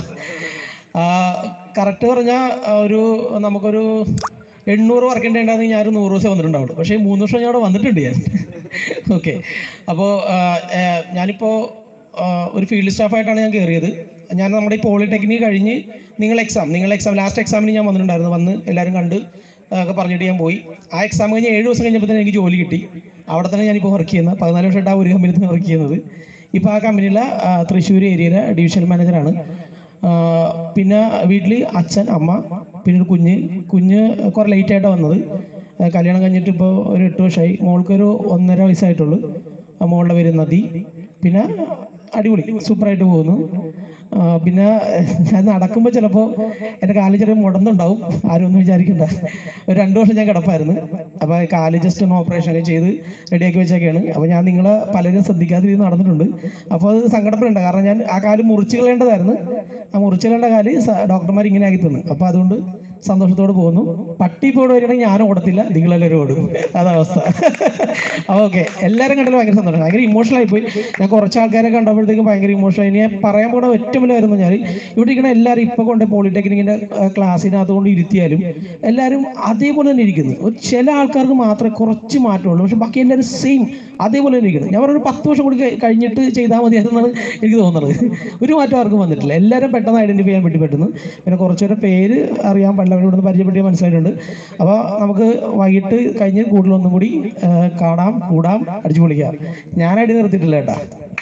കറക്റ്റ് പറഞ്ഞാൽ ഒരു നമുക്കൊരു എണ്ണൂറ് വർക്കിൻ്റെ ഉണ്ടായിരുന്നെങ്കിൽ ഞാനൊരു നൂറ് ദിവസം വന്നിട്ടുണ്ടാവുള്ളൂ പക്ഷേ ഈ മൂന്ന് വർഷം ഞാൻ അവിടെ വന്നിട്ടുണ്ട് ഞാൻ ഓക്കെ അപ്പോൾ ഞാനിപ്പോൾ ഒരു ഫീൽഡ് സ്റ്റാഫായിട്ടാണ് ഞാൻ കയറിയത് ഞാൻ നമ്മുടെ ഈ പോളിടെക്നിക് കഴിഞ്ഞ് നിങ്ങൾ എക്സാം നിങ്ങൾ എക്സാം ലാസ്റ്റ് എക്സാമിന് ഞാൻ വന്നിട്ടുണ്ടായിരുന്നു വന്ന് എല്ലാവരും കണ്ട് ആ, ഒക്കെ പറഞ്ഞിട്ട് ഞാൻ പോയി ആ എക്സാം കഴിഞ്ഞ് ഏഴ് ദിവസം കഴിഞ്ഞപ്പോൾ തന്നെ എനിക്ക് ജോലി കിട്ടി അവിടെ തന്നെ ഞാനിപ്പോൾ വർക്ക് ചെയ്യുന്നത് പതിനാല് വർഷമായിട്ട് ആ ഒരു കമ്പനിയിൽ തന്നെ വർക്ക് ചെയ്യുന്നത് ഇപ്പോൾ ആ കമ്പനിയിലെ ആ, തൃശ്ശൂർ ഏരിയയിലെ ഡിവിഷണൽ മാനേജറാണ് ആ, പിന്നെ വീട്ടിൽ അച്ഛൻ അമ്മ പിന്നെ ഒരു കുഞ്ഞ് കുഞ്ഞ് കുറെ ലേറ്റ് ആയിട്ടാണ് വന്നത് ആ, കല്യാണം കഴിഞ്ഞിട്ട് ഇപ്പോൾ ഒരു എട്ട് വർഷമായി മോൾക്കൊരു ഒന്നര വയസ്സായിട്ടുള്ളൂ ആ മോളുടെ പേര് നദി പിന്നെ അടിപൊളി സൂപ്പറായിട്ട് പോകുന്നു ആ, പിന്നെ ഞാൻ നടക്കുമ്പോൾ ചിലപ്പോൾ എൻ്റെ കാലിൽ ചെറിയ മുടന്നുണ്ടാവും ആരും ഒന്നും വിചാരിക്കണ്ട ഒരു രണ്ടു വർഷം ഞാൻ കിടപ്പായിരുന്നു അപ്പോൾ കാല് ജസ്റ്റ് ഒന്ന് ഓപ്പറേഷൻ ഒക്കെ ചെയ്ത് റെഡിയാക്കി വെച്ചൊക്കെയാണ് അപ്പോൾ ഞാൻ നിങ്ങളെ പലരും ശ്രദ്ധിക്കാതെ ഇത് നടന്നിട്ടുണ്ട് അപ്പോൾ അത് സങ്കടപ്പെടുന്നുണ്ട് കാരണം ഞാൻ ആ കാല് മുറിച്ച് കളയേണ്ടതായിരുന്നു ആ മുറിച്ച് കളയേണ്ട കാല് സ- ഡോക്ടർമാർ ഇങ്ങനെ ആക്കി തന്നു അപ്പോൾ അതുകൊണ്ട് സന്തോഷത്തോടെ പോകുന്നു പട്ടി ഇപ്പോൾ ഇവിടെ വരികയാണെങ്കിൽ ഞാൻ ഓടത്തില്ല നിങ്ങളെല്ലാവരും ഓടും അതവസ്ഥ അപ്പോൾ ഓക്കെ എല്ലാവരും കണ്ടാലും ഭയങ്കര സന്തോഷം ഭയങ്കര ഇമോഷണൽ ആയിപ്പോയി ഞാൻ കുറച്ച് ആൾക്കാരെ കണ്ടപ്പോഴത്തേക്കും ഭയങ്കര ഇമോഷണൽ ആയി ഞാൻ പറയാൻ പോണ ഏറ്റവും വലിയ കാര്യം എന്ന് പറഞ്ഞാൽ ഇവിടെ ഇരിക്കുന്ന എല്ലാവരും ഇപ്പോൾ കൊണ്ട് പോളിടെക്നിക്കിന്റെ ക്ലാസ്സിനകത്ത് കൊണ്ട് ഇരുത്തിയാലും എല്ലാവരും അതേപോലെ തന്നെ ഇരിക്കുന്നു ഒരു ചില ആൾക്കാർക്ക് മാത്രമേ കുറച്ച് മാറ്റമുള്ളൂ പക്ഷെ ബാക്കി എല്ലാവരും സെയിം അതേപോലെ തന്നെ ഇരിക്കുന്നു ഞാൻ പറഞ്ഞ ഒരു പത്ത് വർഷം കൂടി കഴി- കഴിഞ്ഞിട്ട് ചെയ്താൽ മതിയായിരുന്നാണ് എനിക്ക് തോന്നുന്നത് ഒരു മാറ്റം ആർക്കും വന്നിട്ടില്ല എല്ലാവരും പെട്ടെന്ന് ഐഡന്റിഫൈ ചെയ്യാൻ പറ്റി പറ്റുന്നു പിന്നെ കുറച്ചുപേരെ പേര് അറിയാൻ പാടില്ല അവരോട് പരിചയപ്പെട്ടിയ മനസ്സിലായിട്ടുണ്ട് അപ്പോൾ നമുക്ക് വൈകിട്ട് കഴിഞ്ഞ് കൂടുതലൊന്നും കൂടി ആ, കാണാം കൂടാം അടിച്ചു പൊളിക്കാം ഞാനായിട്ട് നിർത്തിയിട്ടില്ല കേട്ടാ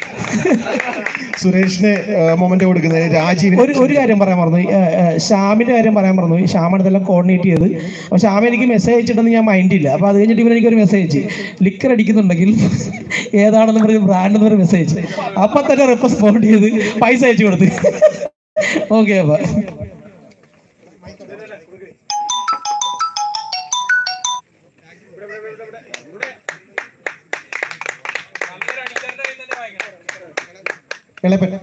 സുരേഷിന് മൊമെന്റ് കൊടുക്കുന്നതിന് രാജീവിന് ഒരു ഒരു കാര്യം പറയാൻ മറന്നു പോയി. ഏ, ഏ, ശ്യാമിന്റെ കാര്യം പറയാൻ മറന്നു പോയി. ശ്യാമാണ് ഇതെല്ലാം കോർഡിനേറ്റ് ചെയ്ത് അപ്പൊ ശ്യാം എനിക്ക് മെസ്സേജ് അയച്ചിട്ടെന്ന് ഞാൻ മൈൻഡ് ഇല്ല അപ്പൊ അത് കഴിഞ്ഞിട്ട് ഇവൻ എനിക്കൊരു മെസ്സേജ് അയച്ചു ലിക്കർ അടിക്കുന്നുണ്ടെങ്കിൽ ഏതാണെന്ന് പറഞ്ഞ് ബ്രാൻഡ് എന്ന് പറഞ്ഞ മെസ്സേജ് അപ്പൊ തന്നെ റെസ്പോണ്ട് ചെയ്ത് പൈസ അയച്ചു കൊടുത്ത് ഓക്കെ അപ്പൊ ഇളപ്പൻ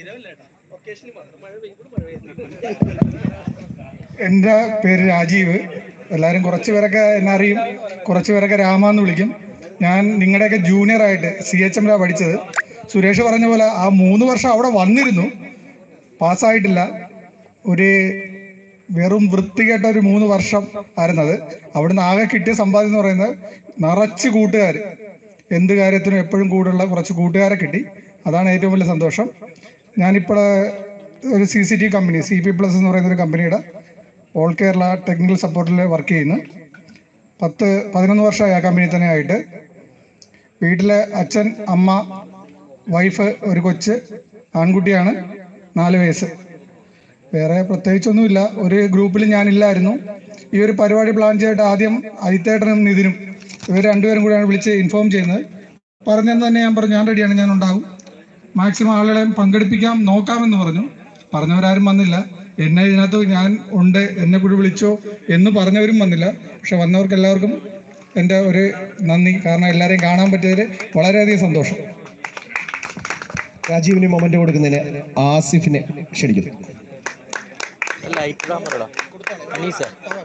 എൻ്റെ പേര് രാജീവ് എല്ലാവരും കുറച്ച് പേരൊക്കെ എന്നെ അറിയും കുറച്ച് പേരൊക്കെ രാമ എന്ന് വിളിക്കും ഞാൻ നിങ്ങളുടെയൊക്കെ ജൂനിയർ ആയിട്ട് സി എച്ച് എമ്മിലാണ് പഠിച്ചത് സുരേഷ് പറഞ്ഞ പോലെ ആ മൂന്ന് വർഷം അവിടെ വന്നിരുന്നു പാസ്സായിട്ടില്ല ഒരു വെറും വൃത്തികെട്ട ഒരു മൂന്ന് വർഷം ആയിരുന്നത് അവിടുന്ന് ആകെ കിട്ടിയ സമ്പാദ്യം എന്ന് പറയുന്നത് നിറച്ച് കൂട്ടുകാർ എന്ത് കാര്യത്തിനും എപ്പോഴും കൂടുള്ള കുറച്ച് കൂട്ടുകാരെ കിട്ടി അതാണ് ഏറ്റവും വലിയ സന്തോഷം ഞാനിപ്പോൾ ഒരു C C T company C P plus എന്ന് പറയുന്ന ഒരു കമ്പനിയുടെ ഓൾ കേരള ടെക്നിക്കൽ സപ്പോർട്ടിൽ വർക്ക് ചെയ്യുന്നു പത്ത് പതിനൊന്ന് വർഷമായി ആ കമ്പനി തന്നെ ആയിട്ട് വീട്ടിലെ അച്ഛൻ അമ്മ വൈഫ് ഒരു കൊച്ച് ആൺകുട്ടിയാണ് നാല് വയസ്സ് വേറെ പ്രത്യേകിച്ചൊന്നുമില്ല ഒരു ഗ്രൂപ്പിൽ ഞാനില്ലായിരുന്നു ഈ ഒരു പരിപാടി പ്ലാൻ ചെയ്തിട്ട് ആദ്യം അജിത്തേട്ടനും നിതിനും ഇവർ രണ്ടുപേരും കൂടിയാണ് വിളിച്ച് ഇൻഫോം ചെയ്യുന്നത് പറഞ്ഞെന്ന് തന്നെ ഞാൻ പറഞ്ഞു ഞാൻ റെഡിയാണ് ഞാൻ ഉണ്ടാകും മാക്സിമം ആളുകളെ പങ്കെടുപ്പിക്കാം നോക്കാമെന്ന് പറഞ്ഞു പറഞ്ഞവരാരും വന്നില്ല എന്നെ ഇതിനകത്ത് ഞാൻ ഉണ്ട് എന്നെ കൂടി വിളിച്ചോ എന്ന് പറഞ്ഞവരും വന്നില്ല പക്ഷെ വന്നവർക്ക് എല്ലാവർക്കും എൻ്റെ ഒരു നന്ദി കാരണം എല്ലാവരെയും കാണാൻ പറ്റിയതിൽ വളരെയധികം സന്തോഷം രാജീവിന് മൊമെന്റ് കൊടുക്കുന്നതിന് ആസിഫിനെ ക്ഷണിക്കുന്നു ലൈറ്റ് ഇടാൻ പറയടാ അനീസ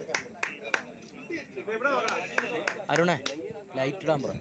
അരുണേ ലൈറ്റ് ഇടാൻ പറ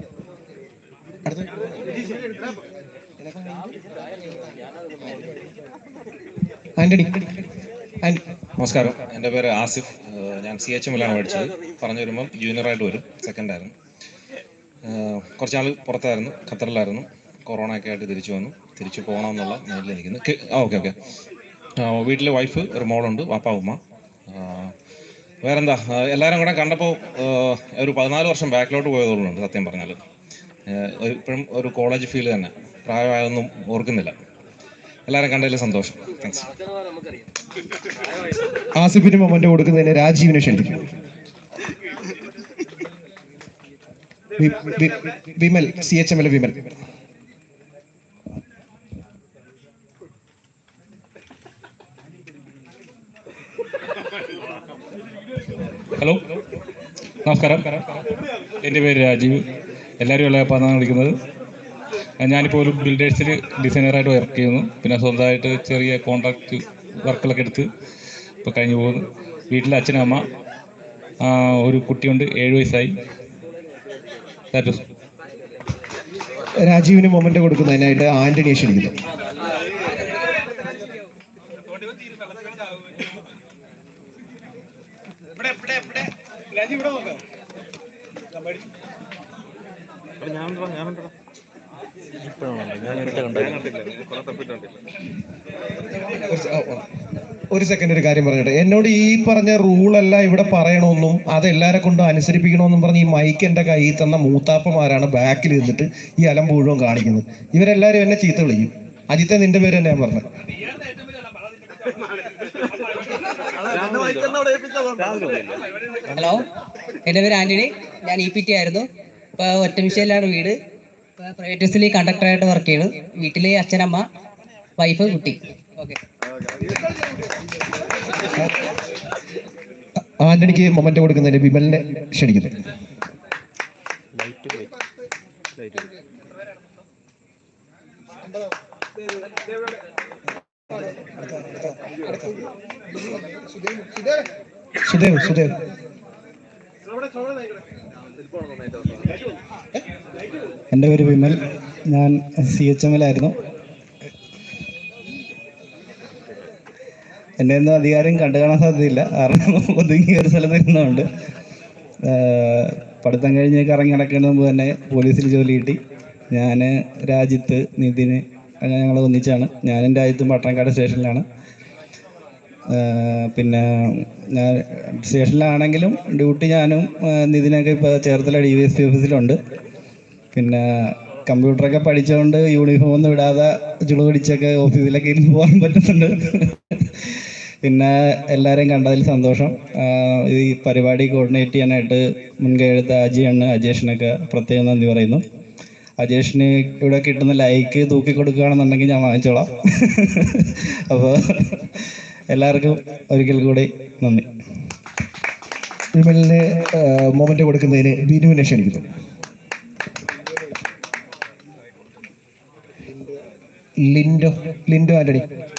ആന്റണി നമസ്കാരം എൻ്റെ പേര് ആസിഫ് ഏഹ് ഞാൻ സി എച്ച് എമ്മിലാണ് പഠിച്ചത് പറഞ്ഞു വരുമ്പം ജൂനിയറായിട്ട് വരും സെക്കൻഡ് ആയിരുന്നു കുറച്ച് നാൾ പുറത്തായിരുന്നു ഖത്തറിലായിരുന്നു കൊറോണ ഒക്കെ ആയിട്ട് തിരിച്ചു വന്നു തിരിച്ചു പോകണമെന്നുള്ള മൈൻഡിലിരിക്കുന്നു ഓക്കെ ഓക്കെ വീട്ടിലെ വൈഫ് ഒരു മോളുണ്ട് വാപ്പ ഉമ്മ ആ, വേറെന്താ ആ, എല്ലാവരും കൂടെ കണ്ടപ്പോൾ ഒരു പതിനാല് വർഷം ബാക്കിലോട്ട് പോയതുകൊണ്ട് സത്യം പറഞ്ഞാൽ ഇപ്പോഴും ഒരു കോളേജ് ഫീൽ തന്നെ പ്രായമായൊന്നും ഓർക്കുന്നില്ല എല്ലാവരും കണ്ടതിൽ സന്തോഷം താങ്ക്സ് ആസിഫിന് മൊമെന്റ് കൊടുക്കുന്നതിന് രാജീവിനെ ക്ഷണിക്കും വി- വി- Vimal C H M L Vimal hello നമസ്കാരം എൻ്റെ പേര് രാജീവ് എല്ലാവരും ഇളയപ്പാന്നാണ് വിളിക്കുന്നത് ഞാനിപ്പോൾ ഒരു ബിൽഡേഴ്സിൽ ഡിസൈനറായിട്ട് വർക്ക് ചെയ്യുന്നു പിന്നെ സ്വന്തമായിട്ട് ചെറിയ കോൺട്രാക്ട് വർക്കുകളൊക്കെ എടുത്ത് ഇപ്പോൾ കഴിഞ്ഞു പോകുന്നു വീട്ടിൽ അച്ഛനും അമ്മ ആ, ഒരു കുട്ടിയുണ്ട് ഏഴ് വയസ്സായി That is- രാജീവിന് മൊമെന്റ് കൊടുക്കുന്നതിനായിട്ട് ആന്റണിയെ ക്ഷണിക്കുന്നു ഒരു- ഓ, ഓ. ഒരു സെക്കൻഡ് ഒരു കാര്യം പറഞ്ഞിട്ട് എന്നോട് ഈ പറഞ്ഞ റൂളല്ല ഇവിടെ പറയണമെന്നും അത് എല്ലാരെ കൊണ്ടും അനുസരിപ്പിക്കണമെന്നും പറഞ്ഞ് ഈ മൈക്ക് എന്റെ കയ്യിൽ തന്ന മൂത്താപ്പമാരാണ് ബാക്കിൽ നിന്നിട്ട് ഈ അലം മുഴുവൻ കാണിക്കുന്നത് ഇവരെല്ലാരും എന്നെ ചീത്ത വിളിക്കും അജിത്തെ നിന്റെ പേര് തന്നെ ഞാൻ പറഞ്ഞത് ഹലോ എൻ്റെ പേര് ആന്റണി ഞാൻ ഇ പി ടി ആയിരുന്നു ഇപ്പോൾ ഒറ്റമിഷയിലാണ് വീട് ഇപ്പോൾ പ്രൈവറ്റ് ബസ്സിൽ കണ്ടക്ടറായിട്ട് വർക്ക് ചെയ്യുന്നു വീട്ടിൽ അച്ഛനമ്മ വൈഫ് കുട്ടി ഓക്കെ ആന്റണിക്ക് മൊമെന്റ് കൊടുക്കുന്നതിന് വിമലിനെ ക്ഷണിക്കുന്നു സുദേവ് സുദേവ് എൻ്റെ പേര് വിമൽ ഞാൻ സി എച്ച് എമ്മിലായിരുന്നു എൻ്റെ ഒന്നും അധികാരം കണ്ടു കാണാൻ സാധ്യതയില്ല കാരണം ഒതുങ്ങി ഒരു സ്ഥലത്ത് ഇരുന്നുകൊണ്ട് ആഹ് പഠിത്തം കഴിഞ്ഞ് കറങ്ങി നടക്കുന്ന മുമ്പ് തന്നെ പോലീസിൽ ജോലി കിട്ടി ഞാൻ രാജ്യത്ത് നിതിന് അങ്ങനെ ഞങ്ങൾ ഒന്നിച്ചാണ് ഞാനും രാജ്യത്തും പട്ടണക്കാട് സ്റ്റേഷനിലാണ് ആഹ് പിന്നെ ഞാൻ സ്റ്റേഷനിലാണെങ്കിലും ഡ്യൂട്ടി ഞാനും ആഹ് നിതിനൊക്കെ ഇപ്പോൾ Cherthala D V S P ഓഫീസിലുണ്ട് പിന്നെ കമ്പ്യൂട്ടറൊക്കെ പഠിച്ചുകൊണ്ട് യൂണിഫോം ഒന്നും ഇടാതെ ചുളു പിടിച്ചൊക്കെ ഓഫീസിലൊക്കെ ഇരുന്ന് പോകാൻ പറ്റുന്നുണ്ട് പിന്നെ എല്ലാവരെയും കണ്ടതിൽ സന്തോഷം ആഹ് ഈ പരിപാടി കോർഡിനേറ്റ് ചെയ്യാനായിട്ട് മുൻകൈ എടുത്ത അജിയാണ് അജേഷിനൊക്കെ പ്രത്യേകം നന്ദി പറയുന്നു അജേഷിന് ഇവിടെ കിട്ടുന്ന ലൈക്ക് തൂക്കി കൊടുക്കുകയാണെന്നുണ്ടെങ്കിൽ ഞാൻ വാങ്ങിച്ചോളാം അപ്പോൾ എല്ലാവർക്കും ഒരിക്കൽ കൂടി നന്ദി വിമലിന് മൊമെന്റ് കൊടുക്കുന്നതിന് ബിനുവിനെ ക്ഷണിക്കുന്നു ലിൻഡോ ലിൻഡോ ആന്റണി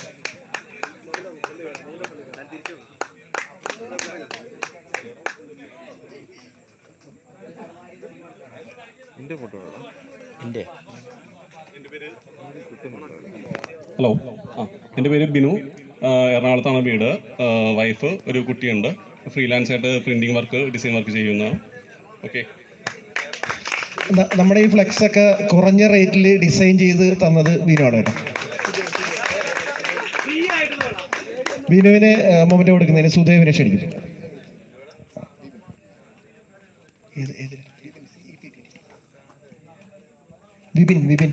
എന്റെ ഫോട്ടോ എൻ്റെ ഹലോ ആ എൻ്റെ പേര് ബിനു ആ, എറണാകുളത്താണ് വീട് ആ, വൈഫ് ഒരു കുട്ടിയുണ്ട് ഫ്രീലാൻസ് ആയിട്ട് പ്രിന്റിംഗ് വർക്ക് ഡിസൈൻ വർക്ക് ചെയ്യുന്ന ഓക്കെ ന- നമ്മുടെ ഈ ഫ്ലെക്സ് ഒക്കെ കുറഞ്ഞ റേറ്റിൽ ഡിസൈൻ ചെയ്ത് തന്നത് ബിനുവാണ് കേട്ടോ ബിനുവിന് മൊമെന്റ് കൊടുക്കുന്നതിന് സുദേവിനെ ക്ഷണിക്കുന്നു ഏത് ഏത് വിപിൻ വിപിൻ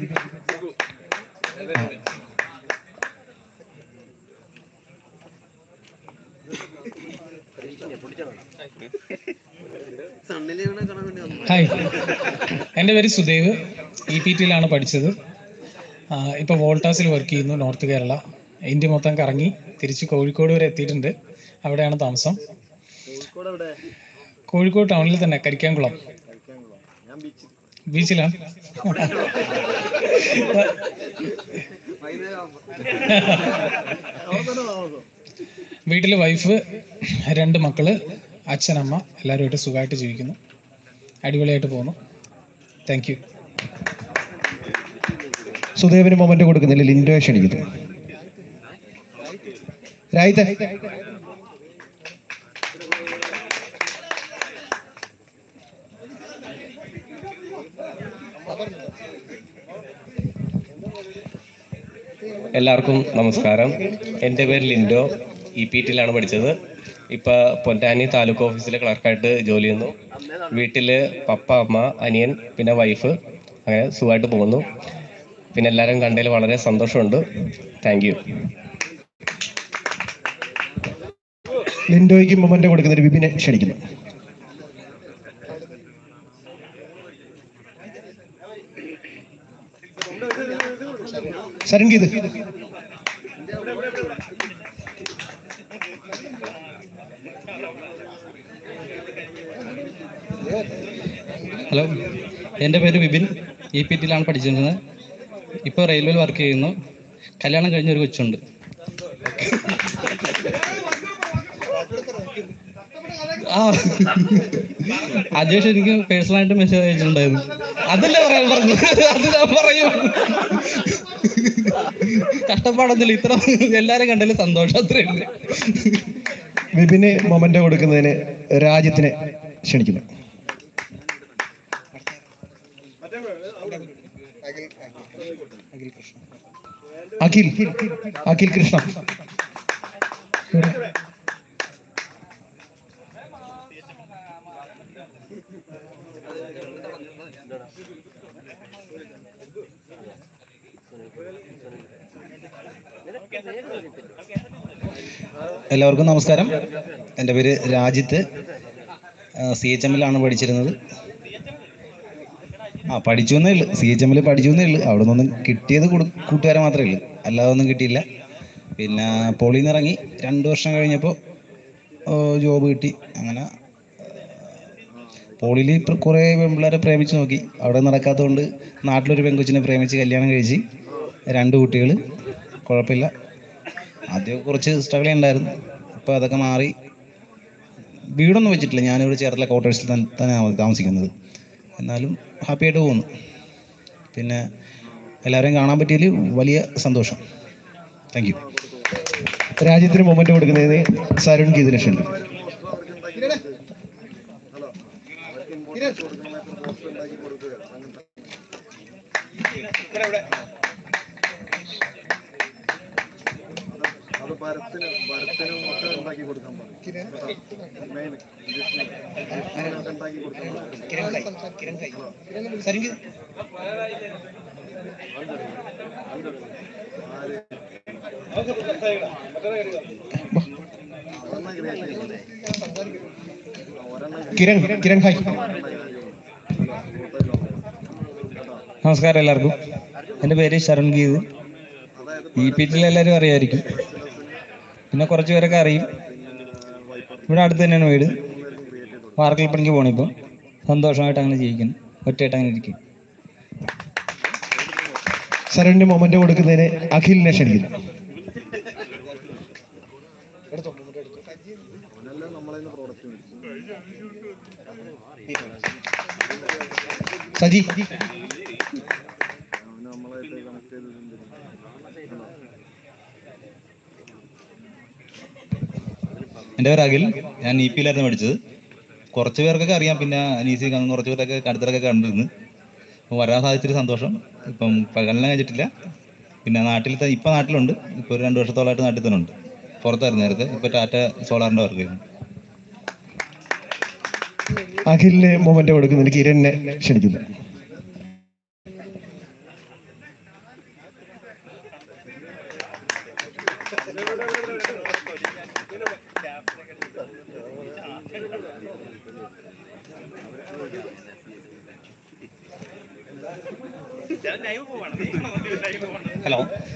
ഹായ് എൻ്റെ പേര് സുദേവ് ഇ പി ടിയിലാണ് പഠിച്ചത് ആ, ഇപ്പോൾ വോൾട്ടാസിൽ വർക്ക് ചെയ്യുന്നു നോർത്ത് കേരള ഇന്ത്യ മൊത്തം കറങ്ങി തിരിച്ച് കോഴിക്കോട് വരെ എത്തിയിട്ടുണ്ട് അവിടെയാണ് താമസം കോഴിക്കോട് ടൗണിൽ തന്നെ കരിക്കാംകുളം ബീച്ചിലാണ് വീട്ടിൽ വൈഫ് രണ്ട് മക്കള് അച്ഛനമ്മ എല്ലാവരുമായിട്ട് സുഖമായിട്ട് ജീവിക്കുന്നു അടിപൊളിയായിട്ട് പോകുന്നു താങ്ക് യു സുദേവിന് മൊമെന്റ് കൊടുക്കുന്നില്ല ലിൻഡോയെ ക്ഷണിക്കുന്നു രായിത്തെ എല്ലാവർക്കും നമസ്കാരം എൻ്റെ പേര് ലിൻഡോ ഇ പി ടിയിലാണ് പഠിച്ചത് ഇപ്പോൾ പൊന്നാനി താലൂക്ക് ഓഫീസിലെ ക്ലർക്കായിട്ട് ജോലി ചെയ്യുന്നു വീട്ടിൽ പപ്പ അമ്മ അനിയൻ പിന്നെ വൈഫ് അങ്ങനെ സുഖമായിട്ട് പോകുന്നു പിന്നെ എല്ലാവരും കണ്ടതിൽ വളരെ സന്തോഷമുണ്ട് താങ്ക് യു ലിൻഡോയ്ക്ക് മൊമെന്റ് കൊടുക്കുന്നതിന് വിപിനെ ക്ഷണിക്കുന്നു ശരൺഗീത് ഹലോ എൻ്റെ പേര് വിപിൻ ഇ പി ടിയിലാണ് പഠിച്ചിരുന്നത് ഇപ്പോൾ റെയിൽവേയിൽ വർക്ക് ചെയ്യുന്നു കല്യാണം കഴിഞ്ഞ ഒരു കൊച്ചുണ്ട് ആ അജേഷ് എനിക്ക് പേഴ്സണലായിട്ട് മെസ്സേജ് അയച്ചിട്ടുണ്ടായിരുന്നു അതല്ലേ പറയാൻ പറഞ്ഞു അത് ഞാൻ പറയും കഷ്ടപ്പാടൊന്നുമില്ല ഇത്ര എല്ലാരും കണ്ടതിൽ സന്തോഷം അത്രേ ഉള്ളൂ വിപിന് മൊമെന്റ് കൊടുക്കുന്നതിന് രാജ്യത്തിനെ ക്ഷണിക്കുന്നു അഖിൽ അഖിൽ കൃഷ്ണ എല്ലാവർക്കും നമസ്കാരം എൻ്റെ പേര് രാജിത്ത് സി എച്ച് എമ്മിലാണ് പഠിച്ചിരുന്നത് ആ പഠിച്ചു എന്നേ ഉള്ളു സി എച്ച് എമ്മിൽ പഠിച്ചു എന്നേ ഉള്ളു അവിടെ നിന്നൊന്നും കിട്ടിയത് കൊടു കൂട്ടുകാരെ മാത്രമേ ഉള്ളൂ അല്ലാതെ ഒന്നും കിട്ടിയില്ല പിന്നെ പോളിയിൽ നിന്ന് ഇറങ്ങി രണ്ട് വർഷം കഴിഞ്ഞപ്പോൾ ജോബ് കിട്ടി അങ്ങനെ പോളിയിൽ കുറേ പെൺപിള്ളേരെ പ്രേമിച്ച് നോക്കി അവിടെ നടക്കാത്തതുകൊണ്ട് നാട്ടിലൊരു പെൺകൊച്ചിനെ പ്രേമിച്ച് കല്യാണം കഴിച്ച് രണ്ട് കുട്ടികൾ കുഴപ്പമില്ല ആദ്യം കുറച്ച് സ്ട്രഗിൾ ഉണ്ടായിരുന്നു അപ്പോൾ അതൊക്കെ മാറി വീടൊന്നും വെച്ചിട്ടില്ല ഞാനിവിടെ ചേർത്തല ക്വാർട്ടേഴ്സിൽ തന്നെയാണ് താമസിക്കുന്നത് എന്നാലും ഹാപ്പി ആയിട്ട് പോകുന്നു പിന്നെ എല്ലാവരെയും കാണാൻ പറ്റിയതിൽ വലിയ സന്തോഷം താങ്ക് യു രാജ്യത്തിന് മൊമെന്റ് കൊടുക്കുന്നതിന് സരുൺ ഗീതിനെ ക്ഷണിക്കുന്നു അത് ഭരത്തിന് ഭരത്തിനും ഒക്കെ ഉണ്ടാക്കി കൊടുക്കാൻ പറഞ്ഞു മെയിൻ ഉണ്ടാക്കി കൊടുക്കാൻ കിരൺ കിരൺ ഹായ് നമസ്കാരം എല്ലാവർക്കും എൻ്റെ പേര് ശരൺ ഗീത് ഇ പി ടിയിൽ എല്ലാവരും അറിയായിരിക്കും പിന്നെ കുറച്ച് പേരൊക്കെ അറിയും ഇവിടെ അടുത്ത് തന്നെയാണ് വീട് വാർക്കൽ പണിക്ക് പോണിപ്പോൾ സന്തോഷമായിട്ട് അങ്ങനെ ജീവിക്കുന്നു ഒറ്റയായിട്ട് അങ്ങനെ ഇരിക്കും സരുണിന് മൊമെന്റ് കൊടുക്കുന്നതിന് അഖിലിനെ ക്ഷണിക്കുന്നു സജി നമ്മളായിട്ട് കണക്ട് ചെയ്തിട്ടുണ്ട് എൻ്റെ പേര് അഖിൽ ഞാൻ ഇ പിയിലായിരുന്നു പഠിച്ചത് കുറച്ച് പേർക്കൊക്കെ അറിയാം പിന്നെ അനീസി കുറച്ച് പേരൊക്കെ അടുത്തിടക്കൊക്കെ കണ്ടിരുന്നു അപ്പോൾ വരാൻ സാധിച്ചൊരു സന്തോഷം ഇപ്പം കല്യാണം കഴിച്ചിട്ടില്ല പിന്നെ നാട്ടിൽ ത- ഇപ്പം നാട്ടിലുണ്ട് ഇപ്പോൾ ഒരു രണ്ട് വർഷത്തോളമായിട്ട് നാട്ടിൽ തന്നെ ഉണ്ട് പുറത്തായിരുന്നു നേരത്തെ ഇപ്പോൾ ടാറ്റ സോളാറിൻ്റെ വർക്ക് ചെയ്യുന്നു അഖിലിന് മൊമെന്റ് കൊടുക്കുന്നതിന് കിരണിനെ ക്ഷണിക്കുന്നു ഹലോ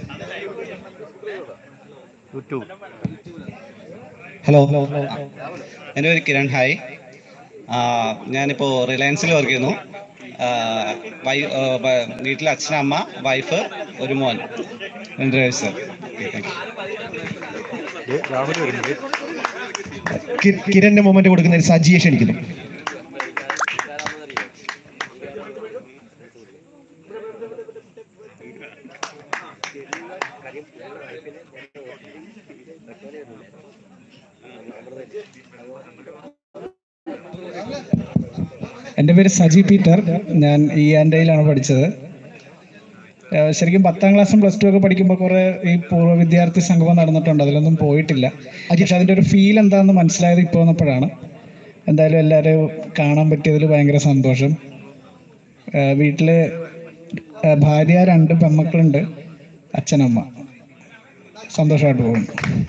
യൂട്യൂബ് ഹലോ എൻ്റെ പേര് കിരൺ ഹായ് ആ, ഞാനിപ്പോൾ റിലയൻസിൽ വർക്ക് ചെയ്യുന്നു ആ, വൈ ആ, വ- വീട്ടിൽ അച്ഛൻ അമ്മ വൈഫ് ഒരു മോൻ രണ്ട് വയസ്സ് കി- കിരണിന് മൊമെന്റ് കൊടുക്കുന്നതിന് സജിയെ ക്ഷണിക്കുന്നു എൻ്റെ പേര് സജി പീറ്റർ ഞാൻ ഇ ആൻഡയിലാണ് പഠിച്ചത് ഏഹ് ശരിക്കും പത്താം ക്ലാസ്സും പ്ലസ് ടു ഒക്കെ പഠിക്കുമ്പോൾ കുറേ ഈ പൂർവ്വ വിദ്യാർത്ഥി സംഗമം നടന്നിട്ടുണ്ട് അതിലൊന്നും പോയിട്ടില്ല പക്ഷെ അതിൻ്റെ ഒരു ഫീൽ എന്താണെന്ന് മനസ്സിലായത് ഇപ്പോൾ വന്നപ്പോഴാണ് എന്തായാലും എല്ലാവരെയും കാണാൻ പറ്റിയതിൽ ഭയങ്കര സന്തോഷം ഏഹ് വീട്ടില് ഏഹ് ഭാര്യ രണ്ട് പെമ്മക്കളുണ്ട് അച്ഛനമ്മ സന്തോഷമായിട്ട് പോകുന്നു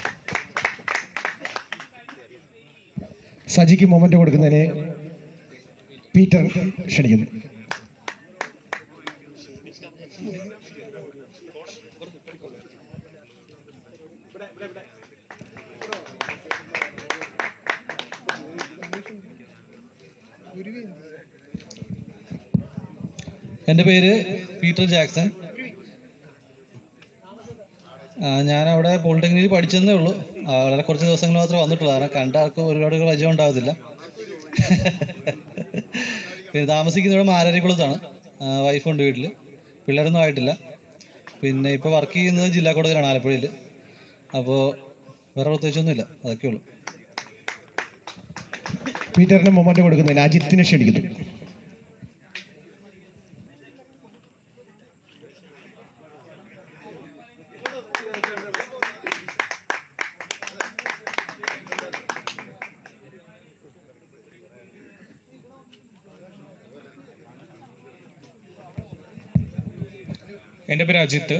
സജിക്ക് മൊമെന്റ് കൊടുക്കുന്നതിന് പീറ്റർ ക്ഷണിക്കുന്നു എൻ്റെ പേര് പീറ്റർ ജാക്സൺ ആ, ഞാൻ അവിടെ പോളിടെക്നിക്കിൽ പഠിച്ചതേ ഉള്ളൂ ആ, വളരെ കുറച്ച് ദിവസങ്ങൾ മാത്രമേ വന്നിട്ടുള്ളൂ കാരണം കണ്ട ആർക്കും ഒരുപാട് പരിചയം ഉണ്ടാവത്തില്ല പിന്നെ താമസിക്കുന്നത് ഇവിടെ മാരാരിക്കുളത്താണ് വൈഫുണ്ട് വീട്ടിൽ പിള്ളേരൊന്നും ആയിട്ടില്ല പിന്നെ ഇപ്പോൾ വർക്ക് ചെയ്യുന്നത് ജില്ലാ കോടതിയിലാണ് ആലപ്പുഴയിൽ അപ്പോൾ വേറെ പ്രത്യേകിച്ചൊന്നുമില്ല അതൊക്കെ ഉള്ളൂ പീറ്ററിന് മൊമെന്റ് കൊടുക്കുന്നതിന് അജിത്തിനെ ക്ഷണിക്കുന്നു എൻ്റെ പേര് അജിത്ത്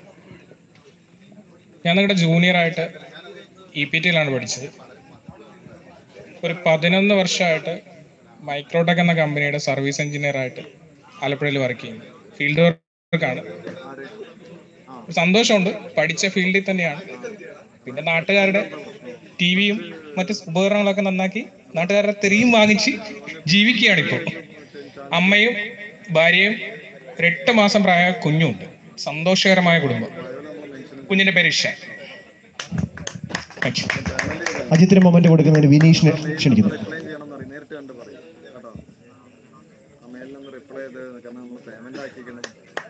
ഞാൻ നിങ്ങളുടെ ജൂനിയർ ആയിട്ട് ഇ പി ടിയിലാണ് പഠിച്ചത് ഒരു പതിനൊന്ന് വർഷമായിട്ട് മൈക്രോടെക് എന്ന കമ്പനിയുടെ സർവീസ് എഞ്ചിനീയർ ആയിട്ട് ആലപ്പുഴയിൽ വർക്ക് ചെയ്യുന്നു ഫീൽഡ് വർക്കാണ് സന്തോഷമുണ്ട് പഠിച്ച ഫീൽഡിൽ തന്നെയാണ് പിന്നെ നാട്ടുകാരുടെ ടി വിയും മറ്റ് ഉപകരണങ്ങളൊക്കെ നന്നാക്കി നാട്ടുകാരുടെ തെറിയും വാങ്ങിച്ച് ജീവിക്കുകയാണ് ഇപ്പോൾ അമ്മയും ഭാര്യയും ഒരു എട്ട് മാസം പ്രായ കുഞ്ഞുണ്ട് സന്തോഷകരമായ കുടുംബം കുഞ്ഞിന്റെ പേര് ഇഷ Thank you. അജിത്തിന് മൊമെന്റ് കൊടുക്കുന്നതിന് വിനീഷിനെ ക്ഷണിക്കുന്നു നേരിട്ട് കണ്ട് പറയും കേട്ടോ ആ മേലിലൊന്ന് റിപ്ലൈ ചെയ്ത് കാരണം നമ്മൾ പേയ്മെന്റ് ആക്കിയിരിക്കുന്നത്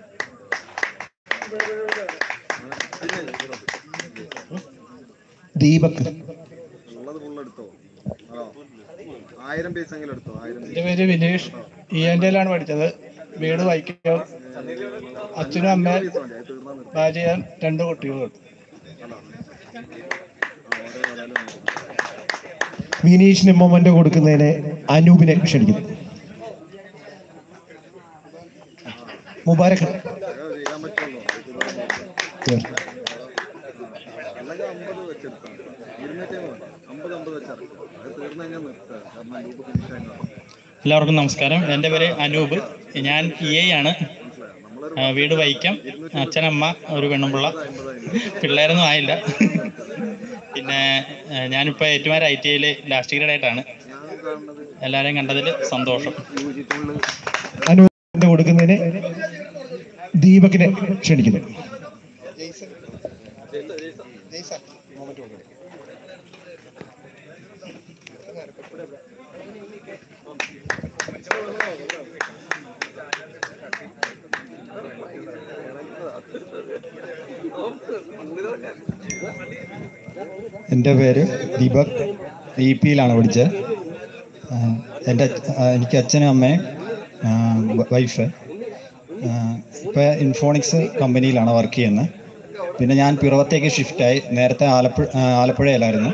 ദീപക് ഉള്ളത് ഫുള്ള് എടുത്തോ ആണോ ആയിരം പീസ് എങ്കിലും എടുത്തോ ആയിരം എൻ്റെ പേര് വിനീഷ് ഇ എൻ ഡിയിലാണ് പഠിച്ചത് വീട് വൈക്കം അച്ഛനും അമ്മയും ഭാര്യ രണ്ട് കുട്ടികളുണ്ട് വിനീഷിന് മൊമെന്റ് കൊടുക്കുന്നതിന് അനൂപിനെ ക്ഷണിക്കുന്നു മുബാരക് ചെയ്യാൻ പറ്റുള്ളൂ അല്ലെങ്കിൽ അമ്പത് വെച്ചെടുത്താൽ ഇരുന്നൂറ്റി വേണ്ട അമ്പത് അമ്പത് വെച്ചെടുക്കും അത് തീർന്നു കഴിഞ്ഞാൽ നിർത്തുക കാരണം ലൂപ്പ് ഫിനിഷ് ആയി എല്ലാവർക്കും നമസ്കാരം എൻ്റെ പേര് അനൂപ് ഞാൻ ഇ എ ആണ് ആ, വീട് വൈക്കം അച്ഛനമ്മ ഒരു പെണ്ണുമ്പിള്ള പിള്ളേരൊന്നും ആയില്ല പിന്നെ ആ, ഞാനിപ്പോൾ ഏറ്റുമാർ ഐ ടി ഐയിൽ ലാസ്റ്റ് ഗ്രേഡ് ആയിട്ടാണ് എല്ലാവരെയും കണ്ടതിൽ സന്തോഷം അനൂപിന്റെ കൊടുക്കുന്നതിന് ദീപകിനെ ക്ഷണിക്കുന്നു എൻ്റെ പേര് ദീപക് ഇ പിയിലാണ് പഠിച്ചത് ആ, എൻ്റെ അച്ഛ- ആ, എനിക്ക് അച്ഛനും അമ്മയും ആ, വ- വൈഫ് ഇപ്പോൾ ഇൻഫോണിക്സ് കമ്പനിയിലാണ് വർക്ക് ചെയ്യുന്നത് പിന്നെ ഞാൻ പിറവത്തേക്ക് ഷിഫ്റ്റായി നേരത്തെ ആലപ്പുഴ ആ, ആലപ്പുഴയിലായിരുന്നു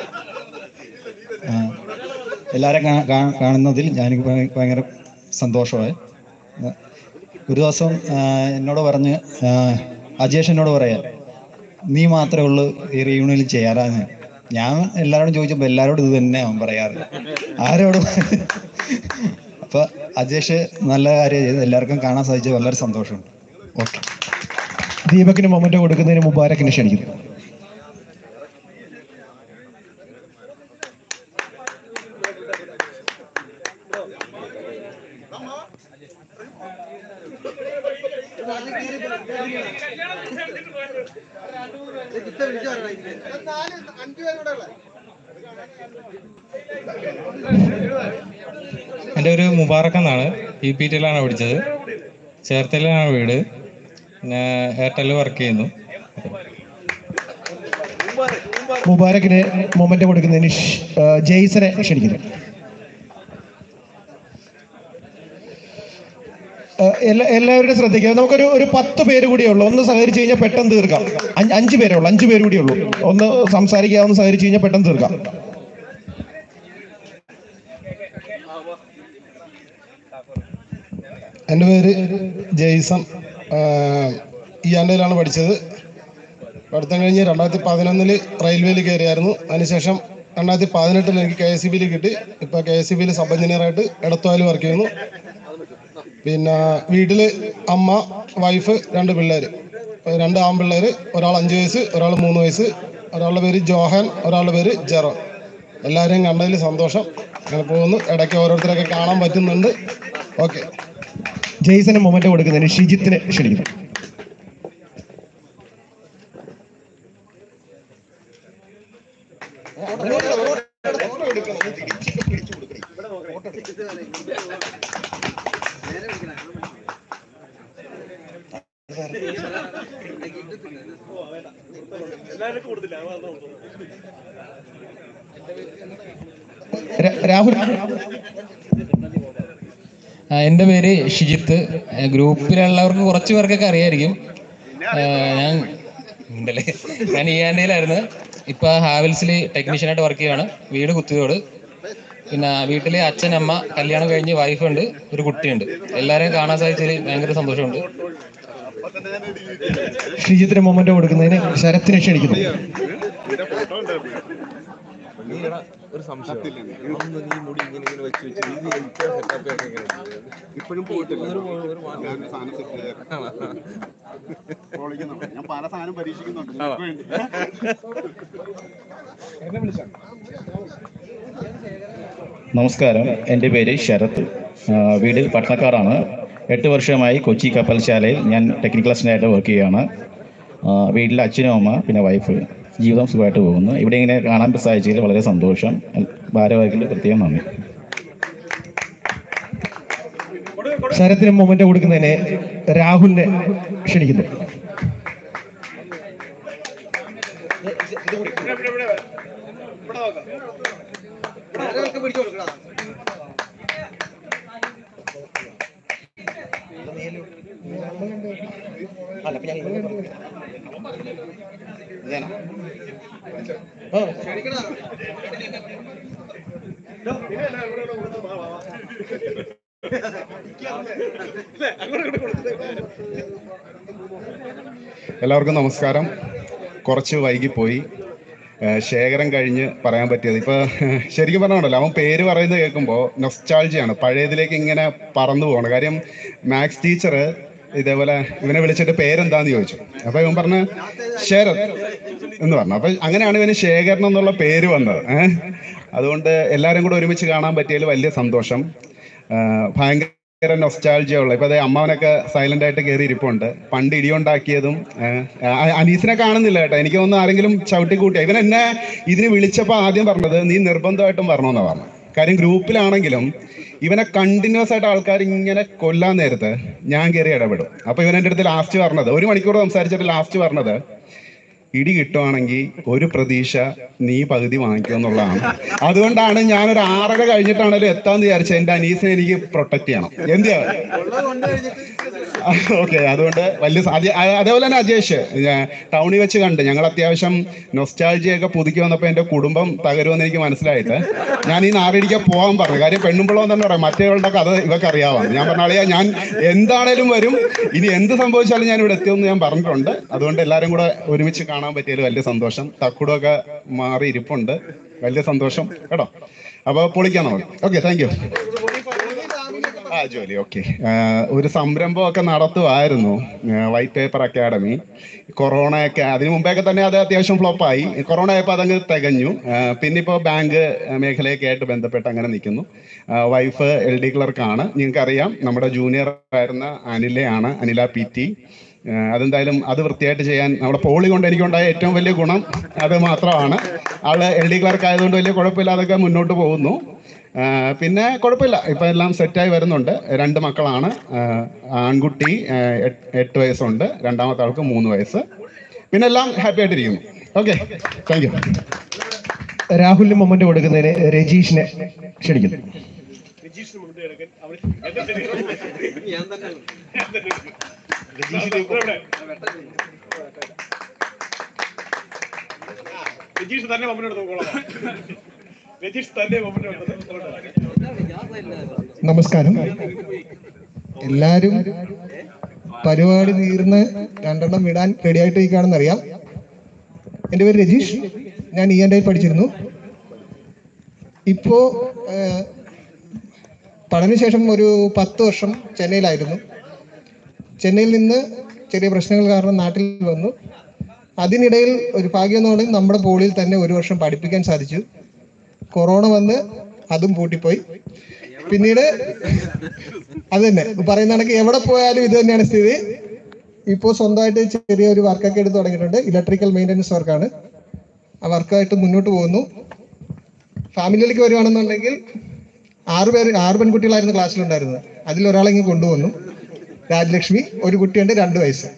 ആ, എല്ലാവരും കാ- കാ- കാണുന്നതിൽ എനിക്ക് ഭയ- ഭയങ്കര സന്തോഷമായി ആ, ഒരു ദിവസം ആ, എന്നോട് പറഞ്ഞ് ആ, അജേഷ് എന്നോട് പറയാം നീ മാത്രമേ ഉള്ളൂ ഈ റീയൂണിയനിൽ ചേരാന്ന് ഞാൻ എല്ലാവരോടും ചോദിച്ചപ്പോൾ എല്ലാവരോടും ഇത് തന്നെ അവൻ പറയാറ് ആരോടും അപ്പൊ അജേഷ് നല്ല കാര്യം ചെയ്ത് എല്ലാവർക്കും കാണാൻ സാധിച്ചത് വളരെ സന്തോഷമുണ്ട് ഓക്കെ ദീപകിന് മൊമെന്റ് കൊടുക്കുന്നതിന് മുബാരക്കിനെ ക്ഷണിക്കുന്നു എൻ്റെ ഒരു മുബാറക്ക് എന്നാണ് ഇ പി ടിയിലാണ് പഠിച്ചത് ചേർത്തലയിലാണ് വീട് പിന്നെ എയർടെലിൽ വർക്ക് ചെയ്യുന്നു മുബാരക്കിന് മൊമെന്റ് കൊടുക്കുന്നതിന് ഷ്- ആ, ജെയ്സനെ ക്ഷണിക്കുന്നു ഏഹ് എല്ലാ എല്ലാവരുടെയും ശ്രദ്ധിക്കുക നമുക്കൊരു ഒരു പത്ത് പേര് കൂടിയേ ഉള്ളൂ ഒന്ന് സഹകരിച്ച് കഴിഞ്ഞാൽ പെട്ടെന്ന് തീർക്കാം അഞ്ച് അഞ്ച് പേരേ ഉള്ളൂ അഞ്ച് പേര് കൂടിയേ ഉള്ളൂ ഒന്ന് സംസാരിക്കുക ഒന്ന് സഹകരിച്ച് കഴിഞ്ഞാൽ പെട്ടെന്ന് തീർക്കാം എൻ്റെ പേര് ജെയ്സൺ ഈ ആൻഡയിലാണ് പഠിച്ചത് പഠിത്തം കഴിഞ്ഞ് രണ്ടായിരത്തി പതിനൊന്നിൽ റെയിൽവേയിൽ കയറിയായിരുന്നു അതിനുശേഷം രണ്ടായിരത്തി പതിനെട്ടിൽ എനിക്ക് കെ എസ് സി ബിയിൽ കിട്ടി ഇപ്പോൾ കെ എസ് സി ബിയിൽ സബ് എഞ്ചിനീയറായിട്ട് എടത്തുവായിൽ വർക്ക് ചെയ്യുന്നു പിന്നെ വീട്ടിൽ അമ്മ വൈഫ് രണ്ട് പിള്ളേർ രണ്ട് ആൺപിള്ളേർ ഒരാൾ അഞ്ച് വയസ്സ് ഒരാൾ മൂന്ന് വയസ്സ് ഒരാളുടെ പേര് ജോഹാൻ ഒരാളുടെ പേര് ജെറോ എല്ലാവരെയും കണ്ടതിൽ സന്തോഷം അങ്ങനെ പോകുന്നു ഇടയ്ക്ക് ഓരോരുത്തരൊക്കെ കാണാൻ പറ്റുന്നുണ്ട് ഓക്കെ ജെയ്സന് മൊമെന്റ് കൊടുക്കുന്നതിന് ഷിജിത്തിനെ ക്ഷണിക്കുന്നു രാ- രാഹുൽ ആ, എൻ്റെ പേര് ഷിജിത്ത് ആ, ഗ്രൂപ്പിലുള്ളവർക്ക് കുറച്ച് പേർക്കൊക്കെ അറിയായിരിക്കും ആ, ഞാൻ ഉണ്ടല്ലേ ഞാൻ ഈ ആൻഡയിലായിരുന്നു ഇപ്പൊ ഹാവൽസിൽ ടെക്നീഷ്യനായിട്ട് വർക്ക് ചെയ്യുകയാണ് വീട് കുത്തിയോട് പിന്നെ വീട്ടില് അച്ഛൻ അമ്മ കല്യാണം കഴിഞ്ഞ് വൈഫുണ്ട് ഒരു കുട്ടിയുണ്ട് എല്ലാവരെയും കാണാൻ സാധിച്ചതിൽ ഭയങ്കര സന്തോഷമുണ്ട് ഷിജിത്തിന് മൊമെന്റ് കൊടുക്കുന്നതിന് ശരത്തിനെ ക്ഷണിക്കുന്നു ഒരു സംശയം അന്ന് നീ മുടി ഇങ്ങനെ ഇങ്ങനെ വെച്ച് വെച്ച് നീ ഇത്ര സെറ്റപ്പ് ഒക്കെ ഇങ്ങനെ ഇപ്പോഴും പോയിട്ടില്ല ഞാൻ സാധനം സെറ്റ് ചെയ്യാറ് പൊളിക്കുന്നുണ്ട്. ഞാൻ പല സാധനം പരീക്ഷിക്കുന്നുണ്ട് നിങ്ങൾക്ക് വേണ്ടി. നമസ്കാരം എൻ്റെ പേര് ശരത് ആ, വീട് പട്ടണക്കാരാണ് എട്ട് വർഷമായി കൊച്ചി കപ്പൽശാലയിൽ ഞാൻ ടെക്നിക്കൽ അസിസ്റ്റൻ്റായിട്ട് വർക്ക് ചെയ്യുകയാണ് ആ, വീട്ടിൽ അച്ഛനും അമ്മ പിന്നെ വൈഫ് ജീവിതം സുഖമായിട്ട് പോകുന്നു ഇവിടെ ഇങ്ങനെ കാണാൻ സാധിച്ചതിൽ വളരെ സന്തോഷം ഭാരവാഹികളുടെ പ്രത്യേകം നന്ദി ശരത്തിന് മൊമെന്റ് കൊടുക്കുന്നതിന് രാഹുലിനെ ക്ഷണിക്കുന്നു എല്ലാവർക്കും നമസ്കാരം കുറച്ച് വൈകിപ്പോയി ഏഹ് ശേഖരം കഴിഞ്ഞ് പറയാൻ പറ്റിയത് ഇപ്പൊ ശരിക്കും പറഞ്ഞോണ്ടല്ലോ അവൻ പേര് പറയുന്നത് കേൾക്കുമ്പോൾ നൊസ്റ്റാൾജിയാണ് പഴയതിലേക്ക് ഇങ്ങനെ പറന്നു പോകണം കാര്യം മാത്സ് ടീച്ചർ ഇതേപോലെ ഇവനെ വിളിച്ചിട്ട് പേരെന്താന്ന് ചോദിച്ചു അപ്പൊ ഇവൻ പറഞ്ഞ ശരത് എന്ന് പറഞ്ഞു അപ്പൊ അങ്ങനെയാണ് ഇവന് ശേഖരൻ എന്നുള്ള പേര് വന്നത് ഏഹ് അതുകൊണ്ട് എല്ലാവരും കൂടെ ഒരുമിച്ച് കാണാൻ പറ്റിയതിൽ വലിയ സന്തോഷം ആഹ് ഭയങ്കര നൊസ്റ്റാൾജിയ ഉള്ള ഇപ്പൊ അതെ അമ്മാവനൊക്കെ സൈലന്റ് ആയിട്ട് കയറി ഇരിപ്പുണ്ട് പണ്ട് ഇടിയുണ്ടാക്കിയതും ആഹ് ആ- അനീസിനെ കാണുന്നില്ല കേട്ടോ എനിക്ക് തോന്നുന്നു ആരെങ്കിലും ചവിട്ടി കൂട്ടിയ ഇവൻ എന്നെ ഇതിന് വിളിച്ചപ്പോൾ ആദ്യം പറഞ്ഞത് നീ നിർബന്ധമായിട്ടും വരണമെന്നാ പറഞ്ഞു കാര്യം ഗ്രൂപ്പിലാണെങ്കിലും ഇവനെ കണ്ടിന്യൂസ് ആയിട്ട് ആൾക്കാർ ഇങ്ങനെ കൊല്ലാൻ നേരത്ത് ഞാൻ കയറി ഇടപെടും അപ്പൊ ഇവൻ എൻ്റെ അടുത്ത് ലാസ്റ്റ് പറഞ്ഞത് ഒരു മണിക്കൂർ സംസാരിച്ചിട്ട് ലാസ്റ്റ് പറഞ്ഞത് ഇടി കിട്ടുവാണെങ്കിൽ ഒരു പ്രതീക്ഷ നീ പകുതി വാങ്ങിക്കുക എന്നുള്ളതാണ് അതുകൊണ്ടാണ് ഞാനൊരു ആറര കഴിഞ്ഞിട്ടാണല്ലോ എത്താന്ന് വിചാരിച്ചത് എന്റെ അനീസിനെ എനിക്ക് പ്രൊട്ടക്ട് ചെയ്യണം എന്തിയാ ഓക്കെ അതുകൊണ്ട് വലിയ സ- അതെ- അ- അതേപോലെ തന്നെ അജേഷ് ഞാൻ ടൗണിൽ വെച്ച് കണ്ട് ഞങ്ങൾ അത്യാവശ്യം നൊസ്റ്റാൾജിയൊക്കെ പുതുക്കി വന്നപ്പോൾ എൻ്റെ കുടുംബം തകരുമെന്ന് എനിക്ക് മനസ്സിലായിട്ട് ഞാൻ ഈ നാറിടിക്കാൻ പോകാൻ പറഞ്ഞു കാര്യം പെണ്ണുമ്പളോ തന്നെ പറയാം മറ്റേവളുടെ കഥ ഇവക്ക് അറിയാവാം ഞാൻ പറഞ്ഞ ആളിയാ ഞാൻ എന്താണേലും വരും ഇനി എന്ത് സംഭവിച്ചാലും ഞാൻ ഇവിടെ എത്തിയെന്ന് ഞാൻ പറഞ്ഞിട്ടുണ്ട് അതുകൊണ്ട് എല്ലാവരും കൂടെ ഒരുമിച്ച് കാണാൻ പറ്റിയതിൽ വലിയ സന്തോഷം തക്കുടൊക്കെ മാറി ഇരിപ്പുണ്ട് വലിയ സന്തോഷം കേട്ടോ അപ്പോൾ പൊളിക്കാം നമ്മൾ ഓക്കെ താങ്ക് യു ആ ജോലി ഓക്കെ ഒരു സംരംഭമൊക്കെ നടത്തുമായിരുന്നു വൈറ്റ് പേപ്പർ അക്കാഡമി കൊറോണയൊക്കെ അതിന് മുമ്പേയൊക്കെ തന്നെ അത് അത്യാവശ്യം ഫ്ലോപ്പായി കൊറോണ ആയപ്പോൾ അതങ്ങ് തികഞ്ഞു ആ, പിന്നെ ഇപ്പോൾ ബാങ്ക് മേഖലയൊക്കെ ആയിട്ട് ബന്ധപ്പെട്ട് അങ്ങനെ നിൽക്കുന്നു വൈഫ് എൽ ഡി ക്ലർക്കാണ് നിങ്ങൾക്കറിയാം നമ്മുടെ ജൂനിയർ ആയിരുന്ന അനിലയാണ് അനില പി ടി അതെന്തായാലും അത് വൃത്തിയായിട്ട് ചെയ്യാൻ നമ്മുടെ പോളി കൊണ്ട് എനിക്കുണ്ടായ ഏറ്റവും വലിയ ഗുണം അത് മാത്രമാണ് ആള് എൽ ഡി ക്ലർക്ക് ആയതുകൊണ്ട് വലിയ കുഴപ്പമില്ലാതൊക്കെ മുന്നോട്ട് പോകുന്നു ആ, പിന്നെ കുഴപ്പമില്ല ഇപ്പം എല്ലാം സെറ്റായി വരുന്നുണ്ട് രണ്ട് മക്കളാണ് ആ, ആൺകുട്ടി ആ, എട്ട് എട്ട് വയസ്സുണ്ട് രണ്ടാമത്തെ ആൾക്ക് മൂന്ന് വയസ്സ് പിന്നെ എല്ലാം ഹാപ്പി ആയിട്ടിരിക്കുന്നു ഓക്കെ താങ്ക് യു രാഹുലിന് മൊമെന്റ് കൊടുക്കുന്നതിന് രജീഷിനെ ക്ഷണിക്കുന്നു രജീഷ് തന്നെ മമ്മൂട്ടി എടുത്തോളാം രജീഷ് തന്നെ മമ്മൂട്ടി നമസ്കാരം എല്ലാരും പരിപാടി തീർന്ന് രണ്ടെണ്ണം വിടാൻ റെഡി ആയിട്ട് ഇരിക്കുകയാണെന്ന് അറിയാം എൻ്റെ പേര് രജീഷ് ഞാൻ ഇ എൻ ഐ പഠിച്ചിരുന്നു ഇപ്പോ ഏഹ്, പഠനശേഷം ഒരു പത്ത് വർഷം ചെന്നൈയിലായിരുന്നു ചെന്നൈയിൽ നിന്ന് ചെറിയ പ്രശ്നങ്ങൾ കാരണം നാട്ടിൽ വന്നു അതിനിടയിൽ ഒരു ഭാഗ്യം എന്ന് പറയുന്നത് നമ്മുടെ പോളിയിൽ തന്നെ ഒരു വർഷം പഠിപ്പിക്കാൻ സാധിച്ചു കൊറോണ വന്ന് അതും പൂട്ടിപ്പോയി പിന്നീട് അത് തന്നെ പറയുന്ന കണക്ക് എവിടെ പോയാലും ഇത് തന്നെയാണ് സ്ഥിതി ഇപ്പോൾ സ്വന്തമായിട്ട് ചെറിയൊരു വർക്കൊക്കെ എടുത്ത് തുടങ്ങിയിട്ടുണ്ട് ഇലക്ട്രിക്കൽ മെയിൻ്റനൻസ് വർക്കാണ് ആ വർക്കായിട്ട് മുന്നോട്ട് പോകുന്നു ഫാമിലിയിലേക്ക് വരുവാണെന്നുണ്ടെങ്കിൽ ആറ് പേര് ആറ് പെൺകുട്ടികളായിരുന്നു ക്ലാസ്സിലുണ്ടായിരുന്നത് അതിൽ ഒരാളെ ഇങ്ങ് കൊണ്ടുവന്നു രാജലക്ഷ്മി ഒരു കുട്ടിയുണ്ട് രണ്ട് വയസ്സ്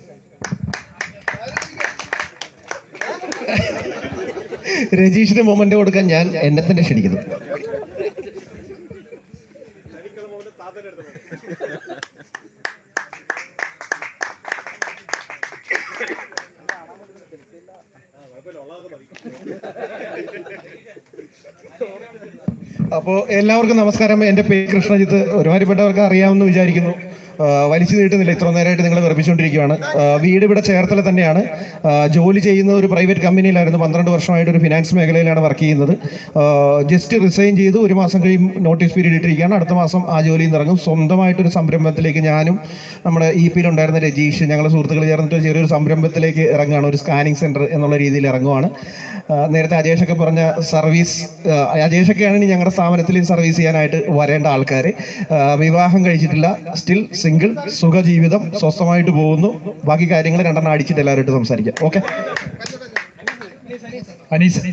രജീഷിന് മൊമെന്റ് കൊടുക്കാൻ ഞാൻ എന്നെ തന്നെ ക്ഷണിക്കുന്നു അപ്പോൾ എല്ലാവർക്കും നമസ്കാരം എൻ്റെ പേര് കൃഷ്ണജിത്ത് ഒരുമാതിരിപ്പെട്ടവർക്ക് അറിയാമെന്ന് വിചാരിക്കുന്നു ആ, വലിച്ചു നീട്ടുന്നില്ല ഇത്ര നേരമായിട്ട് നിങ്ങൾ വെറുപ്പിച്ചുകൊണ്ടിരിക്കുകയാണ് ആ, വീട് ഇവിടെ ചേർത്തല തന്നെയാണ് ആ, ജോലി ചെയ്യുന്ന ഒരു പ്രൈവറ്റ് കമ്പനിയിലായിരുന്നു പന്ത്രണ്ട് വർഷമായിട്ട് ഒരു ഫിനാൻസ് മേഖലയിലാണ് വർക്ക് ചെയ്യുന്നത് ജസ്റ്റ് റിസൈൻ ചെയ്ത് ഒരു മാസം കഴിയും നോട്ടീസ് പീരീഡ് ഇട്ടിരിക്കുകയാണ് അടുത്ത മാസം ആ ജോലിയിൽ നിന്ന് ഇറങ്ങും സ്വന്തമായിട്ടൊരു സംരംഭത്തിലേക്ക് ഞാനും നമ്മുടെ ഇ പിയിലുണ്ടായിരുന്ന രജീഷ് ഞങ്ങളുടെ സുഹൃത്തുക്കൾ ചേർന്നിട്ട് ചെറിയൊരു സംരംഭത്തിലേക്ക് ഇറങ്ങുകയാണ് ഒരു സ്കാനിങ് സെന്റർ എന്നുള്ള രീതിയിൽ ഇറങ്ങുവാണ് ആ, നേരത്തെ അജേഷൊക്കെ പറഞ്ഞ സർവീസ് ആ, അജേഷൊക്കെയാണ് ഇനി ഞങ്ങളുടെ സ്ഥാപനത്തിൽ സർവീസ് ചെയ്യാനായിട്ട് വരേണ്ട ആൾക്കാർ വിവാഹം കഴിച്ചിട്ടില്ല സ്റ്റിൽ സിംഗിൾ സുഖജീവിതം സ്വസ്ഥമായിട്ട് പോകുന്നു ബാക്കി കാര്യങ്ങൾ രണ്ടെണ്ണം അടിച്ചിട്ട് എല്ലാവരും സംസാരിക്കാം ഓക്കെ അനീസ്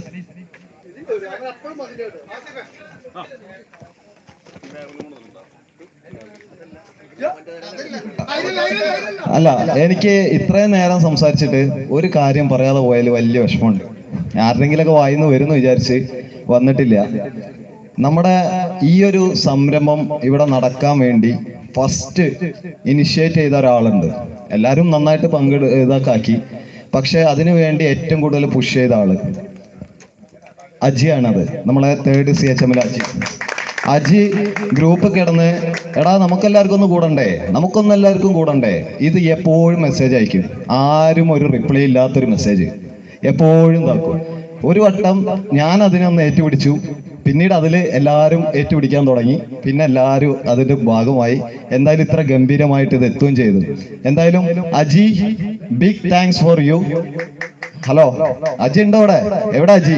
അല്ല എനിക്ക് ഇത്രയും നേരം സംസാരിച്ചിട്ട് ഒരു കാര്യം പറയാതെ പോയാൽ വലിയ വിഷമമുണ്ട് ആരുടെങ്കിലൊക്കെ വായിന്ന് വരുന്നു വിചാരിച്ച് വന്നിട്ടില്ല നമ്മുടെ ഈ ഒരു സംരംഭം ഇവിടെ നടക്കാൻ വേണ്ടി ഫസ്റ്റ് ഇനിഷ്യേറ്റ് ചെയ്ത ഒരാളുണ്ട് എല്ലാവരും നന്നായിട്ട് പങ്കെടു ഇതൊക്കെ ആക്കി പക്ഷെ അതിനു വേണ്ടി ഏറ്റവും കൂടുതൽ പുഷ് ചെയ്ത ആള് അജിയാണത് നമ്മളെ തേർഡ് സി എച്ച് എമ്മിൽ അജി അജി ഗ്രൂപ്പ് കിടന്ന് എടാ നമുക്കെല്ലാവർക്കും ഒന്ന് കൂടണ്ടേ നമുക്കൊന്നും എല്ലാവർക്കും കൂടണ്ടേ ഇത് എപ്പോഴും മെസ്സേജ് അയക്കും ആരും ഒരു റിപ്ലൈ ഇല്ലാത്തൊരു മെസ്സേജ് എപ്പോഴും താക്കും ഒരു വട്ടം ഞാൻ അതിനൊന്ന് ഏറ്റുപിടിച്ചു പിന്നീട് അതിൽ എല്ലാവരും ഏറ്റുപിടിക്കാൻ തുടങ്ങി പിന്നെ എല്ലാവരും അതിന്റെ ഭാഗമായി എന്തായാലും ഇത്ര ഗംഭീരമായിട്ട് ഇത് എത്തുകയും ചെയ്തു എന്തായാലും Aji big thanks for you hello Aji ഉണ്ടോ അവിടെ എവിടെ അജി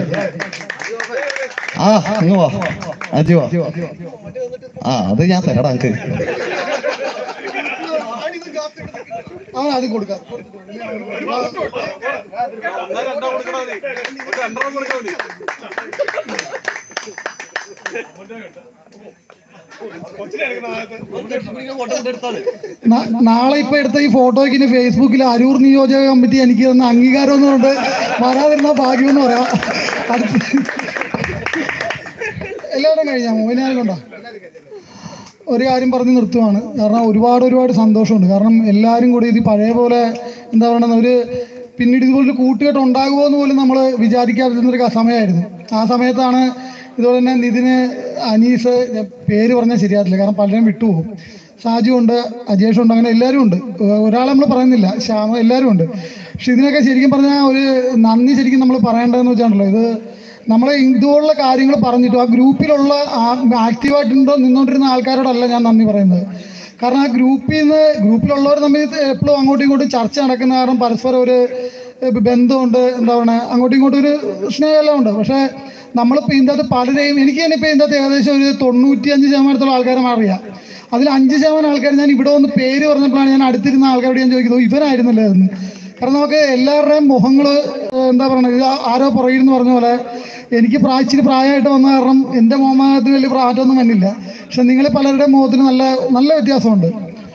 ആ ഇങ്ങ് വാ അജി വാ ആ അത് ഞാൻ തരടാ എനിക്ക് ആ അത് കൊടുക്കാം ന- നാളെ ഇപ്പൊ എടുത്ത ഈ ഫോട്ടോയ്ക്ക് ഇനി ഫേസ്ബുക്കിൽ അരൂർ നിയോജക കമ്മിറ്റി എനിക്ക് തന്ന അംഗീകാരം എന്നുകൊണ്ട് വരാതിരുന്ന ഭാഗ്യം എന്ന് പറയാം അടുത്ത എല്ലാവരും കഴിഞ്ഞാ മോഹിനാലും കൊണ്ടോ ഒരു കാര്യം പറഞ്ഞ് നിർത്തുവാണ് കാരണം ഒരുപാട് ഒരുപാട് സന്തോഷമുണ്ട് കാരണം എല്ലാവരും കൂടി ഇത് പഴയ പോലെ എന്താ പറയുക ഒരു പിന്നീട് ഇതുപോലൊരു കൂട്ടുകെട്ട് ഉണ്ടാകുമോ എന്ന് പോലും നമ്മൾ വിചാരിക്കാതിരുന്നൊരു ക- സമയമായിരുന്നു ആ സമയത്താണ് ഇതുപോലെ തന്നെ നിതിന് അനീസ് ഞാൻ പേര് പറഞ്ഞാൽ ശരിയായിട്ടില്ല കാരണം പലരും വിട്ടുപോകും ഷാജു ഉണ്ട് അജേഷ് ഉണ്ട് അങ്ങനെ എല്ലാവരും ഉണ്ട് ഏഹ് ഒരാളെ നമ്മൾ പറയുന്നില്ല ശ്യാമ എല്ലാവരും ഉണ്ട് പക്ഷെ ഇതിനൊക്കെ ശരിക്കും പറഞ്ഞാൽ ഒരു നന്ദി ശരിക്കും നമ്മൾ പറയേണ്ടതെന്ന് വെച്ചാണല്ലോ ഇത് നമ്മളെ ഇതുപോലുള്ള കാര്യങ്ങൾ പറഞ്ഞിട്ട് ആ ഗ്രൂപ്പിലുള്ള ആക്റ്റീവായിട്ട് നിന്നുകൊണ്ടിരുന്ന ആൾക്കാരോടല്ല ഞാൻ നന്ദി പറയുന്നത് കാരണം ആ ഗ്രൂപ്പിൽ നിന്ന് ഗ്രൂപ്പിലുള്ളവർ തമ്മിൽ എപ്പോഴും അങ്ങോട്ടും ഇങ്ങോട്ടും ചർച്ച നടക്കുന്ന കാരണം പരസ്പരം ഒരു ഏഹ് ബന്ധമുണ്ട് എന്താ പറയുക അങ്ങോട്ടും ഇങ്ങോട്ടും ഒരു സ്നേഹമെല്ലാം ഉണ്ട് പക്ഷേ നമ്മളിപ്പോൾ ഇതിൻ്റെ അകത്ത് പലരെയും എനിക്ക് തന്നെ ഇപ്പോൾ ഇതിൻ്റെ അകത്ത് ഏകദേശം ഒരു തൊണ്ണൂറ്റിയഞ്ച് ശതമാനത്തോളം ആൾക്കാരെ അറിയാം അതിൽ അഞ്ച് ശതമാനം ആൾക്കാർ ഞാൻ ഇവിടെ വന്ന് പേര് പറഞ്ഞപ്പോഴാണ് ഞാൻ അടുത്തിരുന്ന ആൾക്കാരോട് ഞാൻ ചോദിക്കുന്നത് ഇവനായിരുന്നല്ലേ എന്ന് കാരണം നമുക്ക് എല്ലാവരുടെയും മുഖങ്ങൾ എന്താ പറയുക ഇത് ആരോ പുറകിൽ എന്ന് പറഞ്ഞ പോലെ എനിക്ക് പ്രായച്ചിരി പ്രായമായിട്ട് വന്ന കാരണം എൻ്റെ മുഖത്തിന് വലിയ പ്രാറ്റമൊന്നും വന്നില്ല പക്ഷെ നിങ്ങൾ പലരുടെയും മുഖത്തിന് നല്ല നല്ല വ്യത്യാസമുണ്ട്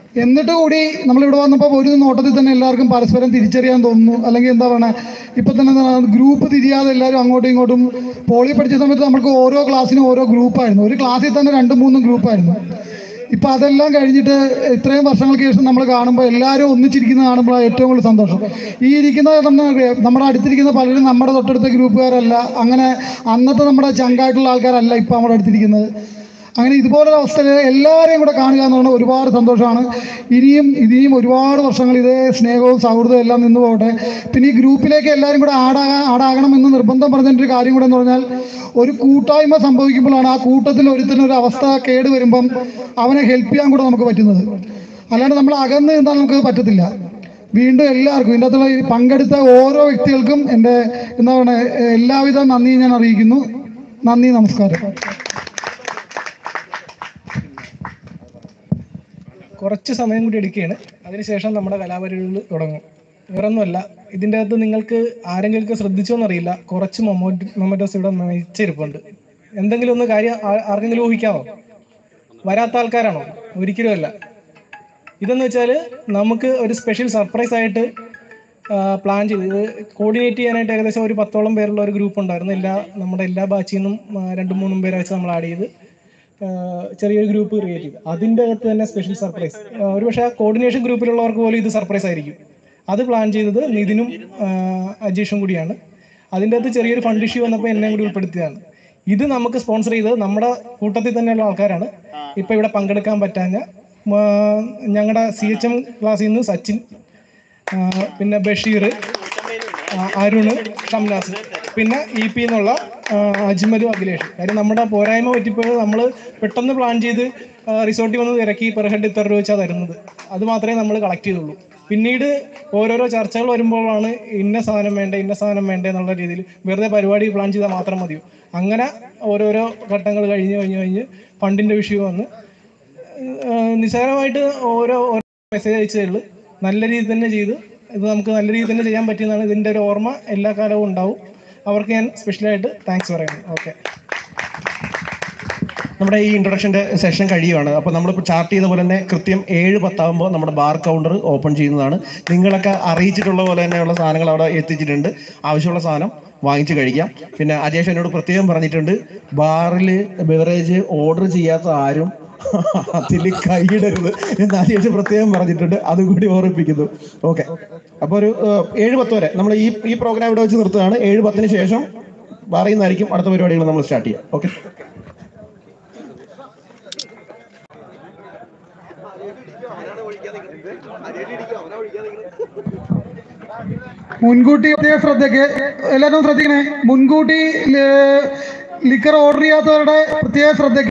എന്നിട്ട് കൂടി നമ്മളിവിടെ വന്നപ്പോൾ ഒരു നോട്ടത്തിൽ തന്നെ എല്ലാവർക്കും പരസ്പരം തിരിച്ചറിയാൻ തോന്നുന്നു അല്ലെങ്കിൽ എന്താ പറയുക ഇപ്പം തന്നെ എന്താ ഗ്രൂപ്പ് തിരിയാതെ എല്ലാവരും അങ്ങോട്ടും ഇങ്ങോട്ടും പോളി പഠിച്ച സമയത്ത് നമുക്ക് ഓരോ ക്ലാസ്സിനും ഓരോ ഗ്രൂപ്പായിരുന്നു ഒരു ക്ലാസ്സിൽ തന്നെ രണ്ടും മൂന്നും ഗ്രൂപ്പായിരുന്നു ഇപ്പം അതെല്ലാം കഴിഞ്ഞിട്ട് ഇത്രയും വർഷങ്ങൾക്ക് ശേഷം നമ്മൾ കാണുമ്പോൾ എല്ലാവരും ഒന്നിച്ചിരിക്കുന്നത് കാണുമ്പോഴാണ് ഏറ്റവും കൂടുതൽ സന്തോഷം ഈ ഇരിക്കുന്ന തന്നെ നമ്മുടെ അടുത്തിരിക്കുന്ന പലരും നമ്മുടെ തൊട്ടടുത്ത ഗ്രൂപ്പുകാരല്ല അങ്ങനെ അന്നത്തെ നമ്മുടെ ചങ്കായിട്ടുള്ള ആൾക്കാരല്ല ഇപ്പം നമ്മുടെ അടുത്തിരിക്കുന്നത് അങ്ങനെ ഇതുപോലൊരു അവസ്ഥയിൽ എല്ലാവരെയും കൂടെ കാണുക എന്ന് പറഞ്ഞാൽ ഒരുപാട് സന്തോഷമാണ് ഇനിയും ഇനിയും ഒരുപാട് വർഷങ്ങൾ ഇതേ സ്നേഹവും സൗഹൃദവും എല്ലാം നിന്ന് പോകട്ടെ പിന്നെ ഈ ഗ്രൂപ്പിലേക്ക് എല്ലാവരും കൂടെ ആടാകാൻ ആടാകണം എന്ന് നിർബന്ധം പറഞ്ഞിട്ടൊരു കാര്യം കൂടെ എന്ന് പറഞ്ഞാൽ ഒരു കൂട്ടായ്മ സംഭവിക്കുമ്പോഴാണ് ആ കൂട്ടത്തിൽ ഒരുത്തിന് ഒരു അവസ്ഥ കേട് വരുമ്പം അവനെ ഹെൽപ്പ് ചെയ്യാൻ കൂടെ നമുക്ക് പറ്റുന്നത് അല്ലാണ്ട് നമ്മൾ അകന്ന് നിന്നാൽ നമുക്ക് പറ്റത്തില്ല വീണ്ടും എല്ലാവർക്കും ഇതിൻ്റെ അകത്തുള്ള ഈ പങ്കെടുത്ത ഓരോ വ്യക്തികൾക്കും എൻ്റെ എന്താ പറയുക എല്ലാവിധ നന്ദി ഞാൻ അറിയിക്കുന്നു നന്ദി നമസ്കാരം കുറച്ച് സമയം കൂടി എടുക്കുകയാണ് അതിനുശേഷം നമ്മുടെ കലാപരിപാടികൾ തുടങ്ങും വേറൊന്നുമല്ല ഇതിൻ്റെ അകത്ത് നിങ്ങൾക്ക് ആരെങ്കിലും ശ്രദ്ധിച്ചോന്നറിയില്ല കുറച്ച് മൊമോ മൊമറ്റോസ് ഇവിടെ നയിച്ചിരിപ്പുണ്ട് എന്തെങ്കിലും ഒന്ന് കാര്യം ആ- ആർക്കെങ്കിലും ഊഹിക്കാമോ വരാത്ത ആൾക്കാരാണോ ഒരിക്കലും അല്ല ഇതെന്ന് വെച്ചാൽ നമുക്ക് ഒരു സ്പെഷ്യൽ സർപ്രൈസ് ആയിട്ട് പ്ലാൻ ചെയ്ത് ഇത് കോർഡിനേറ്റ് ചെയ്യാനായിട്ട് ഏകദേശം ഒരു പത്തോളം പേരുള്ള ഒരു ഗ്രൂപ്പ് ഉണ്ടായിരുന്നു എല്ലാ നമ്മുടെ എല്ലാ ബാച്ചിൽ നിന്നും ആ, രണ്ടും മൂന്നും പേരെ വെച്ച് നമ്മൾ ആഡ് ചെയ്ത് ആ, ചെറിയൊരു ഗ്രൂപ്പ് ക്രിയേറ്റ് ചെയ്ത് അതിൻ്റെ അകത്ത് തന്നെ സ്പെഷ്യൽ സർപ്രൈസ് ഒരു പക്ഷേ ആ കോർഡിനേഷൻ ഗ്രൂപ്പിലുള്ളവർക്ക് പോലും ഇത് സർപ്രൈസ് ആയിരിക്കും അത് പ്ലാൻ ചെയ്തത് നിതിനും ആ, അജീഷും കൂടിയാണ് അതിൻ്റെ അകത്ത് ചെറിയൊരു ഫണ്ട് ഇഷ്യൂ വന്നപ്പോൾ എന്നെ കൂടി ഉൾപ്പെടുത്തിയതാണ് ഇത് നമുക്ക് സ്പോൺസർ ചെയ്തത് നമ്മുടെ കൂട്ടത്തിൽ തന്നെയുള്ള ആൾക്കാരാണ് ഇപ്പൊ ഇവിടെ പങ്കെടുക്കാൻ പറ്റാഞ്ഞ ഞങ്ങളുടെ സി എച്ച് എം ക്ലാസ്സിൽ നിന്ന് സച്ചിൻ ആ, പിന്നെ ബഷീർ ആ, അരുണ് ഷംനാസ് പിന്നെ ഇ പി എന്നുള്ള ആ, അജ്മലു അഖിലേഷ് കാര്യം നമ്മുടെ പോരായ്മ പറ്റിപ്പോയത് നമ്മൾ പെട്ടെന്ന് പ്ലാൻ ചെയ്ത് റിസോർട്ടിൽ വന്ന് ഇറക്കി പെർ ഹെഡ് ഇത്ര രൂപ വെച്ചാൽ തരുന്നത് അത് മാത്രമേ നമ്മൾ കളക്ട് ചെയ്തുള്ളൂ പിന്നീട് ഓരോരോ ചർച്ചകൾ വരുമ്പോഴാണ് ഇന്ന സാധനം വേണ്ട ഇന്ന സാധനം വേണ്ട എന്നുള്ള രീതിയിൽ വെറുതെ പരിപാടി പ്ലാൻ ചെയ്താൽ മാത്രം മതിയോ അങ്ങനെ ഓരോരോ ഘട്ടങ്ങൾ കഴിഞ്ഞ് കഴിഞ്ഞ് കഴിഞ്ഞ് ഫണ്ടിന്റെ വിഷയം വന്ന് ഏഹ് നിസ്സാരമായിട്ട് ഓരോ ഓരോ മെസ്സേജ് അയച്ചതേ ഉള്ളൂ നല്ല രീതിയിൽ തന്നെ ചെയ്ത് ഇത് നമുക്ക് നല്ല രീതിയിൽ തന്നെ ചെയ്യാൻ പറ്റിയതാണ് ഇതിന്റെ ഒരു ഓർമ്മ എല്ലാ കാലവും ഉണ്ടാവും അവർക്ക് ഞാൻ സ്പെഷ്യലായിട്ട് താങ്ക്സ് പറയുന്നു ഓക്കെ നമ്മുടെ ഈ ഇൻട്രൊഡക്ഷന്റെ സെഷൻ കഴിയുകയാണ് അപ്പോൾ നമ്മളിപ്പോൾ ചാർട്ട് ചെയ്ത പോലെ തന്നെ കൃത്യം ഏഴ് പത്താകുമ്പോൾ നമ്മുടെ ബാർ കൗണ്ടർ ഓപ്പൺ ചെയ്യുന്നതാണ് നിങ്ങളൊക്കെ അറിയിച്ചിട്ടുള്ള പോലെ തന്നെയുള്ള സാധനങ്ങൾ അവിടെ എത്തിച്ചിട്ടുണ്ട് ആവശ്യമുള്ള സാധനം വാങ്ങിച്ച് കഴിക്കാം പിന്നെ അജേഷ് എന്നോട് പ്രത്യേകം പറഞ്ഞിട്ടുണ്ട് ബാറിൽ ബിവറേജ് ഓർഡർ ചെയ്യാത്ത ആരും അതിൽ കൈയിടരുത് എന്ന് അജേഷ് പ്രത്യേകം പറഞ്ഞിട്ടുണ്ട് അതും കൂടി ഓർമ്മിപ്പിക്കുന്നു ഓക്കെ അപ്പോൾ ഒരു ഏഹ്, ഏഴ് പത്ത് വരെ നമ്മൾ ഈ ഈ പ്രോഗ്രാം ഇവിടെ വെച്ച് നിർത്തുകയാണ് ഏഴ് പത്തിന് ശേഷം ബാറിൽ നിന്നായിരിക്കും അടുത്ത പരിപാടികൾ നമ്മൾ സ്റ്റാർട്ട് ചെയ്യാം ഓക്കെ മുൻകൂട്ടി പ്രത്യേക ശ്രദ്ധയ്ക്ക് എല്ലാവരും ശ്രദ്ധിക്കണേ മുൻകൂട്ടി ലിക്കർ ഓർഡർ ചെയ്യാത്തവരുടെ പ്രത്യേക ശ്രദ്ധയ്ക്ക്